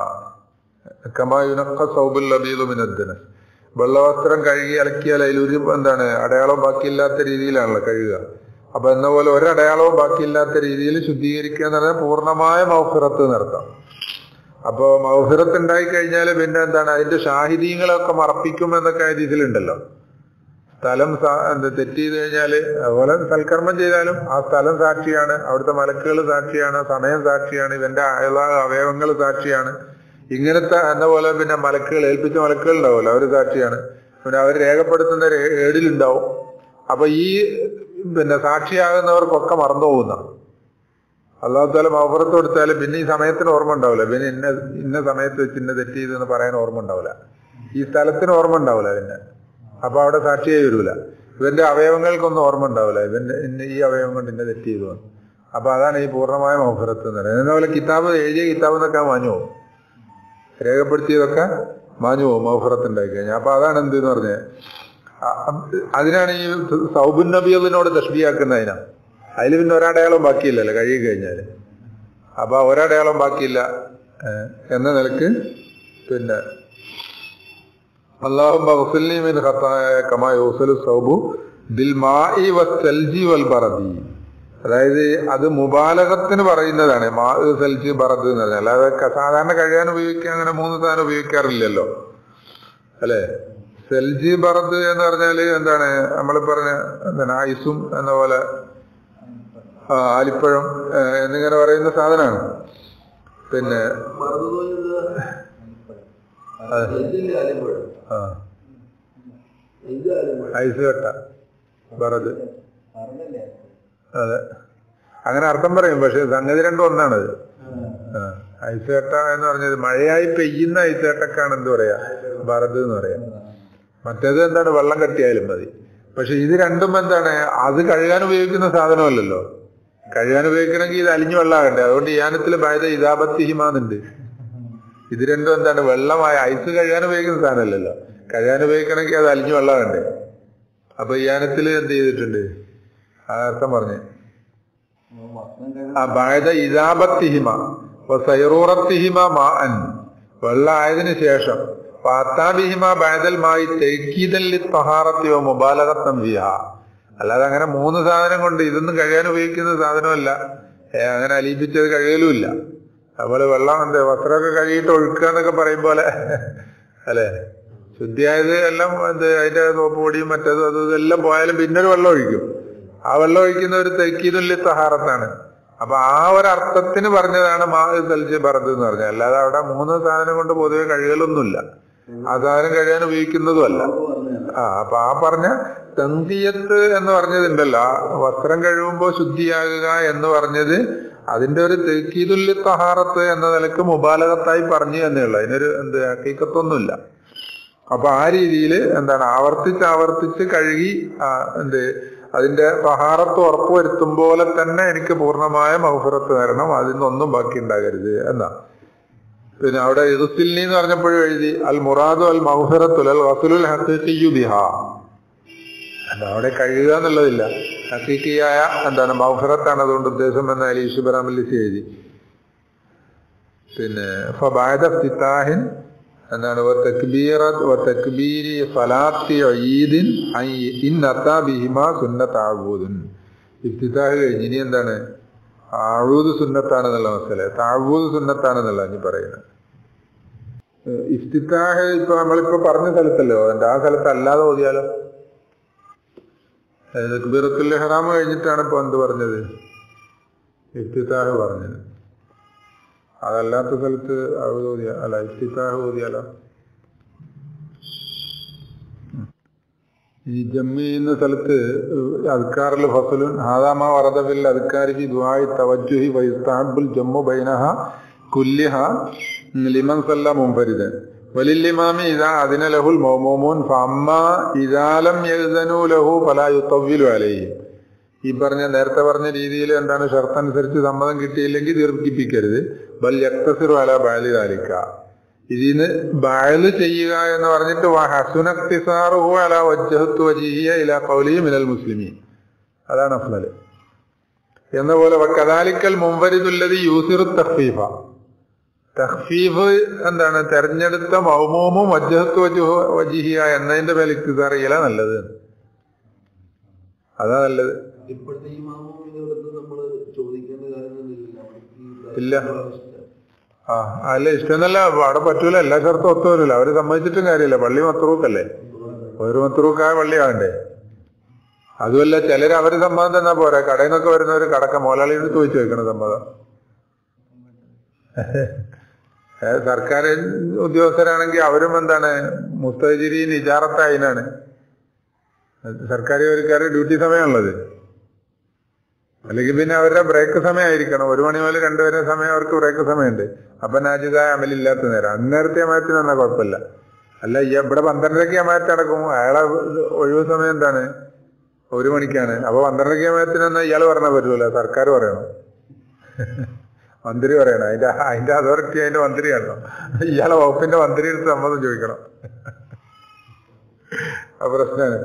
കമായുനക്ക സൗബുൽ ലബീദു മിനദ്ദിന് വെള്ളവസ്ത്രം കഴുകി അലക്കിയാൽ അതിലൊരു എന്താണ് അടയാളം ബാക്കിയില്ലാത്ത രീതിയിലാണല്ലോ കഴുകുക അപ്പൊ എന്ന പോലെ ഒരടയാളവും ബാക്കിയില്ലാത്ത രീതിയിൽ ശുദ്ധീകരിക്കുക എന്ന് പറഞ്ഞാൽ പൂർണ്ണമായ മൗഫിറത്ത് നടത്താം അപ്പോ മൗഫിറത്ത് ഉണ്ടായി കഴിഞ്ഞാൽ പിന്നെ എന്താണ് അതിന്റെ ഷാഹിദീങ്ങളൊക്കെ മറപ്പിക്കും എന്നൊക്കെ ഇതിലുണ്ടല്ലോ സ്ഥലം സാ- എന്ത് തെറ്റ് ചെയ്ത് കഴിഞ്ഞാല് അതുപോലെ സൽക്കർമ്മം ചെയ്താലും ആ സ്ഥലം സാക്ഷിയാണ് അവിടുത്തെ മലക്കുകൾ സാക്ഷിയാണ് സമയം സാക്ഷിയാണ് ഇവന്റെ അയല അവയവങ്ങൾ സാക്ഷിയാണ് ഇങ്ങനത്തെ എന്ന പോലെ പിന്നെ മലക്കുകൾ ഏൽപ്പിച്ച മലക്കുകൾ ഉണ്ടാവുമല്ലോ അവര് സാക്ഷിയാണ് പിന്നെ അവർ രേഖപ്പെടുത്തുന്ന രേ- ഏടിലുണ്ടാവും അപ്പൊ ഈ പിന്നെ സാക്ഷിയാകുന്നവർക്കൊക്കെ മറന്നു പോകുന്ന അള്ളാഹു താല മഹഫറത്ത് കൊടുത്താലും പിന്നെ ഈ സമയത്തിന് ഓർമ്മ ഉണ്ടാവില്ല പിന്നെ ഇന്ന ഇന്ന സമയത്ത് വെച്ച് ഇന്ന തെറ്റ് ചെയ്തെന്ന് പറയാൻ ഓർമ്മ ഉണ്ടാവില്ല ഈ സ്ഥലത്തിന് ഓർമ്മ ഉണ്ടാവില്ല പിന്നെ അപ്പൊ അവിടെ സാക്ഷിയായി വരൂല ഇവന്റെ അവയവങ്ങൾക്കൊന്നും ഓർമ്മ ഉണ്ടാവില്ല ഇവന്റെ ഇന്ന ഈ അവയവം കൊണ്ട് ഇന്ന തെറ്റ് ചെയ്തു എന്ന്. അപ്പൊ അതാണ് ഈ പൂർണ്ണമായ മഹഫറത്ത് എന്ന് പറയുന്നത് എന്നപോലെ കിതാബ് എഴുതിയ കിതാബ് എന്നൊക്കെ മാഞ്ഞു പോകും രേഖപ്പെടുത്തിയതൊക്കെ മാഞ്ഞു പോകും മഹഫറത്ത് ഉണ്ടായി കഴിഞ്ഞാൽ അപ്പൊ അതാണ് എന്ത് എന്ന് പറഞ്ഞത് അതിനാണ് ഈ സൗബുൻ നബിയതിനോട് തഷ്ബിയാക്കുന്നതിനാ അതിൽ പിന്നെ ഒരടയാളം ബാക്കിയില്ലല്ലോ കഴുകി കഴിഞ്ഞാല് അപ്പൊ ആ ഒരടയാളം ബാക്കിയില്ല ഏഹ്, എന്ന നിലക്ക് പിന്നെ അള്ളാഹു മഗ്ഫിൽനി മിൻ ഖത്തായ കമാ യൂസലു സൗബു ബിൽ മാഇ വസ്സൽജി വൽ ബറദി അതായത് അത് മുബാലകത്തിന് പറയുന്നതാണ് മാ സൽജി ബറദ് എന്ന് പറഞ്ഞാൽ അല്ലാതെ ക- സാധാരണ കഴുകാൻ ഉപയോഗിക്കാൻ അങ്ങനെ മൂന്ന് സാധനം ഉപയോഗിക്കാറില്ലല്ലോ അല്ലെ സെൽജി ബറദ് എന്ന് പറഞ്ഞാല് എന്താണ് നമ്മൾ പറഞ്ഞ എന്താണ് ആയുസും എന്ന പോലെ ആ, ആലിപ്പഴം ആ, എന്നിങ്ങനെ പറയുന്ന സാധനമാണ് പിന്നെ
മറന്നു പോയത്
അതെ.
ഇതിന്റെ ആലപ്പുഴ
ആ
ഇത് ആലപ്പുഴ
ഐസ് കട്ട ബറദ്
പറഞ്ഞല്ലേ
അതെ അങ്ങനെ അർത്ഥം പറയും പക്ഷെ സംഗതി രണ്ടും ഒന്നാണത് ആ, ഐസ് കട്ട എന്ന് പറഞ്ഞത് മഴയായി പെയ്യുന്ന ഐസ് കട്ടക്കാണ് എന്ത് പറയാ ബറദ് എന്ന് പറയാ മറ്റേത് എന്താണ് വെള്ളം കട്ടിയായാലും മതി പക്ഷെ ഇത് രണ്ടും എന്താണ് അത് കഴുകാൻ ഉപയോഗിക്കുന്ന സാധനമല്ലല്ലോ കഴുകാൻ ഉപയോഗിക്കണമെങ്കിൽ ഇത് അലിഞ്ഞു വെള്ളമാകണ്ടേ അതുകൊണ്ട് യാനത്തിൽ ഭയത ഇതാപത്തി ഹിമാന്നുണ്ട് ഇത് രണ്ടും എന്താണ് വെള്ളമായ ഐസ് കഴുകാൻ ഉപയോഗിക്കുന്ന സാധനമല്ലല്ലോ കഴുകാൻ ഉപയോഗിക്കണമെങ്കിൽ അത് അലിഞ്ഞു വെള്ളമാകണ്ടേ അപ്പൊ യാനത്തിൽ എന്ത് ചെയ്തിട്ടുണ്ട് ആ അർത്ഥം പറഞ്ഞേ
വസ്ത്രം കഴുകാൻ
ആ ബായത ഇതാപത്തിഹിമ സൈറൂറത്തിഹിമ മാ അൻ വെള്ളമായതിനു ശേഷം പാത്താബിഹിമ ബാദൽ മായി തെക്കീതല്ലി തഹാറത്തിയോ മുബാലകത്തം വിഹ അല്ലാതെ അങ്ങനെ മൂന്ന് സാധനം കൊണ്ട് ഇതൊന്നും കഴിയാൻ ഉപയോഗിക്കുന്ന സാധനമല്ല ഏ, അങ്ങനെ അലിയിപ്പിച്ചത് കഴിയലുമില്ല അതുപോലെ വെള്ളം എന്ത് വസ്ത്രമൊക്കെ കഴുകിയിട്ട് ഒഴുക്കുക എന്നൊക്കെ പറയും പോലെ അല്ലെ ശുദ്ധിയായത് എല്ലാം എന്ത് അതിന്റെ സോപ്പ് പൊടിയും മറ്റേതും അതും ഇതെല്ലാം പോയാലും പിന്നെ ഒരു വെള്ളം ഒഴിക്കും ആ വെള്ളം ഒഴിക്കുന്ന ഒരു തെക്കീതുല്ലി തഹാറത്താണ് അപ്പൊ ആ ഒരു അർത്ഥത്തിന് പറഞ്ഞതാണ് മാ തലിച്ച് പറഞ്ഞത് എന്ന് പറഞ്ഞാൽ അല്ലാതെ അവിടെ മൂന്ന് സാധനം കൊണ്ട് പൊതുവെ കഴുകലൊന്നുമില്ല ആ സാധനം കഴിയാൻ ഉപയോഗിക്കുന്നതുമല്ല ആ അപ്പൊ ആ പറഞ്ഞ തന്തിയത്ത് എന്ന് പറഞ്ഞതുണ്ടല്ലോ ആ വസ്ത്രം കഴിയുമ്പോൾ ശുദ്ധിയാകുക എന്ന് പറഞ്ഞത് അതിന്റെ ഒരു തെക്കീതുല്ലി തഹാറത്ത് എന്ന നിലക്ക് മുബാലകത്തായി പറഞ്ഞു എന്നേ ഉള്ളൂ അതിനൊരു എന്ത് ഹക്കീക്കത്തൊന്നുമില്ല അപ്പൊ ആ രീതിയിൽ എന്താണ് ആവർത്തിച്ച് ആവർത്തിച്ച് കഴുകി ആ, എന്ത് അതിന്റെ സഹാറത്ത് ഉറപ്പുവരുത്തും പോലെ തന്നെ എനിക്ക് പൂർണ്ണമായ മഹുഫറത്ത് തരണം അതിൽ നിന്നൊന്നും ബാക്കി ഉണ്ടാകരുത് എന്നാ പിന്നെ അവിടെ ഇറുസിൽനി എന്ന് പറഞ്ഞപ്പോഴും എഴുതി അൽ മുറാദു അൽ മഹുഫറത്തുൽ അൽ വസുലുൽ ഹഖീഖിയു ബിഹ എന്താ അവിടെ കഴുകുക എന്നുള്ളതില്ല ഹക്കീക്കിയായ എന്താണ് മൗഫറത്താണ് അതുകൊണ്ട് ഉദ്ദേശം എന്ന അലീഷ് ബറാമല്ലിസ് എഴുതി പിന്നെ ഫബാദ ഫിത്താഹിൻ എന്താണ് വതക്ബീറത് വതക്ബീരി സലാത്തി ഈദിൻ ഐ ഇൻ അത്താ ബിഹിമ സുന്നത്ത് ആവൂദുൻ ഇഫ്തിതാഹ് കഴിഞ്ഞ് ഇനി എന്താണ് ആഴൂദ് സുന്നത്താണെന്നുള്ള മസല താഴൂദ് സുന്നത്താണെന്നുള്ള ഇനി പറയുന്നത് ഏഹ് ഇഫ്തിതാഹ് ഇപ്പൊ നമ്മളിപ്പോ പറഞ്ഞ സ്ഥലത്തല്ലോ അതിന്റെ ആ സ്ഥലത്ത് അല്ലാതെ ഓതിയാലോ തക്ബീറത്തുൽ ഇഹ്റാം കഴിഞ്ഞിട്ടാണ് ഇപ്പൊ എന്ത് പറഞ്ഞത് ഇഫ്തിതാഹ് പറഞ്ഞത് അതല്ലാത്ത സ്ഥലത്ത് അഴുത് ഓതിയ അല്ല ഇഫ്തിതാഹ് ഓതിയാലോ ഈ ജമ്മി എന്ന സ്ഥലത്ത് അദ്കാറിൽ ഫസലുൻ ഹാദാമ വറദബിൽ അദ്കാരി ദുആയി തവജ്ജുഹി വൈസ്താബുൽ ജമ്മു ബൈനഹ കുല്ലിഹ ലിമൻ സല്ല മുൻഫരിദൻ വലില്ലിമാമി ഇതാ അതിന ലഹുൽ മൗമൂമൂൻ ഫമ്മ ഇദാലം യദ്നു ലഹു ഫലാ യുത്തവ്വിലു അലൈഹി ഈ പറഞ്ഞ നേരത്തെ പറഞ്ഞ രീതിയിൽ എന്താണ് ഷർത്തനുസരിച്ച് സമ്മതം കിട്ടിയില്ലെങ്കിൽ ദീർഘിപ്പിക്കരുത് ബൽ യക്തസിറു അല ബാലി താലിക്ക ഇതിന് ബാല് ചെയ്യുക എന്ന് പറഞ്ഞിട്ട് ഹസുനക്തിസാറുഹു അല വജ്ജഹത്തു വജീഹിയ ഇല കൗലിയും മിനൽ മുസ്ലിമീൻ അതാണ് അഫ്ലല് എന്ന പോലെ കദാലിക്കൽ മുംവരിദുല്ലതി യൂസിറു തഖ്ഫീഫ തഖ്ഫീഫ് എന്താണ് തെരഞ്ഞെടുത്ത മൗമൂമും വജ്ജഹത്തു വജുഹു വജിഹിയ എന്നതിന്റെ മേൽ ഇക്തിസാർ ചെയ്യല നല്ലത് അതാ നല്ലത്
ഇപ്പോഴത്തെ ഈ മാമൂം ഇതെടുത്ത് നമ്മള് ചോദിക്കേണ്ട കാര്യമൊന്നുമില്ല
ഇല്ല. ആ അല്ല ഇഷ്ടമെന്നല്ല അവിടെ പറ്റൂല എല്ലാ ഷർത്തും ഒത്തു വരില്ല അവര് സമ്മതിച്ചിട്ടും കാര്യമില്ല പള്ളി മത്രൂക്കല്ലേ ഒരു മത്രൂക്കായ പള്ളിയാകണ്ടേ അതുമല്ല ചിലര് അവര് സമ്മതം തന്നാ പോരാ കടയിൽ നിന്നൊക്കെ വരുന്നവര് കടക്ക മോലാളിയോട് ചോദിച്ചു വെക്കണം സമ്മതം ഏ, സർക്കാർ ഉദ്യോഗസ്ഥരാണെങ്കിൽ അവരും എന്താണ് മുസ്തജിരി നിജാറത്ത് അതിനാണ് സർക്കാർ ജോലിക്കാരുടെ ഡ്യൂട്ടി സമയമുള്ളത് അല്ലെങ്കിൽ പിന്നെ അവരുടെ ബ്രേക്ക് സമയമായിരിക്കണം ഒരു മണി മുതൽ രണ്ടുവരെ സമയം അവർക്ക് ബ്രേക്ക് സമയമുണ്ട് അപ്പൊ നാജിതായ അമലില്ലാത്ത നേരം അന്നേരത്തെ അമയത്തിന് വന്നാൽ കുഴപ്പമില്ല അല്ല ഈ ഇവിടെ പന്ത്രണ്ടരയ്ക്ക് അമയത്ത് നടക്കും അയാളെ ഒഴിവ് സമയം എന്താണ് ഒരു മണിക്കാണ് അപ്പൊ പന്ത്രണ്ടരയ്ക്ക് അമയത്തിന് വന്നാൽ ഇയാൾ പറഞ്ഞാൽ പറ്റൂല സർക്കാർ പറയണം മന്ത്രി പറയണം അതിന്റെ അതിന്റെ അതോറിറ്റി അതിന്റെ മന്ത്രിയാണല്ലോ ഇയാളെ വകുപ്പിന്റെ മന്ത്രി എടുത്ത് സമ്മതം ചോദിക്കണം ആ പ്രശ്നമാണ്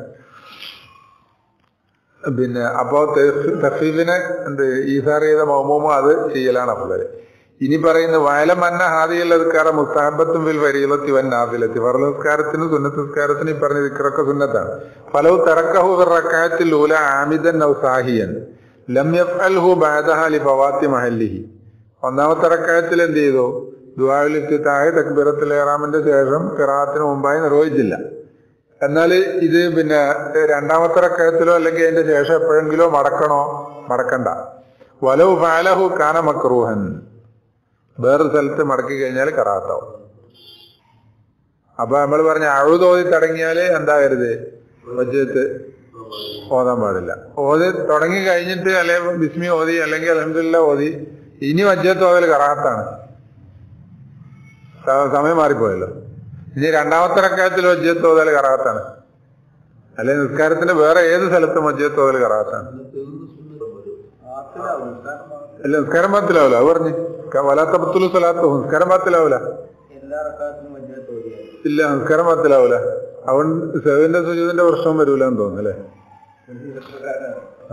പിന്നെ അപ്പോ തഫീഫിനെ എന്ത് ഈസാർ ചെയ്ത മൗമൂമ അത് ചെയ്യലാണ് അപ്പോഴേ ഇനി പറയുന്ന വയലം അന്ന ഹാദിയൽ അദ്ക്കാറ മുസ്താഹബത്തും വിൽ വരീലത്തി വൻ നാഫിലത്തി ഫർള് നിസ്കാരത്തിന് സുന്നത്ത് നിസ്കാരത്തിന് ഈ പറഞ്ഞ ദിക്റൊക്കെ സുന്നത്താണ് ഫലവ് തറക്കഹു റക്കായത്തിൽ ഊല ആമിദൻ ഔ സാഹിയൻ ലം യഫ്അൽഹു ബഅദഹ ലി ഫവാത്തി മഹല്ലിഹി ഒന്നാമത്തെ റക്കായത്തിൽ എന്ത് ചെയ്തു ദുആഉൽ ഇഫ്തിതാഹ് തക്ബീറത്തുൽ ഇഹ്റാമിന്റെ ശേഷം ഖിറാഅത്തിന് മുമ്പായി നിർവഹിച്ചില്ല എന്നാൽ ഇത് പിന്നെ രണ്ടാമത്തെ റക്കയത്തിലോ അല്ലെങ്കിൽ അതിന്റെ ശേഷം എപ്പോഴെങ്കിലോ മടക്കണോ മടക്കണ്ട വലവ് ഫാലഹു കാന മക്രൂഹൻ വേറൊരു സ്ഥലത്ത് മടക്കി കഴിഞ്ഞാൽ കറാത്താവും അപ്പൊ നമ്മൾ പറഞ്ഞ അഴുതോതി തുടങ്ങിയാല് എന്താകരുത് വജ്ജത്ത് ഓതാൻ പാടില്ല ഓതി തുടങ്ങി കഴിഞ്ഞിട്ട് അല്ലെ ബിസ്മി ഓതി അല്ലെങ്കിൽ അലഹമില്ല ഓതി ഇനി വജ്ജത്ത് ഓതൽ കറാത്താണ് സ- സമയം മാറിപ്പോയല്ലോ ഇനി രണ്ടാമത്തെ റക്കായത്തിൽ വജ്ജത്ത് ഓതൽ കറാത്താണ് അല്ലെ നിസ്കാരത്തിന്റെ വേറെ ഏത് സ്ഥലത്തും വജ്ജത്ത് ഓതൽ കറാത്താണ് അല്ല നിസ്കാരം പത്തിലാവൂല അത് പറഞ്ഞു വലാത്ത പത്തുലു സ്ഥലത്ത് നിസ്കാരം പത്തിലാവൂല
എല്ലാ റക്കാത്തിനും മജ്ജത്ത് ഓതിയാൽ
ഇല്ല നിസ്കാരം പത്തിലാവൂല അവൻ സെവിന്റെ സുജീതിന്റെ പ്രശ്നം വരൂല എന്ന് തോന്നുന്നു അല്ലേ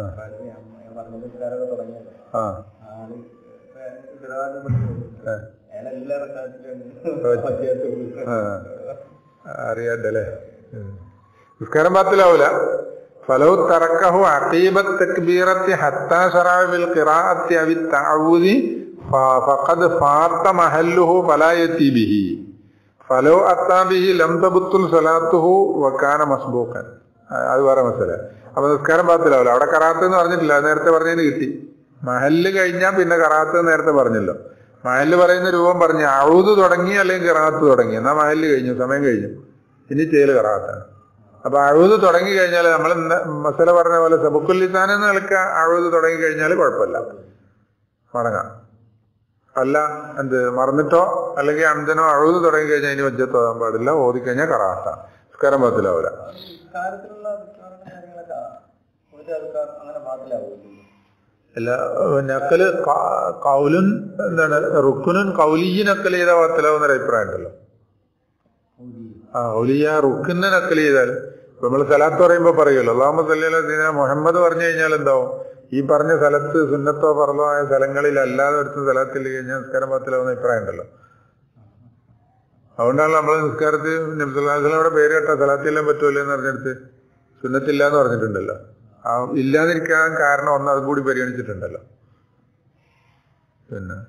പറഞ്ഞ തുടങ്ങിയല്ലോ
ആ
ആള് ഇപ്പൊ ഇബ്രാഹിം പഠിച്ചു.
ഏ.
അയാൾ എല്ലാ റക്കാത്തിലും
ആ, അറിയാണ്ടല്ലേ ഉം. നിസ്കാരം പാത്തിലാവൂല ഫലോ തറക്കഹു അഖീബത്ത് തക്ബീറത്തി ഹത്താ ശറഅ ബിൽ ഖിറാഅത്തി അവി തഅവൂദി ഫ- ഫഖദ് ഫാത്ത മഹല്ലുഹു ഫലാ യതി ബിഹി ഫലോ അത്താ ബിഹി ലം തബത്തുൽ സലാത്തുഹു വകാന മസ്ബൂഖൻ ആ, അത് വേറെ മസല അപ്പൊ നിസ്കാരം പാത്തിലാവൂല അവിടെ കറാത്ത് എന്ന് പറഞ്ഞിട്ടില്ല അത് നേരത്തെ പറഞ്ഞതിന് കിട്ടി മഹല്ല് കഴിഞ്ഞാൽ പിന്നെ കറാത്ത് എന്ന് നേരത്തെ പറഞ്ഞല്ലോ മഹല്ല് പറയുന്ന രൂപം പറഞ്ഞു അഴുത് തുടങ്ങി അല്ലെങ്കിൽ കറാത്ത് തുടങ്ങി എന്നാ മഹല്ല് കഴിഞ്ഞു സമയം കഴിഞ്ഞു ഇനി ചെയ്യല് കറാത്താണ് അപ്പൊ അഴുത് തുടങ്ങി കഴിഞ്ഞാൽ നമ്മൾ മസല പറഞ്ഞ പോലെ സബുക്കുല്ലിസാൻ എന്ന് നിൽക്കുക അഴുത് തുടങ്ങി കഴിഞ്ഞാൽ കുഴപ്പമില്ല മടങ്ങാം അല്ല എന്ത് മറന്നിട്ടോ അല്ലെങ്കിൽ അഞ്ചനോ അഴുത് തുടങ്ങി കഴിഞ്ഞാൽ ഇനി വജ്ജത്ത് ഓതാൻ പാടില്ല ഓതിക്കഴിഞ്ഞാൽ കറാത്ത സ്കരം പത്തിലാവൂല
കാര്യത്തിലുള്ള അധികാരങ്ങളും കാര്യങ്ങളൊക്കെ ഒരു ആൾക്കാർ അങ്ങനെ പാത്തിലാവുമല്ലോ
അല്ല നക്കല് ക- കൗലുൻ എന്താണ് റുക്കുനും കൗലിയ നക്കൽ ചെയ്താൽ പത്തിലാവുന്ന ഒരു അഭിപ്രായം ഉണ്ടല്ലോ ആ ഔലിയ റുക്കിനെ നക്കൽ ചെയ്താൽ നമ്മൾ സ്ഥലത്ത് പറയുമ്പോ പറയുമല്ലോ അള്ളാഹമ്മ സല്ലീന മുഹമ്മദ് പറഞ്ഞു കഴിഞ്ഞാൽ എന്താവും ഈ പറഞ്ഞ സ്ഥലത്ത് സുന്നത്തോ പറലോ ആയ സ്ഥലങ്ങളിൽ അല്ലാതെ ഒരുത്തും സ്ഥലത്തിൽ കഴിഞ്ഞാൽ നിസ്കാരം പത്തിലാവുന്ന അഭിപ്രായം ഉണ്ടല്ലോ അതുകൊണ്ടാണ് നമ്മൾ നിസ്കാരത്തിൽ നബ്സുല്ലാസ്ലയുടെ പേര് കേട്ട സ്ഥലത്തില്ലാൻ പറ്റുമല്ലോ എന്ന് പറഞ്ഞെടുത്ത് സുന്നത്തില്ല എന്ന് പറഞ്ഞിട്ടുണ്ടല്ലോ ആ ഇല്ലാതിരിക്കാൻ കാരണം ഒന്ന് അതും കൂടി പരിഗണിച്ചിട്ടുണ്ടല്ലോ പിന്നെ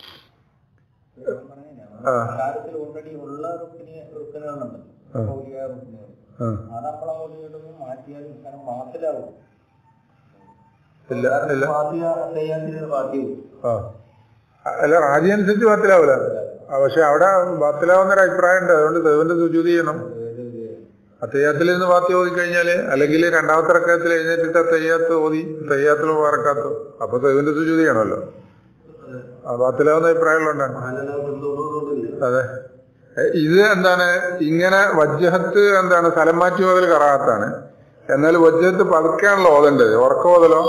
ആ.
കാര്യത്തിൽ ഓൾറെഡി ഉള്ള റുക്കിന് റുക്കിനുകളുണ്ടല്ലോ
ആ.
മൗലിക റുക്കിനുകൾ
ആ
അത് നമ്മളെ മൗലികയിലൊന്നും മാറ്റിയാൽ കാരണം പാത്തിലാവും
ഇല്ല ഇല്ല
പാത്തിയ ചെയ്യാൻ പാത്തിയും
ആ അല്ല റാജി അനുസരിച്ച് ബാത്തിലാവൂല ആ, പക്ഷെ അവിടെ ബാത്തിലാവുന്ന ഒരു അഭിപ്രായം ഉണ്ട് അതുകൊണ്ട് ദൈവന്റെ സുജൂതി ചെയ്യണം അത്തയ്യാത്തിൽ നിന്ന് ബാത്തി ഓതി കഴിഞ്ഞാല് അല്ലെങ്കിൽ രണ്ടാമത്തെ റക്കത്തിൽ എഴുന്നേറ്റിട്ട് അത്തയ്യാത്ത് ഓതി തയ്യാത്തിൽ പറക്കാത്തു അപ്പൊ ദൈവന്റെ സുജൂതി ചെയ്യണമല്ലോ ആ ബാത്തിലാവുന്ന അഭിപ്രായമുള്ളതാണ് അതെ എ, ഇത് എന്താണ് ഇങ്ങനെ വജ്ജഹത്ത് എന്താണ് സ്ഥലം മാറ്റി മുതൽ കറാത്താണ് എന്നാൽ വജ്ജഹത്ത് പതുക്കെയാണല്ലോ ഓതേണ്ടത് ഉറക്കം ഓതലോ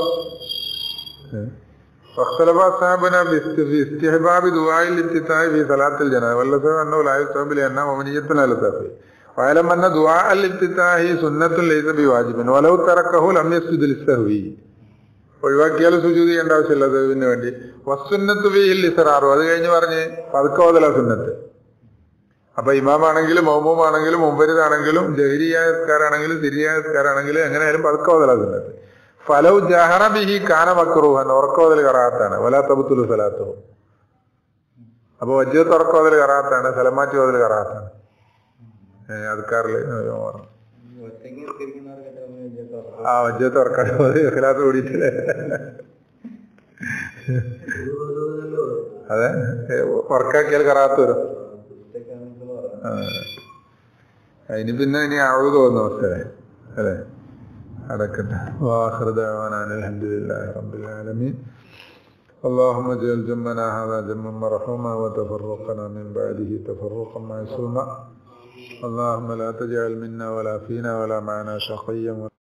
واختلف أصحابنا باست- في استحباب دعاء الافتتاح في صلاة الجنازة والذي أنه لا يستحب لأنها مبنية على التأخير واعلم أن دعاء الافتتاح سنة ليس بواجب ولو تركه لم يسجد للسهو ഒഴിവാക്കിയാൽ സുജൂതി ചെയ്യേണ്ട ആവശ്യമില്ല ദൈവത്തിന് വേണ്ടി വസുന്നത്ത് ഫീഹിൽ ഇസറാറു അത് കഴിഞ്ഞ് പറഞ്ഞ് പതുക്കോതല സുന്നത്ത് അപ്പൊ ഇമാമാണെങ്കിലും മൗമൂമാണെങ്കിലും മുമ്പരിതാണെങ്കിലും ജഹരിയായക്കാരാണെങ്കിലും സിരിയായക്കാരാണെങ്കിലും എങ്ങനെയായാലും പതുക്കോതല സുന്നത്ത് ഫലവ് ജഹറ ബിഹി കാന മക്രൂഹൻ ഉറക്കോതൽ കറാത്താണ് വലാ തബുത്തുലു സലാത്തു അപ്പൊ വജ്ജത്ത് ഉറക്കോതൽ കറാത്താണ് സ്ഥലമാറ്റി ഓതൽ കറാത്താണ് ഏഹ് അതുക്കാറില് പറഞ്ഞു
ഒറ്റയ്ക്ക് നിസ്കരിക്കുന്നവർക്ക്
ആ വജ്ജത്ത് ഉറക്കാതെ ഓതി ഇഖ്ലാസ് കൂടിയിട്ടില്ലേ അതെ ഏഹ് ഉറക്കാക്കിയാൽ കറാത്ത് വരും ആ. അതിന് പിന്നെ ഇനി അഴു തോന്നുന്നു അവസ്ഥ അല്ലേ അടക്കട്ടെ വാഹൃദാൻ അലഹദില്ലാഹി റബ്ബിൽ ആലമീൻ اللهم اجعل جمنا هذا جما مرحوما وتفرقنا من بعده تفرقا معصوما اللهم لا تجعل منا ولا فينا ولا معنا شقيا